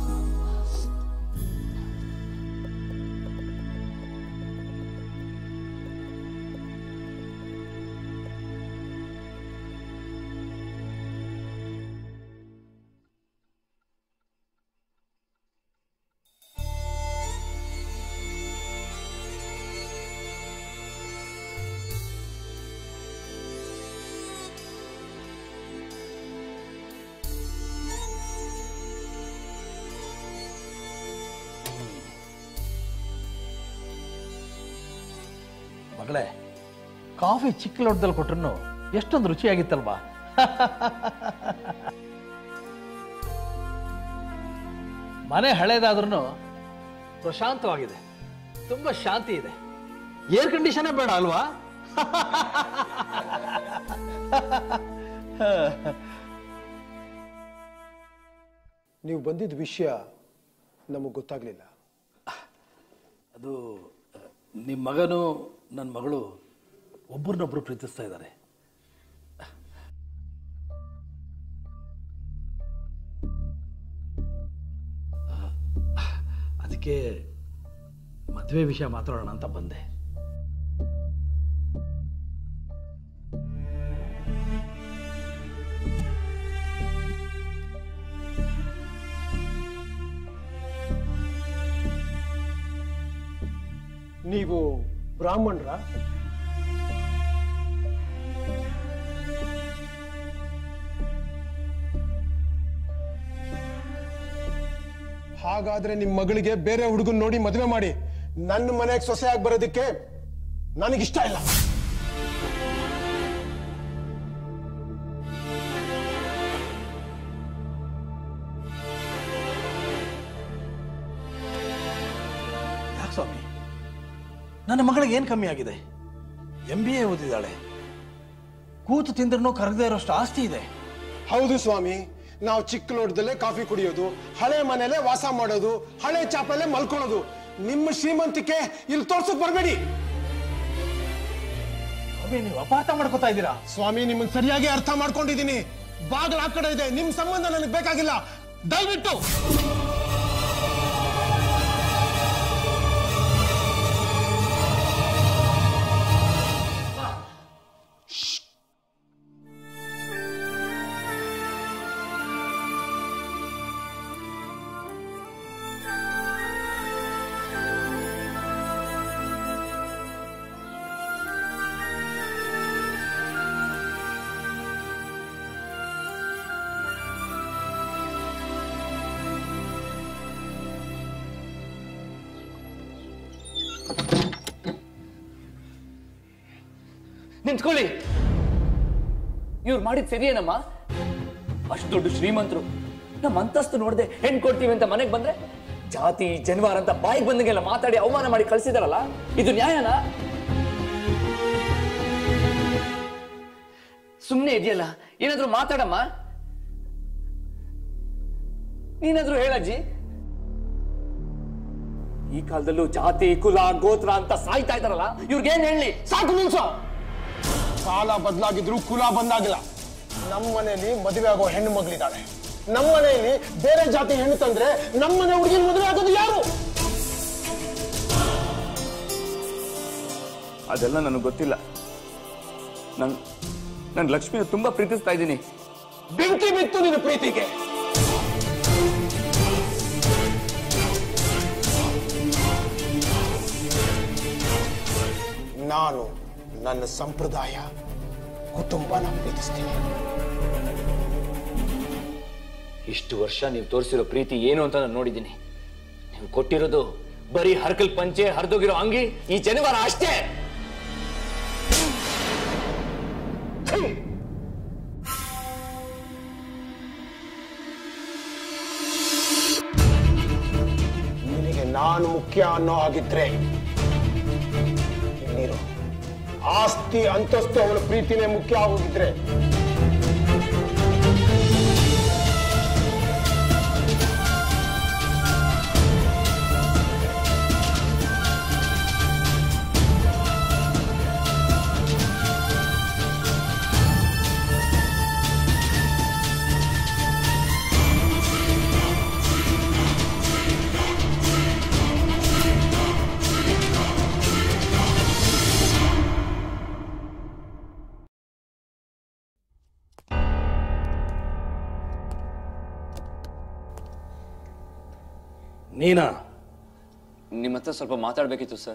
ಮಗಳೇ ಕಾಫಿ ಚಿಕ್ಕ ಲೋಟದಲ್ಲಿ ಕೊಟ್ರು ಎಷ್ಟೊಂದು ರುಚಿಯಾಗಿತ್ತಲ್ವಾ ಮನೆ ಹಳೇದಾದ್ರೂ ಪ್ರಶಾಂತವಾಗಿದೆ ತುಂಬಾ ಶಾಂತಿ ಇದೆ ಏರ್ ಕಂಡೀಷನ್ ಬೇಡ ಅಲ್ವಾ ನೀವು ಬಂದಿದ್ದ ವಿಷಯ ನಮಗೆ ಗೊತ್ತಾಗ್ಲಿಲ್ಲ ಅದು ನಿಮ್ಮ ಮಗನು ನನ್ನ ಮಗಳು ಒಬ್ಬರನ್ನೊಬ್ರು ಪ್ರೀತಿಸ್ತಾ ಇದ್ದಾರೆ ಅದಕ್ಕೆ ಮದುವೆ ವಿಷಯ ಮಾತಾಡೋಣ ಅಂತ ಬಂದೆ ನೀವು ಬ್ರಾಹ್ಮಣರ ಹಾಗಾದ್ರೆ ನಿಮ್ ಮಗಳಿಗೆ ಬೇರೆ ಹುಡುಗನ್ ನೋಡಿ ಮದುವೆ ಮಾಡಿ ನನ್ನ ಮನೆಗೆ ಸೊಸೆಯಾಗಿ ಬರೋದಕ್ಕೆ ನನಗಿಷ್ಟ ಇಲ್ಲ ಯಾಕೆ ಸ್ವಾಮಿ ನನ್ನ ಮಗಳಿಗೆ ಏನು ಕಮ್ಮಿ ಆಗಿದೆ ಎಂ ಬಿ ಎ ಓದಿದ್ದಾಳೆ ಕೂತು ತಿಂದ್ರೂ ಕರಗದೇ ಇರೋಷ್ಟು ಆಸ್ತಿ ಇದೆ ಹೌದು ಸ್ವಾಮಿ ನಾವು ಚಿಕ್ಕ ಲೋಟದಲ್ಲೇ ಕಾಫಿ ಕುಡಿಯೋದು ಹಳೆ ಮನೇಲೆ ವಾಸ ಮಾಡೋದು ಹಳೆ ಚಾಪಲ್ಲೇ ಮಲ್ಕೊಳ್ಳೋದು ನಿಮ್ಮ ಶ್ರೀಮಂತಿಕೆ ಇಲ್ಲಿ ತೋರ್ಸಕ್ ಬರಬೇಡಿ ಸ್ವಾಮಿ ನೀವು ಅಪಾರ್ಥ ಮಾಡ್ಕೋತಾ ಇದ್ದೀರಾ ಸ್ವಾಮಿ ನಿಮ್ಮನ್ನ ಸರಿಯಾಗಿ ಅರ್ಥ ಮಾಡ್ಕೊಂಡಿದ್ದೀನಿ ಬಾಗಿಲು ಆ ಕಡೆ ಇದೆ ನಿಮ್ ಸಂಬಂಧ ನನಗೆ ಬೇಕಾಗಿಲ್ಲ ದಯವಿಟ್ಟು ನಿಂತ್ಕೊಳ್ಳಿ ಇವ್ರು ಮಾಡಿದ್ ಸರಿಯೇನಮ್ಮ ಅಷ್ಟು ದೊಡ್ಡ ಶ್ರೀಮಂತರು ನಮ್ಮ ಅಂತಸ್ತು ನೋಡದೆ ಹೆಣ್ ಕೊಡ್ತೀವಿ ಅಂತ ಮನೆಗೆ ಬಂದ್ರೆ ಜಾತಿ ಜನಿವಾರ ಅಂತ ಬಾಯಿಗೆ ಬಂದಂಗೆಲ್ಲ ಮಾತಾಡಿ ಅವಮಾನ ಮಾಡಿ ಕಳ್ಸಿದಾರಲ್ಲ ಇದು ನ್ಯಾಯನಾ ಸುಮ್ಮನೆ ಇದೆಯಲ್ಲ ಏನಾದ್ರೂ ಮಾತಾಡಮ್ಮ ನೀನಾದ್ರೂ ಹೇಳಜ್ಜಿ ಈ ಕಾಲದಲ್ಲೂ ಜಾತಿ ಕುಲ ಗೋತ್ರ ಅಂತ ಸಾಯ್ತಾ ಇದಾರಲ್ಲ ಇವ್ರಿಗೇನ್ ಹೇಳಿ ಸಾಕು ನಿಲ್ಸೋ ಕಾಲ ಬದಲಾಗಿದ್ರು ಕುಲ ಬಂದಾಗಿಲ್ಲ ನಮ್ಮ ಮನೆಯಲ್ಲಿ ಮದುವೆ ಆಗೋ ಹೆಣ್ಣು ಮಗಳಿದ್ದಾಳೆ ನಮ್ಮ ಮನೆಯಲ್ಲಿ ಬೇರೆ ಜಾತಿ ಹೆಣ್ಣು ತಂದ್ರೆ ನಮ್ಮ ಮನೆ ಹುಡುಗಿನ ಮದುವೆ ಆಗೋದು ಯಾರು ಅದೆಲ್ಲ ನನಗೆ ಗೊತ್ತಿಲ್ಲ ನನ್ ನಾನು ಲಕ್ಷ್ಮಿನ ತುಂಬಾ ಪ್ರೀತಿಸ್ತಾ ಇದ್ದೀನಿ ಬೆಂಕಿ ಬಿತ್ತು ನಿನ್ನ ಪ್ರೀತಿಗೆ ನಾನು ನನ್ನ ಸಂಪ್ರದಾಯ ಕುಟುಂಬನ ಪ್ರೀತಿಸ್ತೀನಿ ಇಷ್ಟು ವರ್ಷ ನೀವು ತೋರಿಸಿರೋ ಪ್ರೀತಿ ಏನು ಅಂತ ನಾನು ನೋಡಿದ್ದೀನಿ ನೀವು ಕೊಟ್ಟಿರೋದು ಬರೀ ಹರ್ಕಲ್ ಪಂಚೆ ಹರಿದೋಗಿರೋ ಅಂಗಿ ಈ ಜನಿವಾರ ಅಷ್ಟೇ ನಿನಗೆ ನಾನು ಮುಖ್ಯ ಅನ್ನೋ ಹಾಗಿದ್ರೆ ಇಲ್ಲಿರು ಆಸ್ತಿ ಅಂತಸ್ತು ಅವಳ ಪ್ರೀತಿನೇ ಮುಖ್ಯ ಆಗೋಗಿದ್ರೆ ನೀನಾ ನಿಮ್ಮ ಹತ್ರ ಸ್ವಲ್ಪ ಮಾತಾಡಬೇಕಿತ್ತು ಸರ್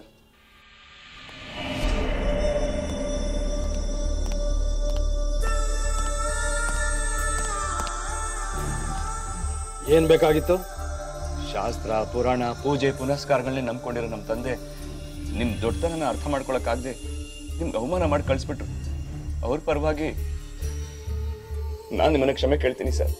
ಏನ್ ಬೇಕಾಗಿತ್ತು ಶಾಸ್ತ್ರ ಪುರಾಣ ಪೂಜೆ ಪುನಸ್ಕಾರಗಳನ್ನೇ ನಂಬ್ಕೊಂಡಿರೋ ನಮ್ಮ ತಂದೆ ನಿಮ್ ದೊಡ್ಡತನನ ಅರ್ಥ ಮಾಡ್ಕೊಳಕ್ಕಾಗದೆ ನಿಮ್ಗೆ ಅವಮಾನ ಮಾಡಿ ಕಳಿಸ್ಬಿಟ್ರು ಅವ್ರ ಪರವಾಗಿ ನಾನು ನಿಮ್ಮನ್ನ ಕ್ಷಮೆ ಕೇಳ್ತೀನಿ ಸರ್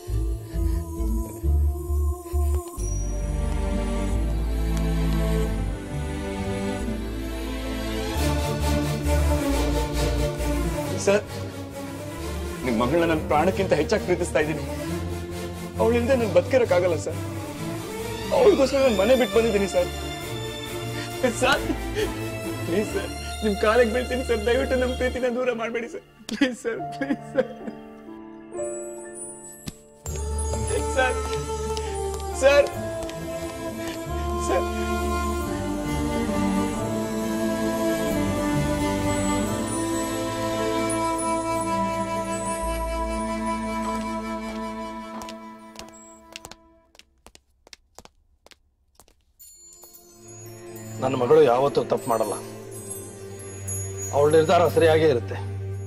ಸರ್ ನಿಮ್ ಮಗಳನ್ನ ನನ್ನ ಪ್ರಾಣಕ್ಕಿಂತ ಹೆಚ್ಚಾಗಿ ಪ್ರೀತಿಸ್ತಾ ಇದ್ದೀನಿ ಅವಳಿಂದ ನಾನು ಬದುಕಿರಕ್ಕಾಗಲ್ಲ ಸರ್ ಅವಳಿಗೋಸ್ಕರ ನಾನು ಮನೆ ಬಿಟ್ಟು ಬಂದಿದ್ದೀನಿ ಸರ್ ಸರ್ ಪ್ಲೀಸ್ ಸರ್ ನಿಮ್ ಕಾಲಿಗೆ ಬೀಳ್ತೀನಿ ಸರ್ ದಯವಿಟ್ಟು ನಮ್ಮ ಪ್ರೀತಿನ ದೂರ ಮಾಡಬೇಡಿ sir please sir please sir sir sir sir ನನ್ನ ಮಗಳು ಯಾವತ್ತೂ ತಪ್ಪು ಮಾಡಲ್ಲ ಅವಳ ನಿರ್ಧಾರ ಸರಿಯಾಗೇ ಇರುತ್ತೆ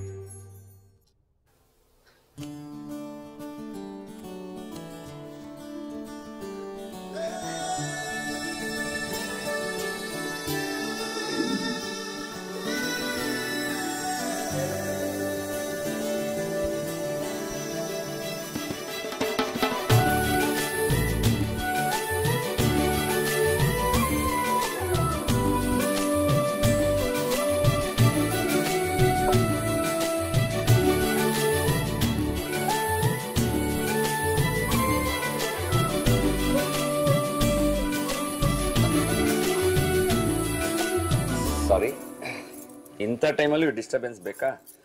ಸಾರಿ ಇಂಥ ಟೈಮಲ್ಲಿ ಡಿಸ್ಟರ್ಬೆನ್ಸ್ ಬೇಕಾ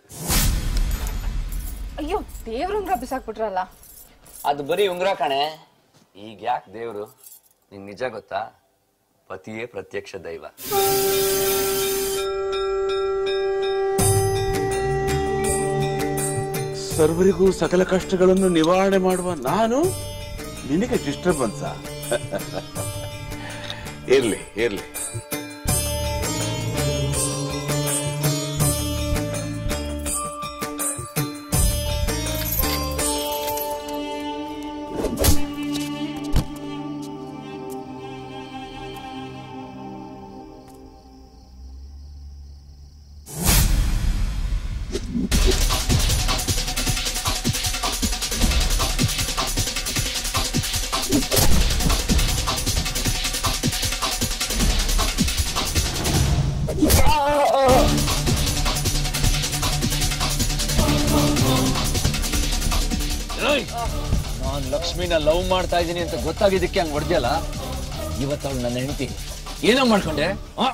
ಅಯ್ಯೋ ದೇವ್ರ ಉಂಗ್ರ ಬಿಸಾಕ್ಬಿಟ್ರಲ್ಲ ಅದು ಬರೀ ಉಂಗ್ರ ಕಣೆ ಈಗ ಯಾಕೆ ದೇವ್ರು ನಿಂಗೆ ನಿಜ ಗೊತ್ತಾ ಪತಿಯೇ ಪ್ರತ್ಯಕ್ಷ ದೈವ ಸರ್ವರಿಗೂ ಸಕಲ ಕಷ್ಟಗಳನ್ನು ನಿವಾರಣೆ ಮಾಡುವ ನಾನು ನಿನಗೆ ಡಿಸ್ಟರ್ಬನ್ಸ ಇರ್ಲಿ ಇರ್ಲಿ ನಾನು ಲಕ್ಷ್ಮಿನ ಲವ್ ಮಾಡ್ತಾ ಇದ್ದೀನಿ ಅಂತ ಗೊತ್ತಾಗಿದ್ದಕ್ಕೆ ಹಂಗ್ ಹೊಡೆದ್ಯಲ್ಲ ಇವತ್ತು ಅವಳು ನನ್ನ ಹೆಂಡತಿ ಏನೋ ಮಾಡ್ಕೊಂಡೆ ಆ?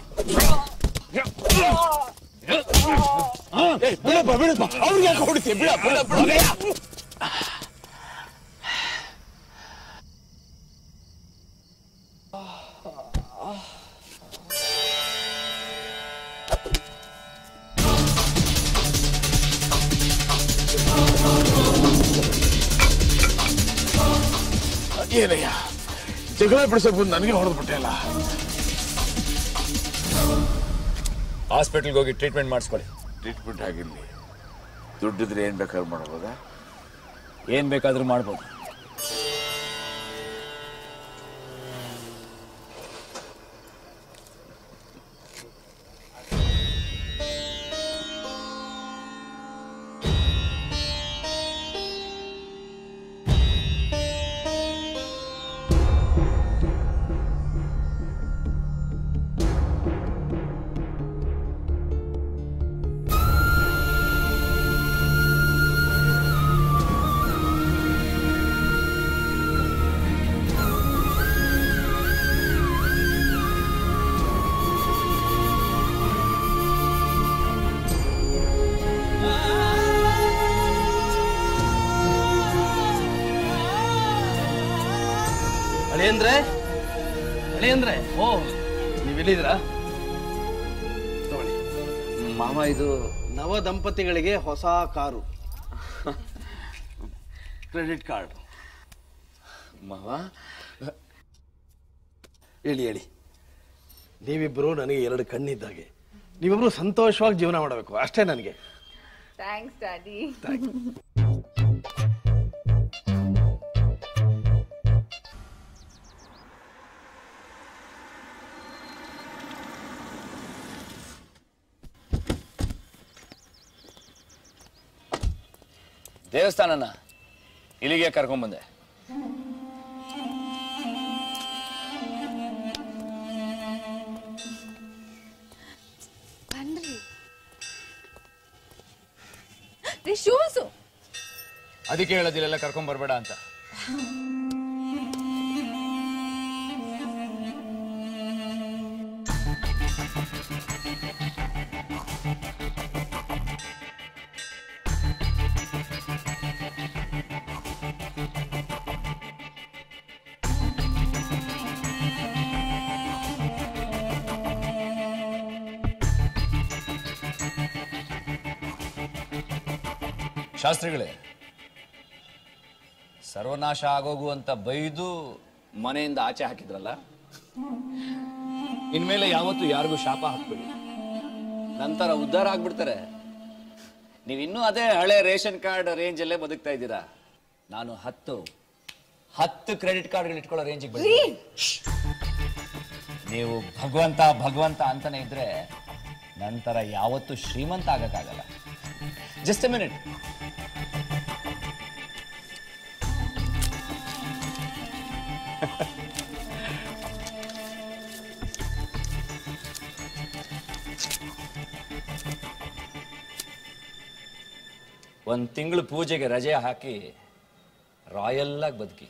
ಬಿಡಪ್ಪ ಬಿಡಪ್ಪ ಅವ್ರಿಗೆ ಯಾಕೆ ಹೊಡಿತೀಯ ಬಿಡ ಬಿಡ ಬಿಡ ಏನಯ್ಯ ಜಗಳ ಬಿಡಿಸಕ್ ಬಂದು ನನಗೆ ಹೊಡೆದ್ಬಿಟ್ಟೆ ಅಲ್ಲ ಹಾಸ್ಪಿಟಲ್ಗೆ ಹೋಗಿ ಟ್ರೀಟ್ಮೆಂಟ್ ಮಾಡಿಸ್ಕೊಳ್ಳಿ ಟ್ರೀಟ್ಮೆಂಟ್ ಆಗಿರ್ಲಿ ದುಡ್ಡಿದ್ರೆ ಏನ್ ಬೇಕಾದ್ರೂ ಮಾಡ್ಬೋದಾ ಏನ್ ಬೇಕಾದ್ರೂ ಮಾಡ್ಬೋದು ಅಳಿಯಂದ್ರೆ ಅಳಿಯಂದ್ರೆ ಓ ನೀವೆಲ್ಲಿದ್ದೀರಾ ತಗೊಳ್ಳಿ ಮಾವ ಇದು ನವ ದಂಪತಿಗಳಿಗೆ ಹೊಸ ಕಾರು ಕ್ರೆಡಿಟ್ ಕಾರ್ಡ್ ಮಾವ ಹೇಳಿ ಹೇಳಿ ನೀವಿಬ್ಬರು ನನಗೆ ಎರಡು ಕಣ್ಣಿದ್ದಾಗೆ ನೀವಿಬ್ರು ಸಂತೋಷವಾಗಿ ಜೀವನ ಮಾಡಬೇಕು ಅಷ್ಟೇ ನನಗೆ ಥ್ಯಾಂಕ್ಸ್ ಡ್ಯಾಡಿ ದೇವಸ್ಥಾನನ ಇಲ್ಲಿಗೆ ಕರ್ಕೊಂಡ್ಬಂದೆ ಬನ್ರಿ ರೀ ಶೂಸು ಅದಕ್ಕೆ ಹೇಳೋದಿಲ್ಲ ಕರ್ಕೊಂಡ್ ಬರ್ಬೇಡ ಅಂತ ಶಾಸ್ತ್ರಿಗಳೇ ಸರ್ವನಾಶ ಆಗೋಗು ಅಂತ ಬೈದು ಮನೆಯಿಂದ ಆಚೆ ಹಾಕಿದ್ರಲ್ಲ ಇನ್ಮೇಲೆ ಯಾವತ್ತೂ ಯಾರಿಗೂ ಶಾಪ ಹಾಕ್ಬೇಡಿ ನಂತರ ಉದ್ಧಾರ ಆಗ್ಬಿಡ್ತಾರೆ ನೀವಿನ್ನೂ ಅದೇ ಹಳೆ ರೇಷನ್ ಕಾರ್ಡ್ ರೇಂಜಲ್ಲೇ ಬದುಕ್ತಾ ಇದ್ದೀರಾ ನಾನು ಹತ್ತು ಹತ್ತು ಕ್ರೆಡಿಟ್ ಕಾರ್ಡ್ಗಳು ಇಟ್ಕೊಳ್ಳೋ ರೇಂಜಿಗೆ ಬಂದಿ ನೀವು ಭಗವಂತ ಭಗವಂತ ಅಂತಾನೆ ಇದ್ರೆ ನಂತರ ಯಾವತ್ತೂ ಶ್ರೀಮಂತ ಆಗಕ್ಕಾಗಲ್ಲ ಜಸ್ಟ್ ಎ ಮಿನಿಟ್ ಒಂದು ತಿಂಗಳು ಪೂಜೆಗೆ ರಜೆ ಹಾಕಿ ರಾಯಲ್ ಆಗಿ ಬದುಕಿ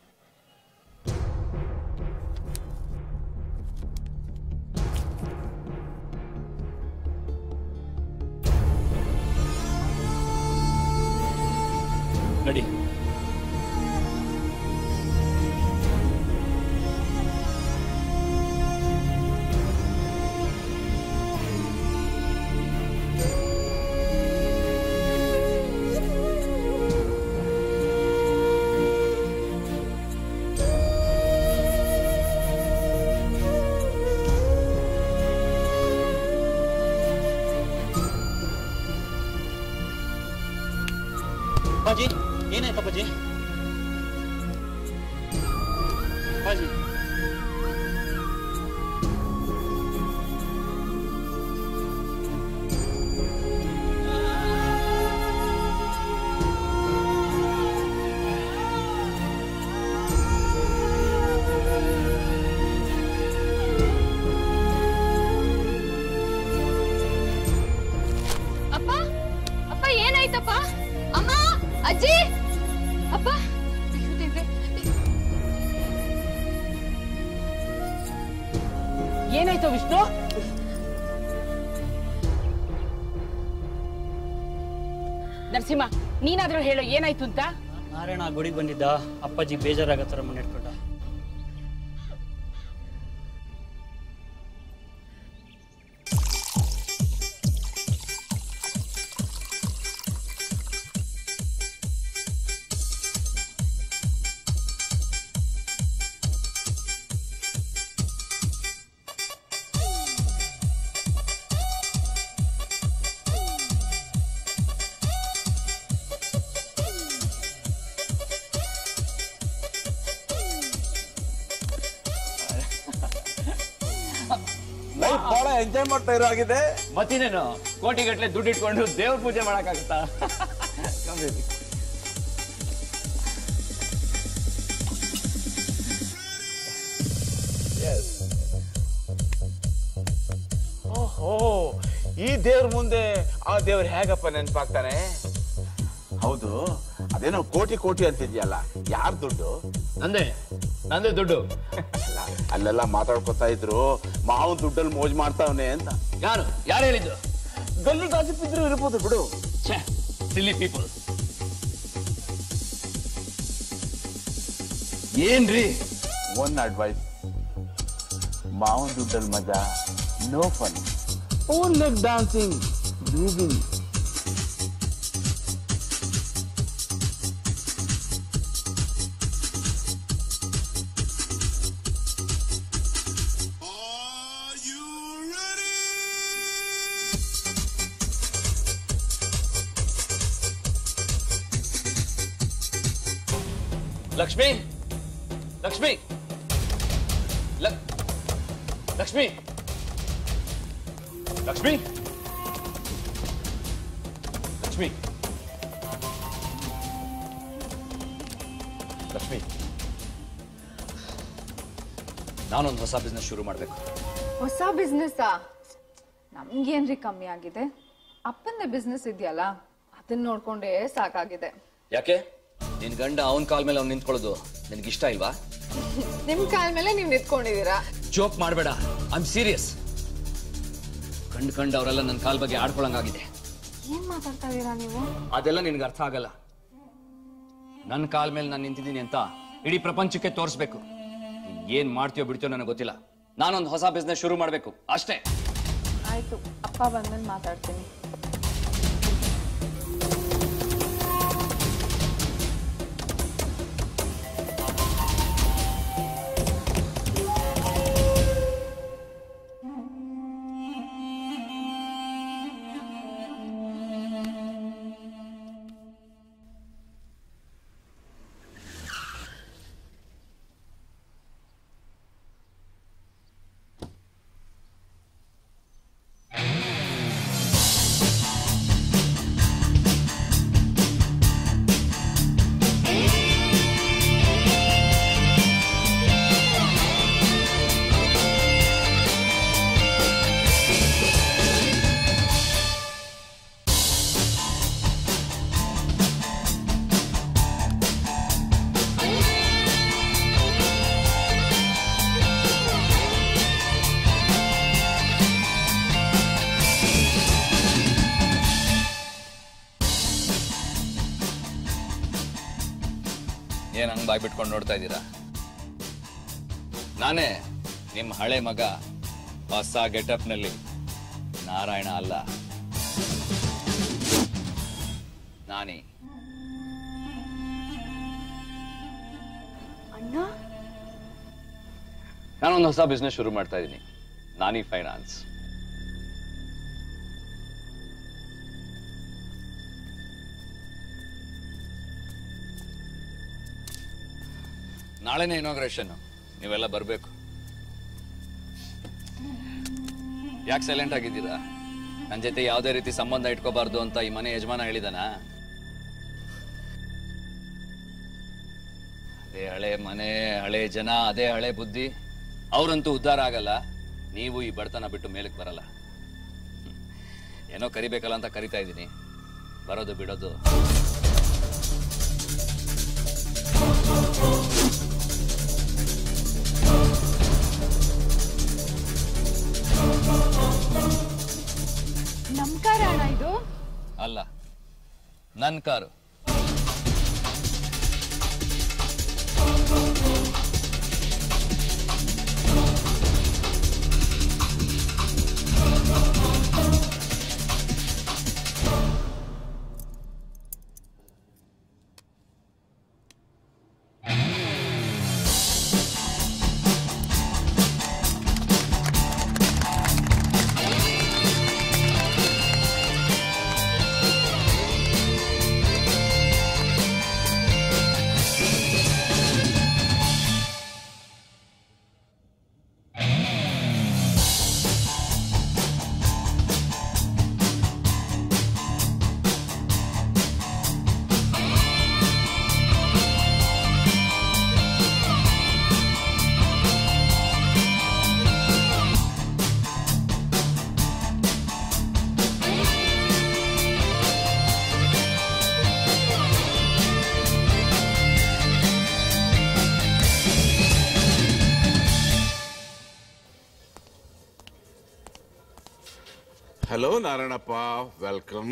ನಡಿ ಅಪ್ಪಾಜಿ ಏನಾಯ್ತು ಅಪ್ಪಾಜಿ ಅಪ್ಪಾಜಿ ಅಪ್ಪ ಅಪ್ಪ ಏನಾಯ್ತಪ್ಪ ಅಮ್ಮ ಅಜ್ಜಿ ಅಪ್ಪ ಅಯ್ಯೋ ದೇವ್ರೆ ಏನಾಯ್ತು ವಿಷ್ಣು ನರಸಿಂಹ ನೀನಾದ್ರೂ ಹೇಳು ಏನಾಯ್ತು ಅಂತ ನಾರಾಯಣ ಗುಡಿಗೆ ಬಂದಿದ್ದ ಅಪ್ಪಾಜಿ ಬೇಜಾರಾಗತ್ತಾರ ಮನೆ ಇಟ್ಕೊಂಡ ಲೈಫ್ ಬಹಳ ಎಂಜಾಯ್ ಮಾಡ್ತಾ ಇರೋ ಆಗಿದೆ ಮತ್ತಿನೇನು ಕೋಟಿ ಗಟ್ಟಲೆ ದುಡ್ಡು ಇಟ್ಕೊಂಡು ದೇವ್ರ ಪೂಜೆ ಮಾಡಕ್ಕಾಗತ್ತಾ ಓಹೋ ಈ ದೇವ್ರ ಮುಂದೆ ಆ ದೇವ್ರ ಹೇಗಪ್ಪ ನೆನ್ಪಾಗ್ತಾನೆ ಹೌದು ಅದೇನೋ ಕೋಟಿ ಕೋಟಿ ಅಂತಿದ್ಯಲ್ಲ ಯಾರ್ ದುಡ್ಡು ನಂದೇ ನಂದೇ ದುಡ್ಡು ಅಲ್ಲ, ಅಲ್ಲೆಲ್ಲ ಮಾತಾಡ್ಕೊತಾ ಇದ್ರು ಮಾವನ್ ದುಡ್ಡಲ್ಲಿ ಮೋಜ್ ಮಾಡ್ತಾವನೆ ಅಂತ ಯಾರು ಯಾರು ಹೇಳಿದ್ದು ಗಲ್ಲಿ ಗಾಸಿಪ್ ಇದ್ರು ಇರ್ಬೋದು ಬಿಡು ಸಿಲಿ ಪೀಪಲ್ ಏನ್ರಿ ಒನ್ ಅಡ್ವೈಸ್ ಮಾವನ್ ದುಡ್ಡಲ್ಲಿ ಮಜಾ no fun own leg dancing ಡೂಬಿಂಗ್ ಲಕ್ಷ್ಮಿ ಲಕ್ಷ್ಮಿ ಲಕ್- ಲಕ್ಷ್ಮಿ ಲಕ್ಷ್ಮಿ ಲಕ್ಷ್ಮಿ ಲಕ್ಷ್ಮಿ ನಾನೊಂದು ಹೊಸ ಬಿಸ್ನೆಸ್ ಶುರು ಮಾಡಬೇಕು ಹೊಸ ಬಿಸ್ನೆಸ್ಸಾ ನಮ್ಗೇನ್ರಿ ಕಮ್ಮಿ ಆಗಿದೆ ಅಪ್ಪಂದ ಬಿಸ್ನೆಸ್ ಇದೆಯಲ್ಲ ಅದನ್ನ ನೋಡ್ಕೊಂಡೇ ಸಾಕಾಗಿದೆ ಯಾಕೆ ನಿನ್ ಗಂಡ ಅವನ ಕಾಲ್ ಮೇಲೆ ಅವ್ನು ನಿಂತ್ಕೊಳ್ಳೋದು ನಿನ್ಗೆ ಇಷ್ಟ ಇಲ್ವಾ ನಿಮ್ ಕಾಲ್ ಮೇಲೆ ನೀವ್ ನಿಂತ್ಕೊಂಡಿದೀರಾ ಜೋಕ್ ಮಾಡಬೇಡ ಐ ಆಮ್ ಸೀರಿಯಸ್ ಕಂಡು ಕಂಡು ಅವರೆಲ್ಲ ನನ್ನ ಕಾಲ್ ಬಗ್ಗೆ ಆಡ್ಕೊಳಂಗಾಗಿದೆ ಏನ್ ಮಾತಾಡ್ತಾ ಇದೀರಾ ನೀವು ಅದೆಲ್ಲ ನಿನ್ಗೆ ಅರ್ಥ ಆಗಲ್ಲ ನನ್ನ ಕಾಲ್ ಮೇಲೆ ನಾನು ನಿಂತಿದ್ದೀನಿ ಅಂತ ಇಡೀ ಪ್ರಪಂಚಕ್ಕೆ ತೋರಿಸ್ಬೇಕು ನೀನ್ ಏನ್ ಮಾಡ್ತೀಯೋ ಬಿಡ್ತೀಯೋ ನನಗೆ ಗೊತ್ತಿಲ್ಲ ನಾನೊಂದು ಹೊಸ ಬಿಸ್ನೆಸ್ ಶುರು ಮಾಡಬೇಕು ಅಷ್ಟೇ ಆಯ್ತು ಅಪ್ಪ ಬಂದ್ಮೇಲೆ ಮಾತಾಡ್ತೀನಿ ಏನ್ ಹಂಗ್ ಬಾಯ್ ಬಿಟ್ಕೊಂಡು ನೋಡ್ತಾ ಇದ್ದೀರಾ ನಾನೇ ನಿಮ್ಮ ಹಳೆ ಮಗ ಹೊಸ ಗೆಟಪ್ನಲ್ಲಿ ನಾರಾಯಣ ಅಲ್ಲ ನಾನೇ ಅಣ್ಣ ನಾನೊಂದು ಹೊಸ ಬಿಸ್ನೆಸ್ ಶುರು ಮಾಡ್ತಾ ಇದ್ದೀನಿ ನಾನಿ ಫೈನಾನ್ಸ್ ನಾಳೆನೇ ಇನಾಗ್ರೇಷನ್ ನೀವೆಲ್ಲ ಬರಬೇಕು ಯಾಕೆ ಸೈಲೆಂಟ್ ಆಗಿದ್ದೀರಾ ನನ್ನ ಜೊತೆ ಯಾವುದೇ ರೀತಿ ಸಂಬಂಧ ಇಟ್ಕೋಬಾರ್ದು ಅಂತ ಈ ಮನೆ ಯಜಮಾನ ಹೇಳಿದಾನ ಅದೇ ಹಳೆ ಮನೆ ಹಳೆ ಜನ ಅದೇ ಹಳೆ ಬುದ್ಧಿ ಅವರಂತೂ ಉದ್ಧಾರ ಆಗಲ್ಲ ನೀವು ಈ ಬಡತನ ಬಿಟ್ಟು ಮೇಲಕ್ಕೆ ಬರಲ್ಲ ಹ್ಮ್. ಏನೋ ಕರಿಬೇಕಲ್ಲ ಅಂತ ಕರಿತಾ ಇದ್ದೀನಿ ಬರೋದು ಬಿಡೋದು ನಮ್ ಕಾರ ಅಣ್ಣ ಇದು ಅಲ್ಲ ನನ್ನ ಕಾರು ಹಲೋ ನಾರಾಯಣಪ್ಪ ವೆಲ್ಕಮ್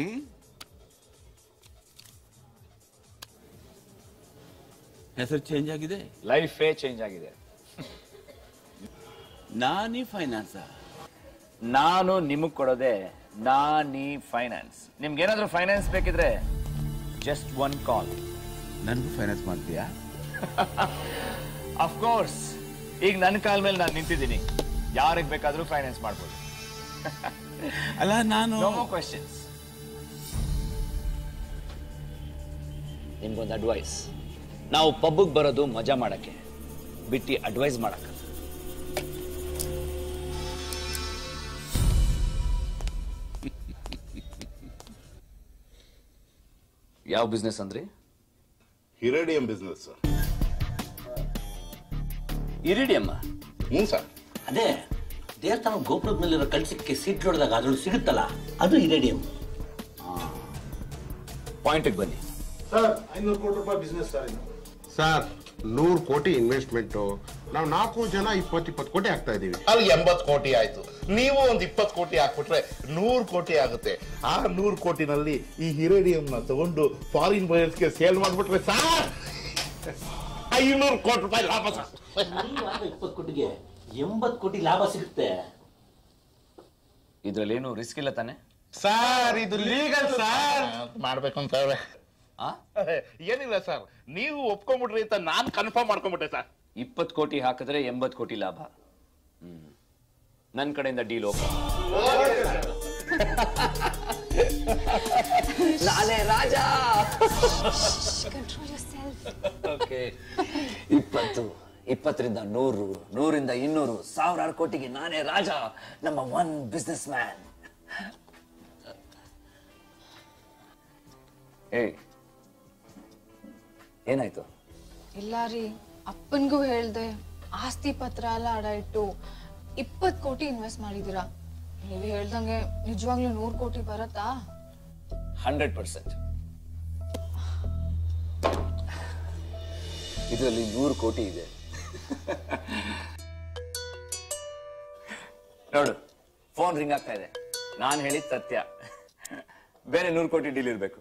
ಹೆಸರು ಚೇಂಜ್ ಆಗಿದೆ ಲೈಫೇ ಚೇಂಜ್ ಆಗಿದೆ ನಾನಿ ಫೈನಾನ್ಸ್ ನಾನು ನಿಮಗ್ ಕೊಡೋದೆ ನಾನಿ ಫೈನಾನ್ಸ್ ನಿಮ್ಗೆ ಏನಾದ್ರೂ ಫೈನಾನ್ಸ್ ಬೇಕಿದ್ರೆ ಜಸ್ಟ್ ಒನ್ ಕಾಲ್ ನನಗೂ ಫೈನಾನ್ಸ್ ಮಾಡ್ತೀಯಾ ಕೋರ್ಸ್ ಈಗ ನನ್ನ ಕಾಲ ಮೇಲೆ ನಾನು ನಿಂತಿದ್ದೀನಿ ಯಾರಿಗೆ ಬೇಕಾದ್ರೂ ಫೈನಾನ್ಸ್ ಮಾಡ್ಬೋದು ಅಲ್ಲ ನಾನು ನೋ ಕ್ವೆಶನ್ಸ್ ನಿಮ್ಗೊಂದು ಅಡ್ವೈಸ್ ನಾವು ಪಬ್ಗೆ ಬರೋದು ಮಜಾ ಮಾಡಕ್ಕೆ ಬಿಟ್ಟು ಅಡ್ವೈಸ್ ಮಾಡಕ್ಕೆ ಯಾವ ಬಿಸ್ನೆಸ್ ಅಂದ್ರಿ ಹಿರೇಡಿಯಂ ಬಿಸ್ನೆಸ್ ಸರ್ ಇರಿಡಿಯಂ ಹ್ಞೂ ಸರ್ ಅದೇ ದೇವಸ್ಥಾನ ಗೋಪುರದ ಮೇಲಿರೋ ಕಳ್ಸಕ್ಕೆ ಸೀಟ್ ಹೊಡೆದಾಗ ಅದ್ರೊಳಗೆ ಸಿಗುತ್ತಲ್ಲ ಅದು ಇರೇಡಿಯಂ ಪಾಯಿಂಟಿಗೆ ಬನ್ನಿ ಸರ್ ಐನೂರು ಕೋಟಿ ರೂಪಾಯಿ ಬಿಸ್ನೆಸ್ ಸರ್ ಇದು ಸರ್ ನೂರು ಕೋಟಿ ಇನ್ವೆಸ್ಟ್ಮೆಂಟು ನಾವು ನಾಲ್ಕು ಜನ ಇಪ್ಪತ್ತು ಇಪ್ಪತ್ತು ಕೋಟಿ ಆಗ್ತಾ ಇದೀವಿ ಅಲ್ಲಿ ಎಂಬತ್ತು ಕೋಟಿ ಆಯ್ತು ನೀವು ಒಂದು ಇಪ್ಪತ್ತು ಕೋಟಿ ಹಾಕ್ಬಿಟ್ರೆ ನೂರು ಕೋಟಿ ಆಗುತ್ತೆ ಆ ನೂರು ಕೋಟಿನಲ್ಲಿ ಈ ಹಿರೇಡಿಯಂನ ತಗೊಂಡು ಫಾರಿನ್ ಬಯರ್ಸ್ಗೆ ಸೇಲ್ ಮಾಡ್ಬಿಟ್ರೆ ಸಾರ್ ಐನೂರು ಕೋಟಿ ರೂಪಾಯಿ ಲಾಭ ಸರ್ ಇಪ್ಪತ್ತು ಕೋಟಿಗೆ ಎಂಬತ್ತು ಕೋಟಿ ಲಾಭ ಸಿಗುತ್ತೆ ಇದ್ರಲ್ಲಿ ಏನು ರಿಸ್ಕ್ ಇಲ್ಲ ತಾನೆ ಸರ್ ಇದು ಲೀಗಲ್ ಸರ್ ಮಾಡ್ಬೇಕು ಅಂತ ಅವ್ರೆ. ಏನಿಲ್ಲ ಸರ್ ನೀವು ಒಪ್ಕೊಂಡ್ಬಿಟ್ರಿ ಅಂತ ನಾನು ಕನ್ಫರ್ಮ್ ಮಾಡ್ಕೊಂಡ್ಬಿಟ್ಟೆ ಸರ್ ಇಪ್ಪತ್ತು ಕೋಟಿ ಹಾಕಿದ್ರೆ ಎಂಬತ್ತು ಕೋಟಿ ಲಾಭ ಹ್ಮ್ ನನ್ನ ಕಡೆಯಿಂದ ಡೀಲ್ ಓಪನ್ ನಾನೇ ರಾಜ ಕಂಟ್ರೋಲ್ ಯೋರ್ ಸೆಲ್ಫ್ ಓಕೆ ಇಪ್ಪತ್ತು ಇಪ್ಪತ್ತರಿಂದ ನೂರು ನೂರಿಂದ ಇನ್ನೂರು ಸಾವಿರಾರು ಕೋಟಿಗೆ ನಾನೇ ರಾಜ ನಮ್ಮ ಒನ್ ಬಿಸ್ನೆಸ್ ಮ್ಯಾನ್ ಏಯ್ ಏನಾಯ್ತು ಇಲ್ಲ ರೀ ಅಪ್ಪನ್ಗೂ ಹೇಳ್ದೆ ಆಸ್ತಿ ಪತ್ರ ಎಲ್ಲ ಅಡ ಇಟ್ಟು ಇಪ್ಪತ್ ಕೋಟಿ ಇನ್ವೆಸ್ಟ್ ಮಾಡಿದೀರಾ ನೀವ್ ಹೇಳ್ದಂಗೆ ನಿಜವಾಗ್ಲೂ ನೂರ್ ಕೋಟಿ ಬರತ್ತಾ ಹಂಡ್ರೆಡ್ ಪರ್ಸೆಂಟ್ ಇದರಲ್ಲಿ ನೂರು ಕೋಟಿ ಇದೆ ನೋಡು ಫೋನ್ ರಿಂಗ್ ಆಗ್ತಾ ಇದೆ ನಾನು ಹೇಳಿದ ಸತ್ಯ ಬೇರೆ ನೂರು ಕೋಟಿ ಡೀಲ್ ಇರಬೇಕು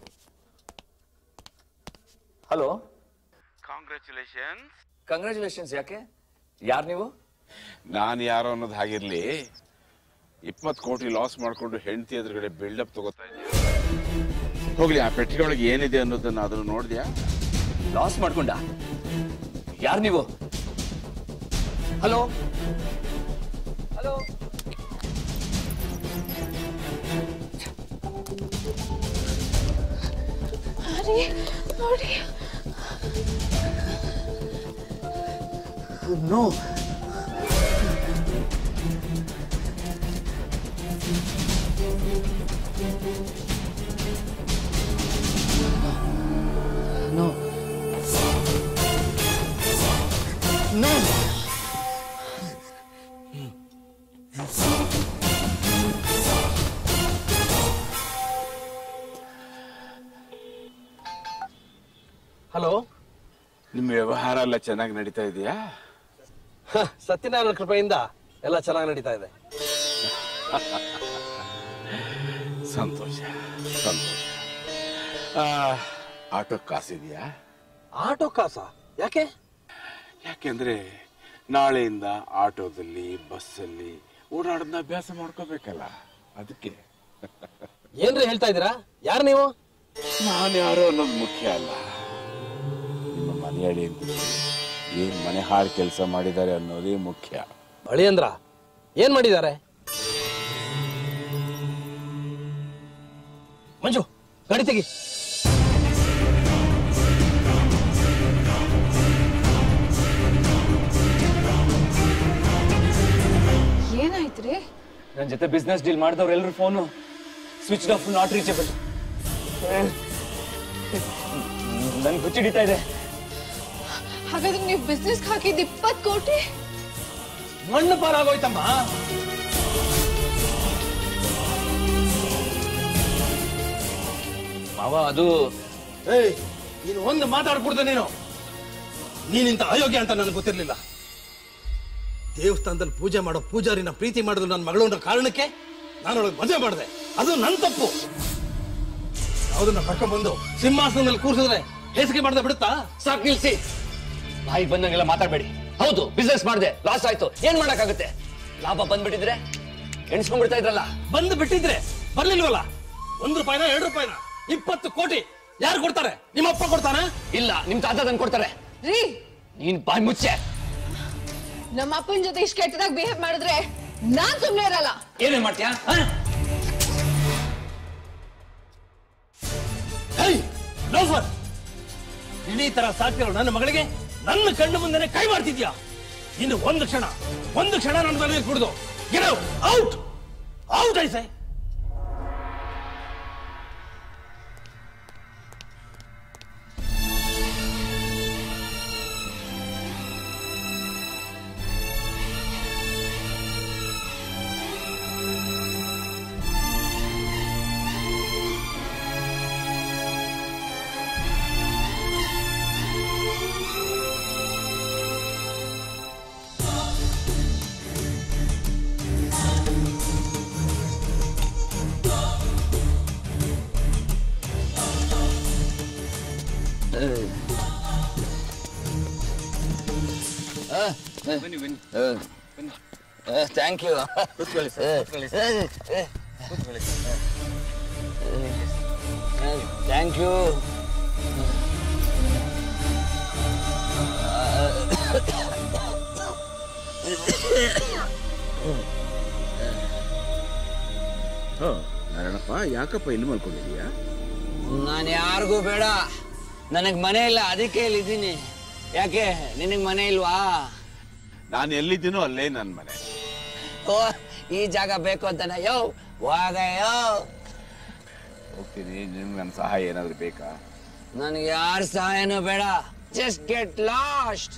ಹಲೋ ಕಾಂಗ್ರ್ಯಾಚುಲೇಷನ್ಸ್ ಕಂಗ್ರ್ಯಾಚುಲೇಷನ್ಸ್ ಯಾಕೆ ಯಾರು ನೀವು ನಾನು ಯಾರೋ ಅನ್ನೋದು ಹಾಗಿರ್ಲಿ ಇಪ್ಪತ್ತು ಕೋಟಿ ಲಾಸ್ ಮಾಡ್ಕೊಂಡು ಹೆಂಡತಿ ಎದುರುಗಡೆ ಬಿಲ್ಡಪ್ ತಗೋತಾ ಇದ್ದೀನಿ ಹೋಗ್ಲಿ ಆ ಪೆಟ್ಟಿಗೆಯೊಳಗೆ ಏನಿದೆ ಅನ್ನೋದನ್ನ ಅದನ್ನು ನೋಡಿದ್ಯಾ ಲಾಸ್ ಮಾಡ್ಕೊಂಡ ಯಾರು ನೀವು ಹಲೋ ಹಲೋ ಅರೆ ನೋಡಿ ನೋ No. No. ಹಲೋ ನಿಮ್ಮ ವ್ಯವಹಾರ ಎಲ್ಲ ಚೆನ್ನಾಗಿ ನಡೀತಾ ಇದೆಯಾ ಸತ್ಯನಾರಾಯಣ ಕೃಪೆಯಿಂದ ಎಲ್ಲ ಚೆನ್ನಾಗಿ ನಡೀತಾ ಇದೆ ಸಂತೋಷ ಸಂತೋಷ ಆ, ಆಟೋ ಕಾಸಿದೆಯಾ ಆಟೋ ಕಾಸ ಯಾಕೆ ಯಾಕೆಂದ್ರೆ ನಾಳೆಯಿಂದ ಆಟೋದಲ್ಲಿ ಬಸ್ಸಲ್ಲಿ ಓಡಾಡೋದನ್ನ ಅಭ್ಯಾಸ ಮಾಡ್ಕೋಬೇಕಲ್ಲ ಅದಕ್ಕೆ ಏನ್ರಿ ಹೇಳ್ತಾ ಇದ್ದೀರಾ ಯಾರು ನೀವು ನಾನು ಯಾರು ಅನ್ನೋದು ಮುಖ್ಯ ಅಲ್ಲ ನಿಮ್ಮ ಮನೆಯಡಿ ಅಂತ ಏನ್ ಮನೆ ಹಾಳು ಕೆಲಸ ಮಾಡಿದ್ದಾರೆ ಅನ್ನೋದೇ ಮುಖ್ಯ ಅಳಿಯಂದ್ರ ಏನ್ ಮಾಡಿದ್ದಾರೆ ಮಂಜು ಗಾಡಿ ತೆಗಿ ಏನಾಯ್ತ್ರಿ ನನ್ನ ಜೊತೆ ಬಿಸ್ನೆಸ್ ಡೀಲ್ ಮಾಡಿದವ್ರು ಎಲ್ಲರೂ phone switch off not reachable ನನ್ಗೆ ಹುಚ್ಚಿಡಿತಾ ಇದೆ ಹಾಗಾದ್ರೆ ನೀವು ಬಿಸ್ನೆಸ್ ಹಾಕಿದ್ ಇಪ್ಪತ್ ಕೋಟಿ ಮಣ್ಣು ಪಾರಾಗೋಯ್ತಮ್ಮ ಮಾವ ಅದು ಏಯ್ ನೀನು ಒಂದು ಮಾತಾಡ್ಕೊಡ್ದೆ ನೀನು ನೀನಿಂತ ಅಯೋಗ್ಯ ಅಂತ ನನಗೆ ಗೊತ್ತಿರ್ಲಿಲ್ಲ ದೇವಸ್ಥಾನದಲ್ಲಿ ಪೂಜೆ ಮಾಡೋ ಪೂಜಾರಿನ ಪ್ರೀತಿ ಮಾಡಿದ್ರು ನನ್ನ ಮಗಳು ಅನ್ನೋ ಕಾರಣಕ್ಕೆ ನಾನು ಅವಳಿಗೆ ಮದುವೆ ಮಾಡಿದೆ ಅದು ನನ್ನ ತಪ್ಪು ಯಾವುದನ್ನ ಕರ್ಕೊಂಡ್ಬಂದು ಸಿಂಹಾಸನದಲ್ಲಿ ಕೂರಿಸಿದ್ರೆ ಹೇಸಿಗೆ ಮಾಡ್ದೆ ಬಿಡುತ್ತಾ ಸಾಕು ನಿಲ್ಸಿ ಬಾಯಿಗೆ ಬಂದಂಗೆಲ್ಲ ಮಾತಾಡಬೇಡಿ ಹೌದು ಬಿಸ್ನೆಸ್ ಮಾಡಿದೆ ಲಾಸ್ ಆಯ್ತು ಏನ್ ಮಾಡಕ್ಕಾಗುತ್ತೆ ಲಾಭ ಬಂದ್ಬಿಟ್ಟಿದ್ರೆ ಎಣಿಸ್ಕೊಂಡ್ಬಿಡ್ತಾ ಇದ್ರಲ್ಲ ಬಂದು ಬಿಟ್ಟಿದ್ರೆ ಬರ್ಲಿಲ್ವಲ್ಲ ಒಂದ್ ರೂಪಾಯಿನ ಎರಡು ರೂಪಾಯಿನ ಇಪ್ಪತ್ತು ಕೋಟಿ ಯಾರು ಕೊಡ್ತಾರೆ ನಿಮ್ಮ ಅಪ್ಪ ಕೊಡ್ತಾನ ಇಲ್ಲ ನಿಮ್ ತಾತ ತಂದು ಕೊಡ್ತಾರೆ ರೀ ನೀನ್ ಬಾಯ್ ಮುಚ್ಚೆ ನಮ್ಮ ಅಪ್ಪನ ಜೊತೆ ಇಷ್ಟು ಕೆಟ್ಟದಾಗ ಬಿಹೇವ್ ಮಾಡಿದ್ರೆ ನಾನ್ ಸುಮ್ನೆ ಇರಲ್ಲ ಏನೇ ಮಾಡ್ತೀಯಾ ಲೋಫರ್ ಇಡೀ ತರ ಸಾಕ್ತಿರೋ ನನ್ನ ಮಗಳಿಗೆ ನನ್ನ ಕಣ್ಣು ಮುಂದೆನೆ ಕೈ ಮಾಡ್ತಿದ್ಯಾ ಇನ್ನು ಒಂದು ಕ್ಷಣ ಒಂದು ಕ್ಷಣ ನನ್ನ ಮೇಲೆ ಕುಡ್ದು ಔಟ್ ಔಟ್ ಐ ಸೈ ಬನ್ನಿ ಬನ್ನಿ ಥ್ಯಾಂಕ್ ಯು ಕೂತ್ಕೊಳ್ಳಿ ಸರ್, ಕೂತ್ಕೊಳ್ಳಿ ಸರ್. ಥ್ಯಾಂಕ್ ಯು ನಾರಾಯಣಪ್ಪ ಯಾಕಪ್ಪ ಇಲ್ಲಿ ಮಲ್ಕೊಂಡಿದೀಯಾ ನಾನು ಯಾರಿಗೂ ಬೇಡ ನನಗ್ ಮನೆ ಇಲ್ಲ ಅದಕ್ಕೆ ಇಲ್ಲಿದ್ದೀನಿ ಯಾಕೆ ನಿನಗ್ ಮನೆ ಇಲ್ವಾ ನಾನು ಎಲ್ಲಿದ್ದೀನೋ ಅಲ್ಲೇ ನನ್ನ ಮನೆ ಓ ಈ ಜಾಗ ಬೇಕು ಅಂತಾನೆ ಯೋ ವಾಗಯೋ ಹೋಗ್ತೀನಿ ನಿಮ್ಗೆ ನನ್ನ ಸಹಾಯ ಏನಾದ್ರು ಬೇಕಾ ನನಗೆ ಯಾರ ಸಹಾಯನೂ ಬೇಡ ಜಸ್ಟ್ ಗೆಟ್ ಲಾಸ್ಟ್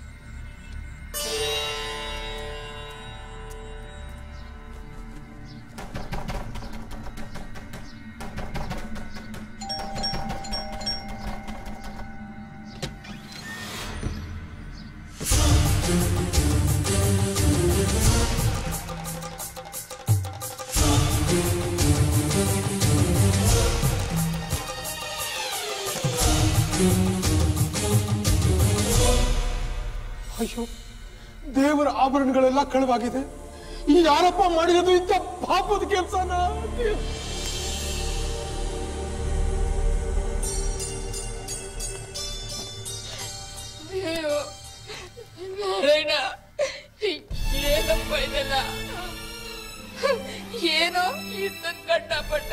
ಅಯ್ಯೋ ದೇವರ ಆಭರಣಗಳೆಲ್ಲ ಕಳವಾಗಿದೆ ಈ ಯಾರಪ್ಪ ಮಾಡಿರೋದು ಇಂಥ ಪಾಪದ ಕೆಲಸನ ಅಯ್ಯೋ ನಾರಾಯಣ ಏನಪ್ಪ ಇದೆಲ್ಲ ಏನೋ ಇಷ್ಟೊಂದು ಕಟ್ಟಪಟ್ಟೆ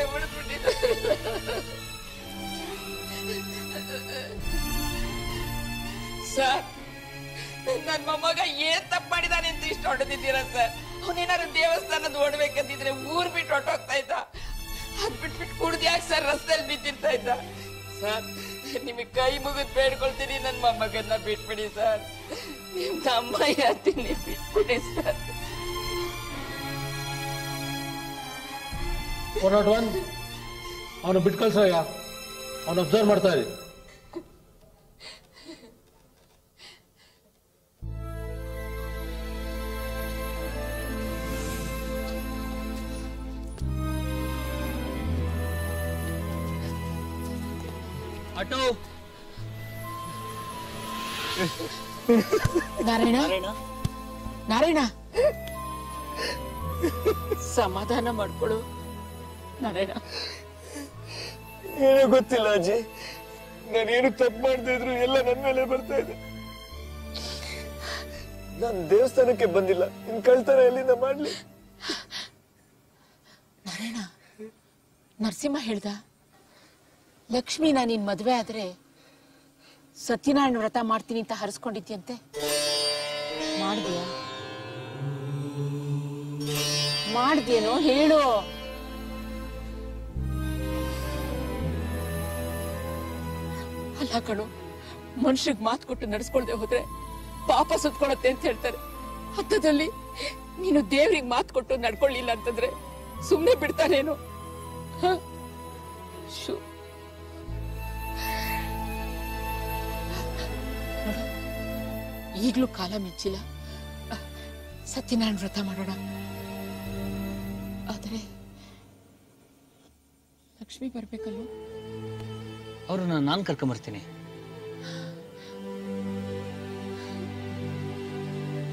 ಸರ್ ನನ್ ಮೊಮ್ಮಗ ಏನ್ ತಪ್ಪು ಮಾಡಿದಾನೆ ಅಂತ ಇಷ್ಟು ಹೊಡೆದಿದ್ದೀರ ಸರ್ ಅವನೇನಾದ್ರು ದೇವಸ್ಥಾನದ ಓಡ್ಬೇಕಂತಿದ್ರೆ ಊರ್ ಬಿಟ್ಟು ಹೊಟ್ಟೋಗ್ತಾ ಇದ್ದ ಅದ್ ಬಿಟ್ಬಿಟ್ಟು ಕುಡ್ದು ಯಾಕೆ ಸರ್ ರಸ್ತೆಯಲ್ಲಿ ಬಿದ್ದಿರ್ತಾ ಇದ್ದ ಸರ್ ನಿಮಗೆ ಕೈ ಮುಗಿದ್ ಬೇಡ್ಕೊಳ್ತೀನಿ ನನ್ ಮೊಮ್ಮಗನ್ನ ಬಿಟ್ಬಿಡಿ ಸರ್ ನಿಮ್ ತಮ್ಮ ಹೇಳ್ತೀನಿ ಬಿಟ್ಬಿಡಿ ಸರ್ ಒನ್ ನಾಟ್ ಒನ್ ಅವನು ಬಿಟ್ಟು ಕಳ್ಸಯ್ಯ ಅವನು ಅಬ್ಸರ್ವ್ ಮಾಡ್ತಾ ಇರಿ ಆಟೋ ನಾರಾಯಣ ನಾರಾಯಣ ಸಮಾಧಾನ ಮಾಡ್ಕೊಡು ನಾರಾಯಣ ಏನೂ ಗೊತ್ತಿಲ್ಲ ಅಜ್ಜಿ ನಾನೇನು ತಪ್ಪು ಮಾಡದೇ ಇದ್ರು ಎಲ್ಲ ನನ್ನ ಮೇಲೆ ಬರ್ತಾ ಇದೆ ನಾನು ದೇವಸ್ಥಾನಕ್ಕೆ ಬಂದಿಲ್ಲ ಇನ್ ಕಳ್ತನ ಎಲ್ಲಿಂದ ಮಾಡ್ಲಿ ನಾರಾಯಣ ನರಸಿಂಹ ಹೇಳ್ದ ಲಕ್ಷ್ಮಿನ ನೀನ್ ಮದ್ವೆ ಆದ್ರೆ ಸತ್ಯನಾರಾಯಣ ವ್ರತ ಮಾಡ್ತೀನಿ ಅಂತ ಹರಿಸ್ಕೊಂಡಿದ್ಯಂತೆ ಮಾಡಿದ್ಯಾ ಮಾಡ್ದೇನೋ ಹೇಳು ಅಲ್ಲ ಕಣು ಮನುಷ್ಯಗ್ ಮಾತು ಕೊಟ್ಟು ನಡ್ಸ್ಕೊಳ್ದೆ ಹೋದ್ರೆ ಪಾಪ ಸುತ್ಕೊಳತ್ತೆ ಅಂತ ಹೇಳ್ತಾರೆ ಹತ್ತದಲ್ಲಿ ನೀನು ದೇವ್ರಿಗೆ ಮಾತು ಕೊಟ್ಟು ನಡ್ಕೊಳ್ಳಿಲ್ಲ ಅಂತಂದ್ರೆ ಸುಮ್ನೆ ಬಿಡ್ತಾನೇನು ಹ? ಶು. ನೋಡು, ಈಗ್ಲೂ ಕಾಲ ಮಿಂಚಿಲ್ಲ ಅಹ್, ಸತ್ಯನಾರಾಯಣ ವ್ರತ ಮಾಡೋಣ ಆದ್ರೆ ಲಕ್ಷ್ಮಿ ಬರ್ಬೇಕಲ್ವ ಅವ್ರನ್ನ ನಾನು ಕರ್ಕೊಂಬರ್ತೀನಿ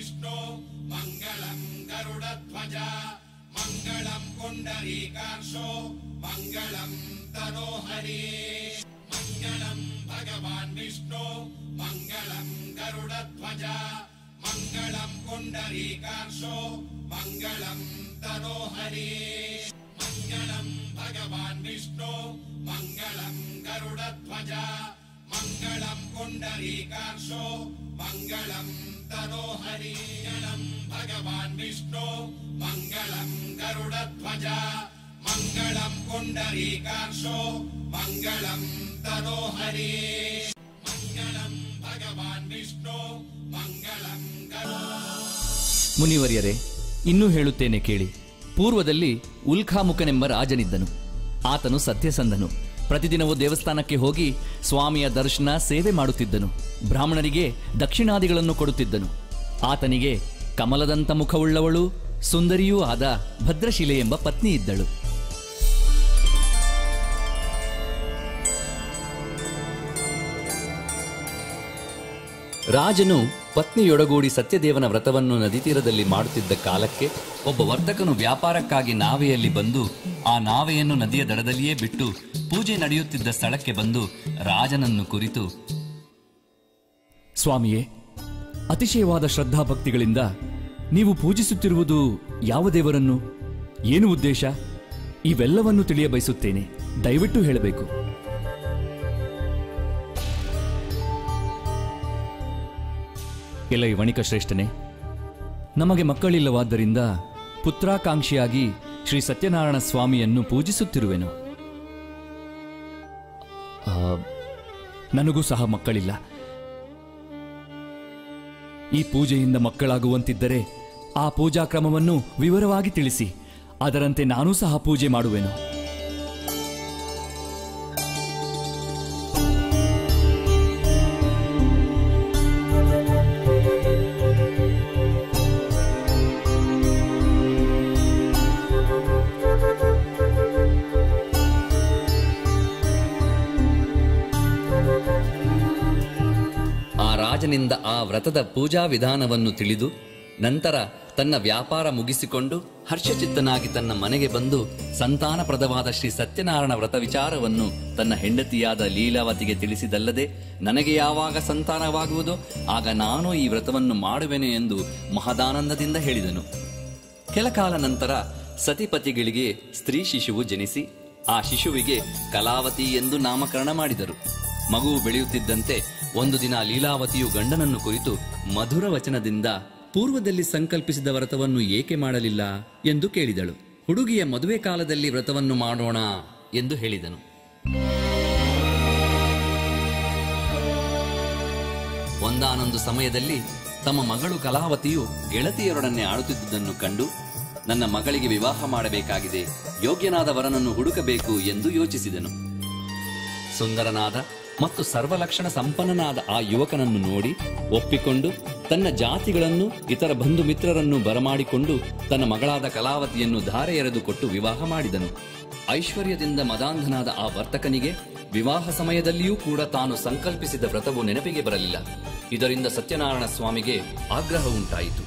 विष्णु मङ्गलं गरुडध्वज मङ्गलं पुण्डरीकाक्षो मङ्गलं तनोहरि मङ्गलं भगवान् विष्णु मङ्गलं गरुडध्वज मङ्गलं पुण्डरीकाक्षो मङ्गलं तनोहरि मङ्गलं भगवान् विष्णु मङ्गलं गरुडध्वज मङ्गलं पुण्डरीकाक्षो मङ्गलं तनोहरि मङ्गलं भगवान् विष्णु मङ्गलं गरुडध्वज मङ्गलं पुण्डरीकाक्षो मङ्गलं तनोहरि मङ्गलं भगवान् विष्णु मङ्गलं ಮುನಿವರ್ಯರೇ ಇನ್ನೂ ಹೇಳುತ್ತೇನೆ ಕೇಳಿ ಪೂರ್ವದಲ್ಲಿ ಉಲ್ಖಾಮುಖನೆಂಬ ರಾಜನಿದ್ದನು ಆತನು ಸತ್ಯಸಂಧನು ಪ್ರತಿದಿನವೂ ದೇವಸ್ಥಾನಕ್ಕೆ ಹೋಗಿ ಸ್ವಾಮಿಯ ದರ್ಶನ ಸೇವೆ ಮಾಡುತ್ತಿದ್ದನು ಬ್ರಾಹ್ಮಣರಿಗೆ ದಕ್ಷಿಣಾದಿಗಳನ್ನು ಕೊಡುತ್ತಿದ್ದನು ಆತನಿಗೆ ಕಮಲದಂತ ಮುಖವುಳ್ಳವಳು ಸುಂದರಿಯೂ ಆದ ಭದ್ರಶಿಲೆ ಎಂಬ ಪತ್ನಿ ಇದ್ದಳು ರಾಜನು ಪತ್ನಿಯೊಡಗೂಡಿ ಸತ್ಯದೇವನ ವ್ರತವನ್ನು ನದಿ ತೀರದಲ್ಲಿ ಮಾಡುತ್ತಿದ್ದ ಕಾಲಕ್ಕೆ ಒಬ್ಬ ವರ್ತಕನು ವ್ಯಾಪಾರಕ್ಕಾಗಿ ನಾವೆಯಲ್ಲಿ ಬಂದು ಆ ನಾವೆಯನ್ನು ನದಿಯ ದಡದಲ್ಲಿಯೇ ಬಿಟ್ಟು ಪೂಜೆ ನಡೆಯುತ್ತಿದ್ದ ಸ್ಥಳಕ್ಕೆ ಬಂದು ರಾಜನನ್ನು ಕುರಿತು ಸ್ವಾಮಿಯೇ ಅತಿಶಯವಾದ ಶ್ರದ್ಧಾಭಕ್ತಿಗಳಿಂದ ನೀವು ಪೂಜಿಸುತ್ತಿರುವುದು ಯಾವ ದೇವರನ್ನು ಏನು ಉದ್ದೇಶ ಇವೆಲ್ಲವನ್ನು ತಿಳಿಯಬಯಸುತ್ತೇನೆ ದಯವಿಟ್ಟು ಹೇಳಬೇಕು ಎಲೈ ವಣಿಕ ಶ್ರೇಷ್ಠನೇ ನಮಗೆ ಮಕ್ಕಳಿಲ್ಲವಾದ್ದರಿಂದ ಪುತ್ರಾಕಾಂಕ್ಷಿಯಾಗಿ ಶ್ರೀ ಸತ್ಯನಾರಾಯಣ ಸ್ವಾಮಿಯನ್ನು ಪೂಜಿಸುತ್ತಿರುವೆನು ಆ, ನನಗೂ ಸಹ ಮಕ್ಕಳಿಲ್ಲ ಈ ಪೂಜೆಯಿಂದ ಮಕ್ಕಳಾಗುವಂತಿದ್ದರೆ ಆ ಪೂಜಾ ಕ್ರಮವನ್ನು ವಿವರವಾಗಿ ತಿಳಿಸಿ ಅದರಂತೆ ನಾನೂ ಸಹ ಪೂಜೆ ಮಾಡುವೆನು ಆ ರಾಜನಿಂದ ಆ ವ್ರತದ ಪೂಜಾ ವಿಧಾನವನ್ನು ತಿಳಿದು ನಂತರ ತನ್ನ ವ್ಯಾಪಾರ ಮುಗಿಸಿಕೊಂಡು ಹರ್ಷಚಿತ್ತನಾಗಿ ತನ್ನ ಮನೆಗೆ ಬಂದು ಸಂತಾನಪ್ರದವಾದ ಶ್ರೀ ಸತ್ಯನಾರಾಯಣ ವ್ರತ ವಿಚಾರವನ್ನು ತನ್ನ ಹೆಂಡತಿಯಾದ ಲೀಲಾವತಿಗೆ ತಿಳಿಸಿದಲ್ಲದೆ ನನಗೆ ಯಾವಾಗ ಸಂತಾನವಾಗುವುದೋ ಆಗ ನಾನು ಈ ವ್ರತವನ್ನು ಮಾಡುವೆನು ಎಂದು ಮಹದಾನಂದದಿಂದ ಹೇಳಿದನು ಕೆಲಕಾಲ ನಂತರ ಸತಿಪತಿಗಳಿಗೆ ಸ್ತ್ರೀ ಶಿಶುವು ಜನಿಸಿ ಆ ಶಿಶುವಿಗೆ ಕಲಾವತಿ ಎಂದು ನಾಮಕರಣ ಮಾಡಿದರು ಮಗುವು ಬೆಳೆಯುತ್ತಿದ್ದಂತೆ ಒಂದು ದಿನ ಲೀಲಾವತಿಯು ಗಂಡನನ್ನು ಕುರಿತು ಮಧುರ ವಚನದಿಂದ ಪೂರ್ವದಲ್ಲಿ ಸಂಕಲ್ಪಿಸಿದ ವ್ರತವನ್ನು ಏಕೆ ಮಾಡಲಿಲ್ಲ ಎಂದು ಕೇಳಿದಳು ಹುಡುಗಿಯ ಮದುವೆ ಕಾಲದಲ್ಲಿ ವ್ರತವನ್ನು ಮಾಡೋಣ ಎಂದು ಹೇಳಿದನು ಒಂದಾನೊಂದು ಸಮಯದಲ್ಲಿ ತಮ್ಮ ಮಗಳು ಕಲಾವತಿಯು ಗೆಳತಿಯರೊಡನೆ ಆಡುತ್ತಿದ್ದುದನ್ನು ಕಂಡು ನನ್ನ ಮಗಳಿಗೆ ವಿವಾಹ ಮಾಡಬೇಕಾಗಿದೆ ಯೋಗ್ಯನಾದ ವರನನ್ನು ಹುಡುಕಬೇಕು ಎಂದು ಯೋಚಿಸಿದನು ಸುಂದರನಾದ ಮತ್ತು ಸರ್ವಲಕ್ಷಣ ಸಂಪನ್ನನಾದ ಆ ಯುವಕನನ್ನು ನೋಡಿ ಒಪ್ಪಿಕೊಂಡು ತನ್ನ ಜಾತಿಗಳನ್ನು ಇತರ ಬಂಧು ಮಿತ್ರರನ್ನು ಬರಮಾಡಿಕೊಂಡು ತನ್ನ ಮಗಳಾದ ಕಲಾವತಿಯನ್ನು ಧಾರೆ ಎರೆದು ಕೊಟ್ಟು ವಿವಾಹ ಮಾಡಿದನು ಐಶ್ವರ್ಯದಿಂದ ಮದಾಂಧನಾದ ಆ ವರ್ತಕನಿಗೆ ವಿವಾಹ ಸಮಯದಲ್ಲಿಯೂ ಕೂಡ ತಾನು ಸಂಕಲ್ಪಿಸಿದ ವ್ರತವು ನೆನಪಿಗೆ ಬರಲಿಲ್ಲ ಇದರಿಂದ ಸತ್ಯನಾರಾಯಣ ಸ್ವಾಮಿಗೆ ಆಗ್ರಹ ಉಂಟಾಯಿತು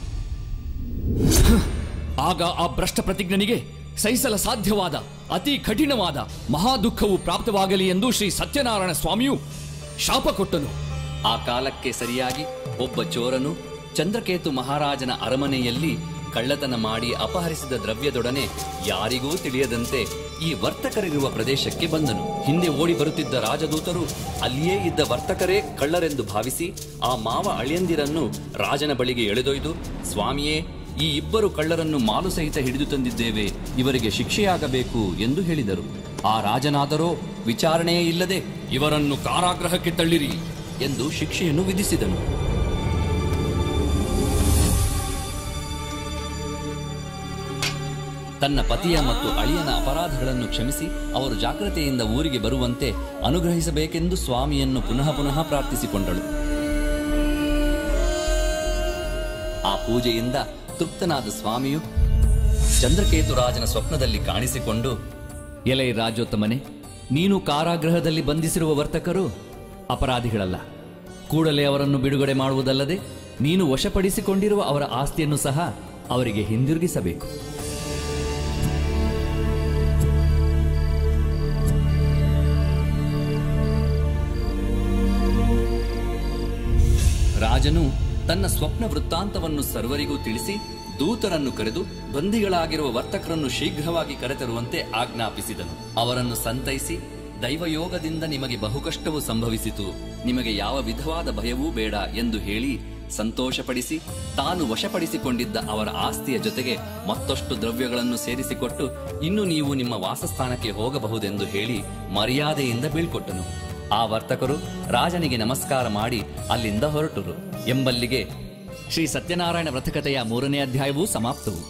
ಆಗ ಆ ಭ್ರಷ್ಟ ಪ್ರತಿಜ್ಞನಿಗೆ ಸಹಿಸಲ ಸಾಧ್ಯವಾದ ಅತಿ ಕಠಿಣವಾದ ಮಹಾ ದುಃಖವು ಪ್ರಾಪ್ತವಾಗಲಿ ಎಂದು ಶ್ರೀ ಸತ್ಯನಾರಾಯಣ ಸ್ವಾಮಿಯು ಶಾಪ ಕೊಟ್ಟನು ಆ ಕಾಲಕ್ಕೆ ಸರಿಯಾಗಿ ಒಬ್ಬ ಚೋರನು ಚಂದ್ರಕೇತು ಮಹಾರಾಜನ ಅರಮನೆಯಲ್ಲಿ ಕಳ್ಳತನ ಮಾಡಿ ಅಪಹರಿಸಿದ ದ್ರವ್ಯದೊಡನೆ ಯಾರಿಗೂ ತಿಳಿಯದಂತೆ ಈ ವರ್ತಕರಿರುವ ಪ್ರದೇಶಕ್ಕೆ ಬಂದನು ಹಿಂದೆ ಓಡಿ ಬರುತ್ತಿದ್ದ ರಾಜದೂತರು ಅಲ್ಲಿಯೇ ಇದ್ದ ವರ್ತಕರೇ ಕಳ್ಳರೆಂದು ಭಾವಿಸಿ ಆ ಮಾವ ಅಳಿಯಂದಿರನ್ನು ರಾಜನ ಬಳಿಗೆ ಎಳೆದೊಯ್ದು ಸ್ವಾಮಿಯೇ ಈ ಇಬ್ಬರು ಕಳ್ಳರನ್ನು ಮಾಲು ಸಹಿತ ಹಿಡಿದು ತಂದಿದ್ದೇವೆ ಇವರಿಗೆ ಶಿಕ್ಷೆಯಾಗಬೇಕು ಎಂದು ಹೇಳಿದರು ಆ ರಾಜನಾದರೋ ವಿಚಾರಣೆಯೇ ಇಲ್ಲದೆ ಇವರನ್ನು ಕಾರಾಗೃಹಕ್ಕೆ ತಳ್ಳಿರಿ ಎಂದು ಶಿಕ್ಷೆಯನ್ನು ವಿಧಿಸಿದನು ತನ್ನ ಪತಿಯ ಮತ್ತು ಅಳಿಯನ ಅಪರಾಧಗಳನ್ನು ಕ್ಷಮಿಸಿ ಅವರು ಜಾಗ್ರತೆಯಿಂದ ಊರಿಗೆ ಬರುವಂತೆ ಅನುಗ್ರಹಿಸಬೇಕೆಂದು ಸ್ವಾಮಿಯನ್ನು ಪುನಃ ಪುನಃ ಪ್ರಾರ್ಥಿಸಿಕೊಂಡಳು ಆ ಪೂಜೆಯಿಂದ ತೃಪ್ತನಾದ ಸ್ವಾಮಿಯು ಚಂದ್ರಕೇತು ರಾಜನ ಸ್ವಪ್ನದಲ್ಲಿ ಕಾಣಿಸಿಕೊಂಡು ಎಲೈ ರಾಜೋತ್ತಮನೆ ನೀನು ಕಾರಾಗೃಹದಲ್ಲಿ ಬಂಧಿಸಿರುವ ವರ್ತಕರು ಅಪರಾಧಿಗಳಲ್ಲ ಕೂಡಲೇ ಅವರನ್ನು ಬಿಡುಗಡೆ ಮಾಡುವುದಲ್ಲದೆ ನೀನು ವಶಪಡಿಸಿಕೊಂಡಿರುವ ಅವರ ಆಸ್ತಿಯನ್ನು ಸಹ ಅವರಿಗೆ ಹಿಂದಿರುಗಿಸಬೇಕು ರಾಜನು ತನ್ನ ಸ್ವಪ್ನ ವೃತ್ತಾಂತವನ್ನು ಸರ್ವರಿಗೂ ತಿಳಿಸಿ ದೂತರನ್ನು ಕರೆದು ಬಂದಿಗಳಾಗಿರುವ ವರ್ತಕರನ್ನು ಶೀಘ್ರವಾಗಿ ಕರೆತರುವಂತೆ ಆಜ್ಞಾಪಿಸಿದನು ಅವರನ್ನು ಸಂತೈಸಿ ದೈವಯೋಗದಿಂದ ನಿಮಗೆ ಬಹುಕಷ್ಟವು ಸಂಭವಿಸಿತು ನಿಮಗೆ ಯಾವ ವಿಧವಾದ ಭಯವೂ ಬೇಡ ಎಂದು ಹೇಳಿ ಸಂತೋಷಪಡಿಸಿ ತಾನು ವಶಪಡಿಸಿಕೊಂಡಿದ್ದ ಅವರ ಆಸ್ತಿಯ ಜೊತೆಗೆ ಮತ್ತಷ್ಟು ದ್ರವ್ಯಗಳನ್ನು ಸೇರಿಸಿಕೊಟ್ಟು ಇನ್ನು ನೀವು ನಿಮ್ಮ ವಾಸಸ್ಥಾನಕ್ಕೆ ಹೋಗಬಹುದೆಂದು ಹೇಳಿ ಮರ್ಯಾದೆಯಿಂದ ಬೀಳ್ಕೊಟ್ಟನು ಆ ವರ್ತಕರು ರಾಜನಿಗೆ ನಮಸ್ಕಾರ ಮಾಡಿ ಅಲ್ಲಿಂದ ಹೊರಟರು ಎಂಬಲ್ಲಿಗೆ ಶ್ರೀ ಸತ್ಯನಾರಾಯಣ ವ್ರತಕಥೆಯ ಮೂರನೇ ಅಧ್ಯಾಯವೂ ಸಮಾಪ್ತವು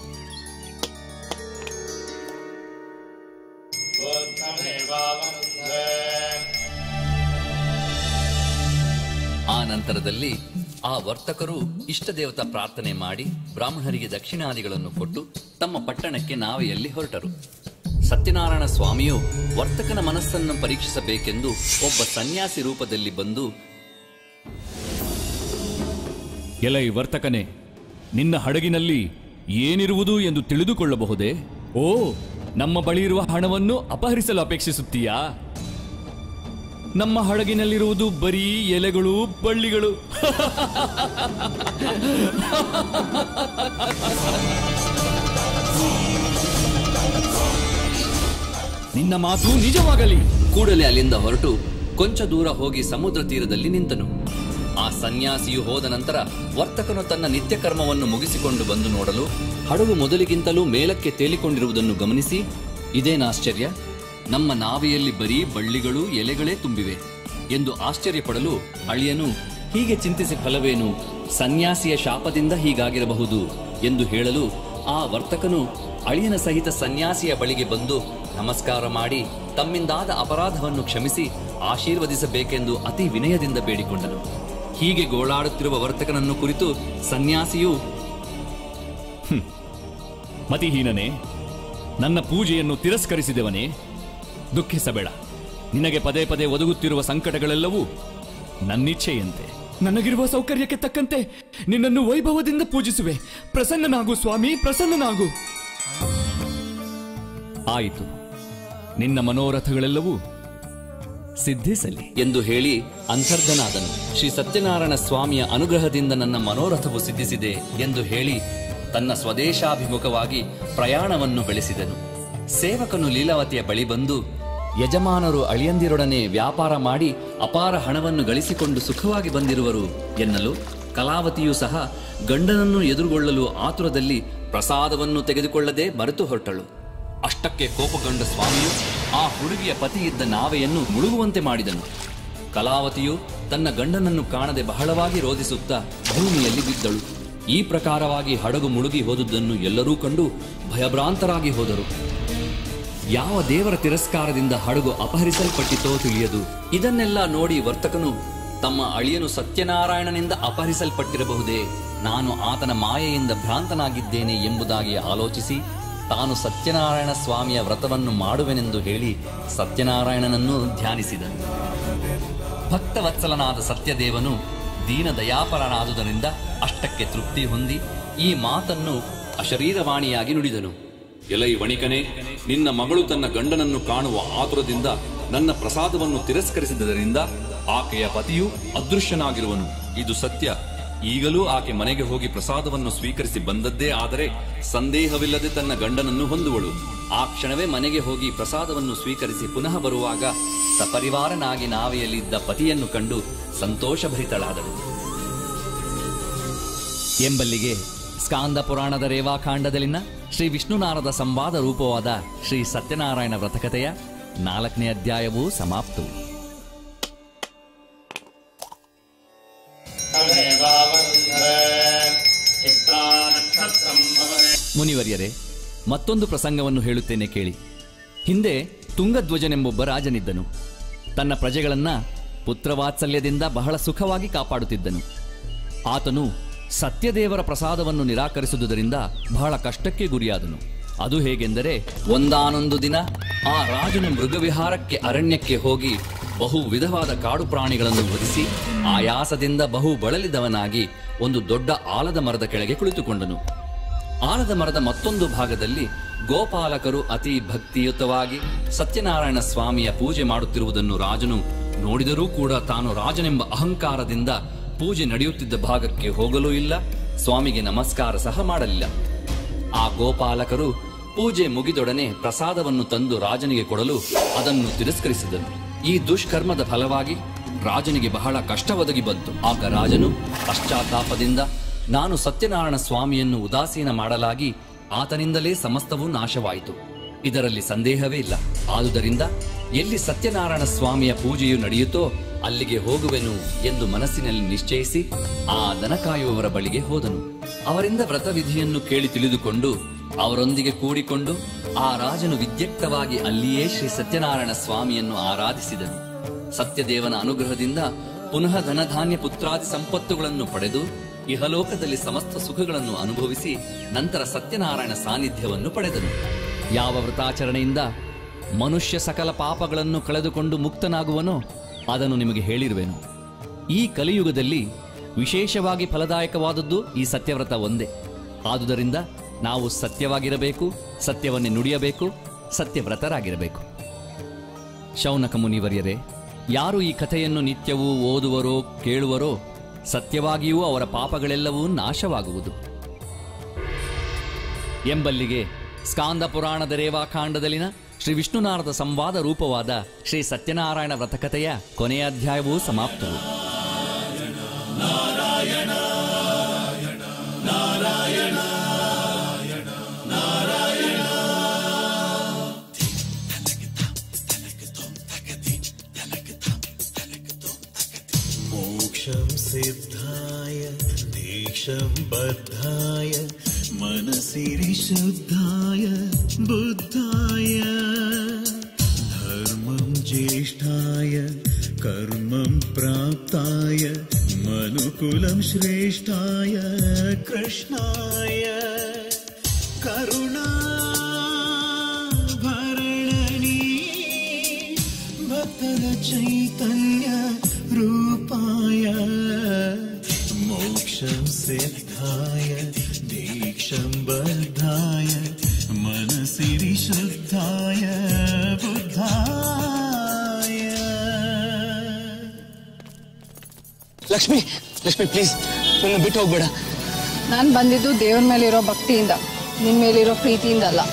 ಆ ನಂತರದಲ್ಲಿ ಆ ವರ್ತಕರು ಇಷ್ಟ ದೇವತಾ ಪ್ರಾರ್ಥನೆ ಮಾಡಿ ಬ್ರಾಹ್ಮಣರಿಗೆ ದಕ್ಷಿಣಾದಿಗಳನ್ನು ಕೊಟ್ಟು ತಮ್ಮ ಪಟ್ಟಣಕ್ಕೆ ನಾವೆಯಲ್ಲಿ ಹೊರಟರು ಸತ್ಯನಾರಾಯಣ ಸ್ವಾಮಿಯು ವರ್ತಕನ ಮನಸ್ಸನ್ನು ಪರೀಕ್ಷಿಸಬೇಕೆಂದು ಒಬ್ಬ ಸನ್ಯಾಸಿ ರೂಪದಲ್ಲಿ ಬಂದು ಎಲೈ ವರ್ತಕನೇ ನಿನ್ನ ಹಡಗಿನಲ್ಲಿ ಏನಿರುವುದು ಎಂದು ತಿಳಿದುಕೊಳ್ಳಬಹುದೇ ಓ ನಮ್ಮ ಬಳಿ ಇರುವ ಹಣವನ್ನು ಅಪಹರಿಸಲು ಅಪೇಕ್ಷಿಸುತ್ತೀಯಾ ನಮ್ಮ ಹಡಗಿನಲ್ಲಿರುವುದು ಬರೀ ಎಲೆಗಳು ಬಳ್ಳಿಗಳು ನಿನ್ನ ಮಾತು ನಿಜವಾಗಲಿ ಕೂಡಲೇ ಅಲ್ಲಿಂದ ಹೊರಟು ಕೊಂಚ ದೂರ ಹೋಗಿ ಸಮುದ್ರ ತೀರದಲ್ಲಿ ನಿಂತನು ಆ ಸನ್ಯಾಸಿಯು ಹೋದ ನಂತರ ವರ್ತಕನು ತನ್ನ ನಿತ್ಯ ಕರ್ಮವನ್ನು ಮುಗಿಸಿಕೊಂಡು ಬಂದು ನೋಡಲು ಹಡಗು ಮೊದಲಿಗಿಂತಲೂ ಮೇಲಕ್ಕೆ ತೇಲಿಕೊಂಡಿರುವುದನ್ನು ಗಮನಿಸಿ ಇದೇನಾಶ್ಚರ್ಯ ನಮ್ಮ ನಾವೆಯಲ್ಲಿ ಬರೀ ಬಳ್ಳಿಗಳು ಎಲೆಗಳೇ ತುಂಬಿವೆ ಎಂದು ಆಶ್ಚರ್ಯಪಡಲು ಅಳಿಯನು ಹೀಗೆ ಚಿಂತಿಸಿ ಫಲವೇನು ಸನ್ಯಾಸಿಯ ಶಾಪದಿಂದ ಹೀಗಾಗಿರಬಹುದು ಎಂದು ಹೇಳಲು ಆ ವರ್ತಕನು ಅಳಿಯನ ಸಹಿತ ಸನ್ಯಾಸಿಯ ಬಳಿಗೆ ಬಂದು ನಮಸ್ಕಾರ ಮಾಡಿ ತಮ್ಮಿಂದಾದ ಅಪರಾಧವನ್ನು ಕ್ಷಮಿಸಿ ಆಶೀರ್ವದಿಸಬೇಕೆಂದು ಅತಿ ವಿನಯದಿಂದ ಬೇಡಿಕೊಂಡನು ಹೀಗೆ ಗೋಳಾಡುತ್ತಿರುವ ವರ್ತಕನನ್ನು ಕುರಿತು ಸನ್ಯಾಸಿಯು ಮತಿಹೀನನೇ ನನ್ನ ಪೂಜೆಯನ್ನು ತಿರಸ್ಕರಿಸಿದವನೇ ದುಃಖಿಸಬೇಡ ನಿನಗೆ ಪದೇ ಪದೇ ಒದಗುತ್ತಿರುವ ಸಂಕಟಗಳೆಲ್ಲವೂ ನನ್ನಿಚ್ಛೆಯಂತೆ ನನಗಿರುವ ಸೌಕರ್ಯಕ್ಕೆ ತಕ್ಕಂತೆ ನಿನ್ನನ್ನು ವೈಭವದಿಂದ ಪೂಜಿಸುವೆ ಪ್ರಸನ್ನನಾಗು ಸ್ವಾಮಿ ಪ್ರಸನ್ನನಾಗು ಆಯಿತು ನಿನ್ನ ಮನೋರಥಗಳೆಲ್ಲವೂ ಸಿದ್ಧಿಸಲಿ ಎಂದು ಹೇಳಿ ಅಂತರ್ಧನಾದನು ಶ್ರೀ ಸತ್ಯನಾರಾಯಣ ಸ್ವಾಮಿಯ ಅನುಗ್ರಹದಿಂದ ನನ್ನ ಮನೋರಥವು ಸಿದ್ಧಿಸಿದೆ ಎಂದು ಹೇಳಿ ತನ್ನ ಸ್ವದೇಶಾಭಿಮುಖವಾಗಿ ಪ್ರಯಾಣವನ್ನು ಬೆಳೆಸಿದನು ಸೇವಕನು ಲೀಲಾವತಿಯ ಬಳಿ ಬಂದು ಯಜಮಾನರು ಅಳಿಯಂದಿರೊಡನೆ ವ್ಯಾಪಾರ ಮಾಡಿ ಅಪಾರ ಹಣವನ್ನು ಗಳಿಸಿಕೊಂಡು ಸುಖವಾಗಿ ಬಂದಿರುವರು ಎನ್ನಲು ಕಲಾವತಿಯೂ ಸಹ ಗಂಡನನ್ನು ಎದುರುಗೊಳ್ಳಲು ಆತುರದಲ್ಲಿ ಪ್ರಸಾದವನ್ನು ತೆಗೆದುಕೊಳ್ಳದೆ ಮರೆತು ಹೊರಟಳು ಅಷ್ಟಕ್ಕೆ ಕೋಪಗೊಂಡ ಸ್ವಾಮಿಯು ಆ ಹುಡುಗಿಯ ಪತಿಯಿದ್ದ ನಾವೆಯನ್ನು ಮುಳುಗುವಂತೆ ಮಾಡಿದನು ಕಲಾವತಿಯು ತನ್ನ ಗಂಡನನ್ನು ಕಾಣದೆ ಬಹಳವಾಗಿ ರೋಧಿಸುತ್ತಾ ಭೂಮಿಯಲ್ಲಿ ಬಿದ್ದಳು ಈ ಪ್ರಕಾರವಾಗಿ ಹಡಗು ಮುಳುಗಿ ಹೋದುದನ್ನು ಎಲ್ಲರೂ ಕಂಡು ಭಯಭ್ರಾಂತರಾಗಿ ಹೋದರು ಯಾವ ದೇವರ ತಿರಸ್ಕಾರದಿಂದ ಹಡಗು ಅಪಹರಿಸಲ್ಪಟ್ಟಿತೋ ತಿಳಿಯದು ಇದನ್ನೆಲ್ಲ ನೋಡಿ ವರ್ತಕನು ತಮ್ಮ ಅಳಿಯನು ಸತ್ಯನಾರಾಯಣನಿಂದ ಅಪಹರಿಸಲ್ಪಟ್ಟಿರಬಹುದೇ ನಾನು ಆತನ ಮಾಯೆಯಿಂದ ಭ್ರಾಂತನಾಗಿದ್ದೇನೆ ಎಂಬುದಾಗಿ ಆಲೋಚಿಸಿ ತಾನು ಸತ್ಯನಾರಾಯಣ ಸ್ವಾಮಿಯ ವ್ರತವನ್ನು ಮಾಡುವೆನೆಂದು ಹೇಳಿ ಸತ್ಯನಾರಾಯಣನನ್ನು ಧ್ಯಾನಿಸಿದನು ಭಕ್ತವತ್ಸಲನಾದ ಸತ್ಯದೇವನು ದೀನ ದಯಾಪರನಾದುದರಿಂದ ಅಷ್ಟಕ್ಕೆ ತೃಪ್ತಿ ಹೊಂದಿ ಈ ಮಾತನ್ನು ಅಶರೀರವಾಣಿಯಾಗಿ ನುಡಿದನು ಎಲೈ ವಣಿಕನೇ ನಿನ್ನ ಮಗಳು ತನ್ನ ಗಂಡನನ್ನು ಕಾಣುವ ಆತುರದಿಂದ ನನ್ನ ಪ್ರಸಾದವನ್ನು ತಿರಸ್ಕರಿಸಿದ್ದರಿಂದ ಆಕೆಯ ಪತಿಯು ಅದೃಶ್ಯನಾಗಿರುವನು ಇದು ಸತ್ಯ ಈಗಲೂ ಆಕೆ ಮನೆಗೆ ಹೋಗಿ ಪ್ರಸಾದವನ್ನು ಸ್ವೀಕರಿಸಿ ಬಂದದ್ದೇ ಆದರೆ ಸಂದೇಹವಿಲ್ಲದೆ ತನ್ನ ಗಂಡನನ್ನು ಹೊಂದುವಳು ಆ ಕ್ಷಣವೇ ಮನೆಗೆ ಹೋಗಿ ಪ್ರಸಾದವನ್ನು ಸ್ವೀಕರಿಸಿ ಪುನಃ ಬರುವಾಗ ಸಪರಿವಾರನಾಗಿ ನಾವೆಯಲ್ಲಿದ್ದ ಪತಿಯನ್ನು ಕಂಡು ಸಂತೋಷಭರಿತಳಾದಳು ಎಂಬಲ್ಲಿಗೆ ಸ್ಕಾಂದ ಪುರಾಣದ ರೇವಾಖಾಂಡದಲ್ಲಿನ ಶ್ರೀ ವಿಷ್ಣುನಾರದ ಸಂವಾದ ರೂಪವಾದ ಶ್ರೀ ಸತ್ಯನಾರಾಯಣ ವ್ರತಕಥೆಯ ನಾಲ್ಕನೇ ಅಧ್ಯಾಯವೂ ಸಮಾಪ್ತವು ಮುನಿವರ್ಯರೇ ಮತ್ತೊಂದು ಪ್ರಸಂಗವನ್ನು ಹೇಳುತ್ತೇನೆ ಕೇಳಿ ಹಿಂದೆ ತುಂಗಧ್ವಜನೆಂಬೊಬ್ಬ ರಾಜನಿದ್ದನು ತನ್ನ ಪ್ರಜೆಗಳನ್ನ ಪುತ್ರವಾತ್ಸಲ್ಯದಿಂದ ಬಹಳ ಸುಖವಾಗಿ ಕಾಪಾಡುತ್ತಿದ್ದನು ಆತನು ಸತ್ಯದೇವರ ಪ್ರಸಾದವನ್ನು ನಿರಾಕರಿಸುವುದರಿಂದ ಬಹಳ ಕಷ್ಟಕ್ಕೆ ಗುರಿಯಾದನು ಅದು ಹೇಗೆಂದರೆ ಒಂದಾನೊಂದು ದಿನ ಆ ರಾಜನು ಮೃಗವಿಹಾರಕ್ಕೆ ಅರಣ್ಯಕ್ಕೆ ಹೋಗಿ ಬಹು ವಿಧವಾದ ಕಾಡು ಪ್ರಾಣಿಗಳನ್ನು ವಧಿಸಿ ಆಯಾಸದಿಂದ ಬಹು ಬಳಲಿದವನಾಗಿ ಒಂದು ದೊಡ್ಡ ಆಲದ ಮರದ ಕೆಳಗೆ ಕುಳಿತುಕೊಂಡನು ಆಲದ ಮರದ ಮತ್ತೊಂದು ಭಾಗದಲ್ಲಿ ಗೋಪಾಲಕರು ಅತಿ ಭಕ್ತಿಯುತವಾಗಿ ಸತ್ಯನಾರಾಯಣ ಸ್ವಾಮಿಯ ಪೂಜೆ ಮಾಡುತ್ತಿರುವುದನ್ನು ರಾಜನು ನೋಡಿದರೂ ಕೂಡ ತಾನು ರಾಜನೆಂಬ ಅಹಂಕಾರದಿಂದ ಪೂಜೆ ನಡೆಯುತ್ತಿದ್ದ ಭಾಗಕ್ಕೆ ಹೋಗಲೂ ಇಲ್ಲ ಸ್ವಾಮಿಗೆ ನಮಸ್ಕಾರ ಸಹ ಮಾಡಲಿಲ್ಲ ಆ ಗೋಪಾಲಕರು ಪೂಜೆ ಮುಗಿದೊಡನೆ ಪ್ರಸಾದವನ್ನು ತಂದು ರಾಜನಿಗೆ ಕೊಡಲು ಅದನ್ನು ತಿರಸ್ಕರಿಸಿದನು ಈ ದುಷ್ಕರ್ಮದ ಫಲವಾಗಿ ರಾಜನಿಗೆ ಬಹಳ ಕಷ್ಟ ಒದಗಿ ಬಂತು ಆಗ ರಾಜನು ಪಶ್ಚಾತ್ತಾಪದಿಂದ ನಾನು ಸತ್ಯನಾರಾಯಣ ಸ್ವಾಮಿಯನ್ನು ಉದಾಸೀನ ಮಾಡಲಾಗಿ ಆತನಿಂದಲೇ ಸಮಸ್ತವೂ ನಾಶವಾಯಿತು ಇದರಲ್ಲಿ ಸಂದೇಹವೇ ಇಲ್ಲ ಆದುದರಿಂದ ಎಲ್ಲಿ ಸತ್ಯನಾರಾಯಣ ಸ್ವಾಮಿಯ ಪೂಜೆಯು ನಡೆಯುತ್ತೋ ಅಲ್ಲಿಗೆ ಹೋಗುವೆನು ಎಂದು ಮನಸ್ಸಿನಲ್ಲಿ ನಿಶ್ಚಯಿಸಿ ಆ ದನ ಕಾಯುವವರ ಬಳಿಗೆ ಹೋದನು ಅವರಿಂದ ವ್ರತವಿಧಿಯನ್ನು ಕೇಳಿ ತಿಳಿದುಕೊಂಡು ಅವರೊಂದಿಗೆ ಕೂಡಿಕೊಂಡು ಆ ರಾಜನು ವಿದ್ಯಕ್ತವಾಗಿ ಅಲ್ಲಿಯೇ ಶ್ರೀ ಸತ್ಯನಾರಾಯಣ ಸ್ವಾಮಿಯನ್ನು ಆರಾಧಿಸಿದನು ಸತ್ಯದೇವನ ಅನುಗ್ರಹದಿಂದ ಪುನಃ ಧನಧಾನ್ಯ ಪುತ್ರಾದಿ ಸಂಪತ್ತುಗಳನ್ನು ಪಡೆದು ಇಹಲೋಕದಲ್ಲಿ ಸಮಸ್ತ ಸುಖಗಳನ್ನು ಅನುಭವಿಸಿ ನಂತರ ಸತ್ಯನಾರಾಯಣ ಸಾನ್ನಿಧ್ಯವನ್ನು ಪಡೆದನು ಯಾವ ವ್ರತಾಚರಣೆಯಿಂದ ಮನುಷ್ಯ ಸಕಲ ಪಾಪಗಳನ್ನು ಕಳೆದುಕೊಂಡು ಮುಕ್ತನಾಗುವನೋ ಅದನ್ನು ನಿಮಗೆ ಹೇಳಿರುವೆನು ಈ ಕಲಿಯುಗದಲ್ಲಿ ವಿಶೇಷವಾಗಿ ಫಲದಾಯಕವಾದದ್ದು ಈ ಸತ್ಯವ್ರತ ಒಂದೇ ಆದುದರಿಂದ ನಾವು ಸತ್ಯವಾಗಿರಬೇಕು ಸತ್ಯವನ್ನೇ ನುಡಿಯಬೇಕು ಸತ್ಯವ್ರತರಾಗಿರಬೇಕು ಶೌನಕ ಮುನಿವರ್ಯರೇ ಯಾರು ಈ ಕಥೆಯನ್ನು ನಿತ್ಯವೂ ಓದುವರೋ ಕೇಳುವರೋ ಸತ್ಯವಾಗಿಯೂ ಅವರ ಪಾಪಗಳೆಲ್ಲವೂ ನಾಶವಾಗುವುದು ಎಂಬಲ್ಲಿಗೆ ಸ್ಕಾಂದ ಪುರಾಣದ ರೇವಾಖಾಂಡದಲ್ಲಿನ ಶ್ರೀ ವಿಷ್ಣುನಾರದ ಸಂವಾದ ರೂಪವಾದ ಶ್ರೀ ಸತ್ಯನಾರಾಯಣ ವ್ರತಕಥೆಯ ಕೊನೆಯ ಅಧ್ಯಾಯವೂ ಸಮಾಪ್ತವು ನಾರಾಯಣ ನಾರಾಯಣ ನಾರಾಯಣ मोक्षं सिद्धाय दीक्षं बद्धाय मनसि विशुद्धाय बुद्धाय धर्मं ज्येष्ठाय कर्मं प्राप्ताय मनुकुलं श्रेष्ठाय कृष्णाय करुणा भरणनी भक्तर चैतन्य रूपाय मोक्षं सिद्धाय दीक्षं बद्धाय मनसि विशुद्धाय बुद्धाय ಲಕ್ಷ್ಮಿ ಲಕ್ಷ್ಮಿ ಪ್ಲೀಸ್ ನನ್ನ ಬಿಟ್ಟು ಹೋಗ್ಬೇಡ ನಾನು ಬಂದಿದ್ದು ದೇವ್ರ ಮೇಲಿರೋ ಭಕ್ತಿಯಿಂದ ನಿನ್ ಮೇಲಿರೋ ಪ್ರೀತಿಯಿಂದ ಅಲ್ಲ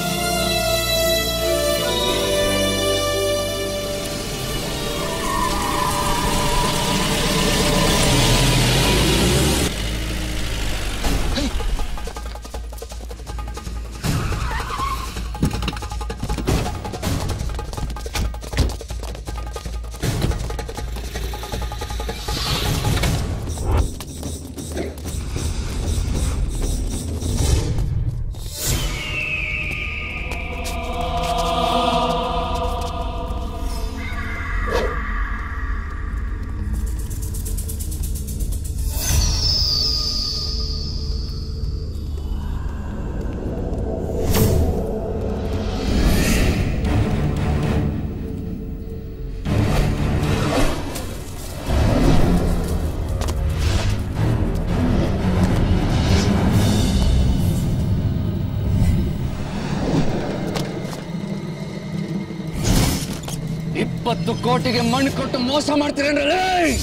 ಇಪ್ಪತ್ತು ಕೋಟಿಗೆ ಮಣ್ಣು ಕೊಟ್ಟು ಮೋಸ ಮಾಡ್ತೀರೇನ್ರೇ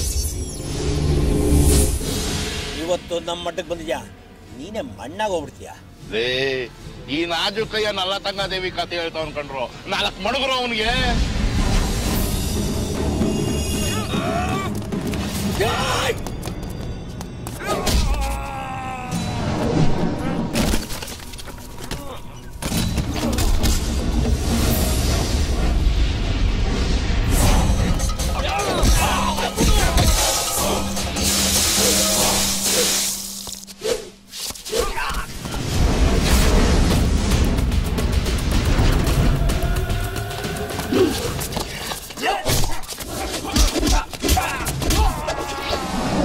ಇವತ್ತು ನಮ್ಮ ಮಟ್ಟಕ್ಕೆ ಬಂದಿದ್ಯಾ ನೀನೇ ಮಣ್ಣಾಗ ಹೋಗ್ಬಿಡ್ತೀಯ ರೇ ಈ ನಾಜುಕಯ್ಯ ನಲ್ಲತಂಗ ದೇವಿ ಕತೆ ಹೇಳ್ತಾವ್ ಅನ್ಕೊಂಡ್ರು ನಾಲ್ಕು ಮಡಗರು ಅವನಿಗೆ Yeah.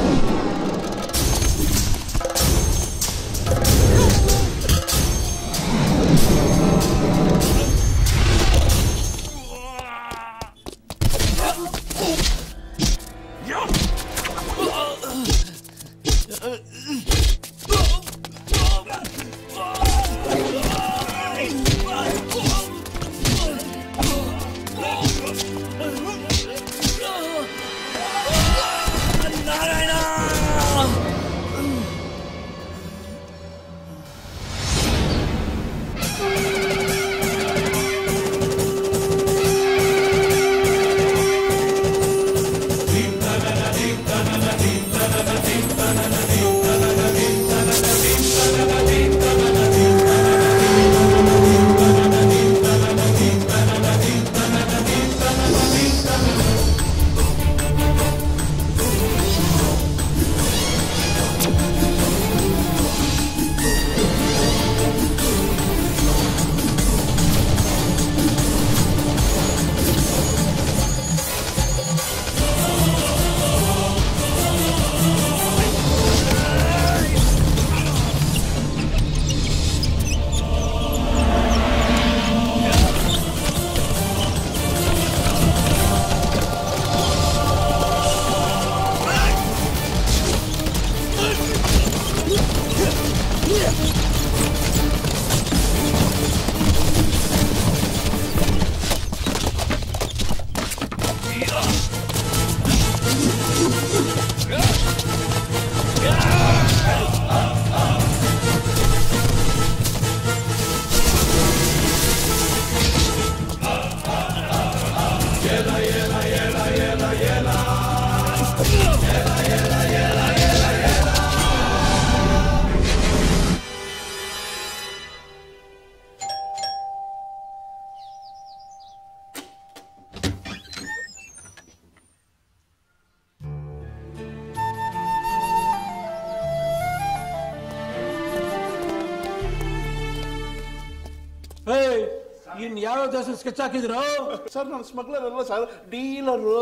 ಇನ್ ಯಾವ ಹೆಸರು ಸ್ಕೆಚ್ ಹಾಕಿದ್ರು ಸರ್ ನಾನು ಸ್ಮಗ್ಲರ್ ಅಲ್ಲ ಸರ್ ಡೀಲರು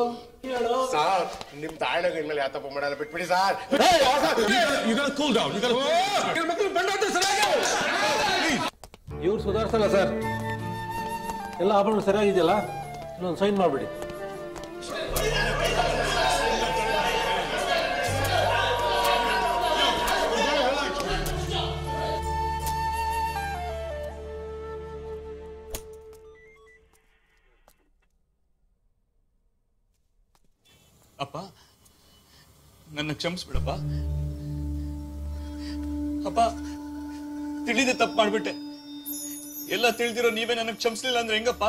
ಸರ್ ನಿಮ್ ತಾಯಿನಾಗ ಇನ್ಮೇಲೆ ಯಾವ ತಪ್ಪು ಮಾಡಲ್ಲ ಬಿಟ್ಬಿಡಿ ಸರ್ ಇವ್ರು ಸುಧಾರಿಸಲ್ಲ ಸರ್ ಎಲ್ಲ ಆಭರಣ ಸರಿಯಾಗಿದೆಯಲ್ಲ ಇಲ್ಲೊಂದು ಸೈನ್ ಮಾಡ್ಬಿಡಿ ಅಪ್ಪ ನನ್ನ ಕ್ಷಮಿಸ್ಬಿಡಪ್ಪ ಅಪ್ಪ ತಿಳಿದೆ ತಪ್ಪು ಮಾಡ್ಬಿಟ್ಟೆ ಎಲ್ಲ ತಿಳಿದಿರೋ ನೀವೇ ನನಗೆ ಕ್ಷಮಿಸ್ಲಿಲ್ಲ ಅಂದ್ರೆ ಹೆಂಗಪ್ಪ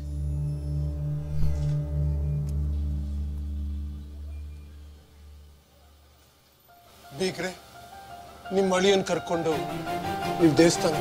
ಬೀಗ್ರೆ ನಿಮ್ಮ ಅಳಿಯನ್ ಕರ್ಕೊಂಡು ನೀವು ದೇವಸ್ಥಾನ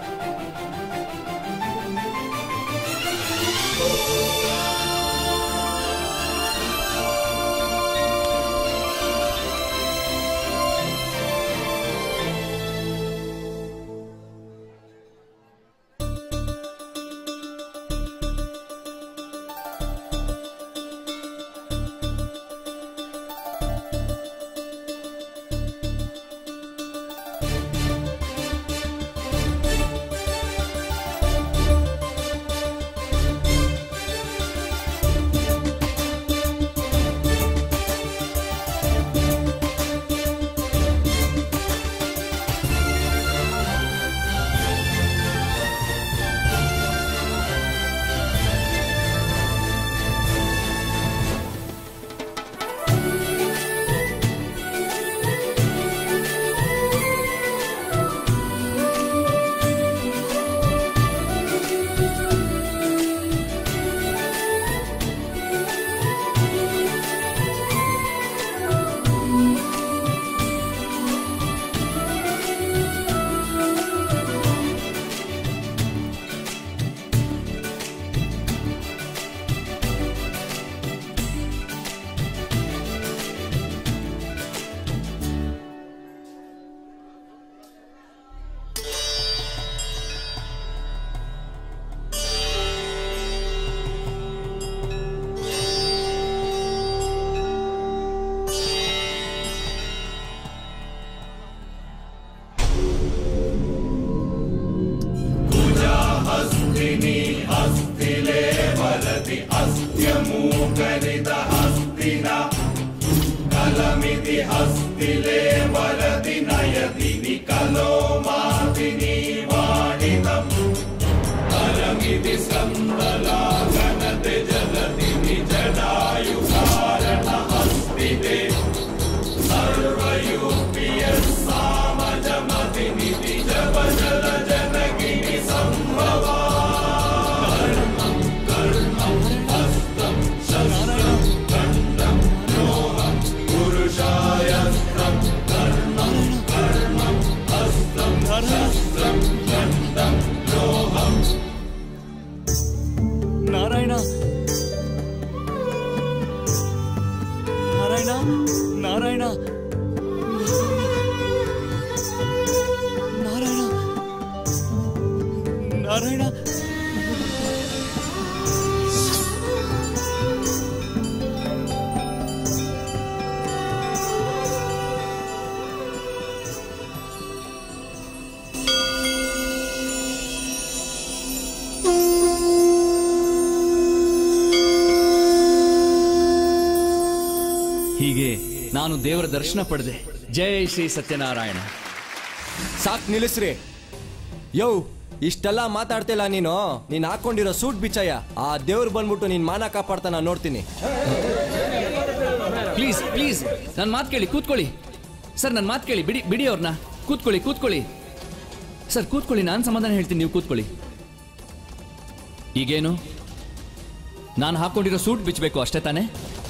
हस्तिनि हस्तिले वरति अस्त्यमूकरित हस्तिना कलमिति हस्ति हस्तिले वरदि नयदिनि कलो मादिनि वाणिदम् परमिति स्कन्दलागनते जलदिनि जडायुकारण हस्तिते सर्वयोऽप्यसामजमतिनिधि जप जल जनगिनि सम्भवा कर्मं कर्मं हस्तं शस्त्रं खण्डं लोहं पुरुषायस्त्रं कर्मं कर्मं हस्तं शस्त्रं खण्डं लोहम् ನಾರಾಯಣ ನಾರಾಯಣ ನಾರಾಯಣ ನಾರಾಯಣ ನಾರಾಯಣ ಹೀಗೆ ನಾನು ದೇವರ ದರ್ಶನ ಪಡೆದೆ ಜೈ ಶ್ರೀ ಸತ್ಯನಾರಾಯಣ ಸಾಕ್ ನಿಲ್ಲಿಸ್ರಿ ಯೋ ಇಷ್ಟೆಲ್ಲ ಮಾತಾಡ್ತಿಲ್ಲ ನೀನು ನೀನ್ ಹಾಕೊಂಡಿರೋ ಸೂಟ್ ಬಿಚ್ಚಯ್ಯ ಆ ದೇವ್ರು ಬಂದ್ಬಿಟ್ಟು ನೀನ್ ಮಾನ ಕಾಪಾಡ್ತಾನ ನೋಡ್ತೀನಿ ಪ್ಲೀಸ್ ಪ್ಲೀಸ್ ನನ್ನ ಮಾತು ಕೇಳಿ ಕೂತ್ಕೊಳ್ಳಿ ಸರ್ ನನ್ನ ಮಾತು ಕೇಳಿ ಬಿಡಿ ಬಿಡಿ ಅವ್ರನ್ನ ಕೂತ್ಕೊಳ್ಳಿ ಕೂತ್ಕೊಳ್ಳಿ ಸರ್ ಕೂತ್ಕೊಳ್ಳಿ ನಾನು ಸಮಾಧಾನ ಹೇಳ್ತೀನಿ ನೀವು ಕೂತ್ಕೊಳ್ಳಿ ಈಗೇನು ನಾನು ಹಾಕೊಂಡಿರೋ ಸೂಟ್ ಬಿಚ್ಚಬೇಕು ಅಷ್ಟೇ ತಾನೇ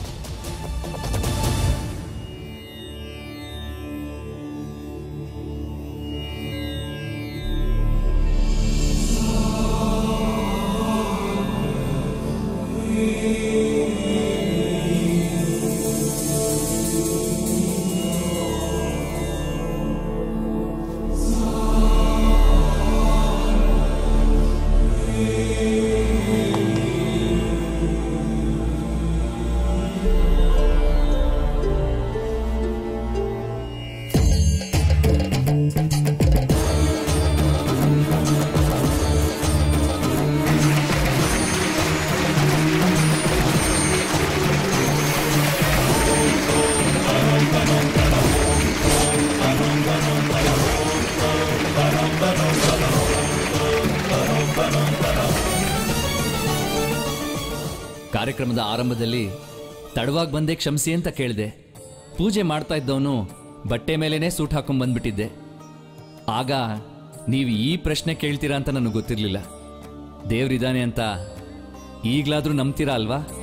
ಕಾರ್ಯಕ್ರಮದ ಆರಂಭದಲ್ಲಿ ತಡವಾಗಿ ಬಂದೆ ಕ್ಷಮಿಸಿ ಅಂತ ಕೇಳಿದೆ ಪೂಜೆ ಮಾಡ್ತಾ ಇದ್ದವನು ಬಟ್ಟೆ ಮೇಲೇನೆ ಸೂಟ್ ಹಾಕೊಂಡ್ ಬಂದ್ಬಿಟ್ಟಿದ್ದೆ ಆಗ ನೀವು ಈ ಪ್ರಶ್ನೆ ಕೇಳ್ತೀರಾ ಅಂತ ನನಗೆ ಗೊತ್ತಿರಲಿಲ್ಲ ದೇವ್ರಿದ್ದಾನೆ ಅಂತ ಈಗಲಾದ್ರೂ ನಂಬ್ತೀರಾ ಅಲ್ವಾ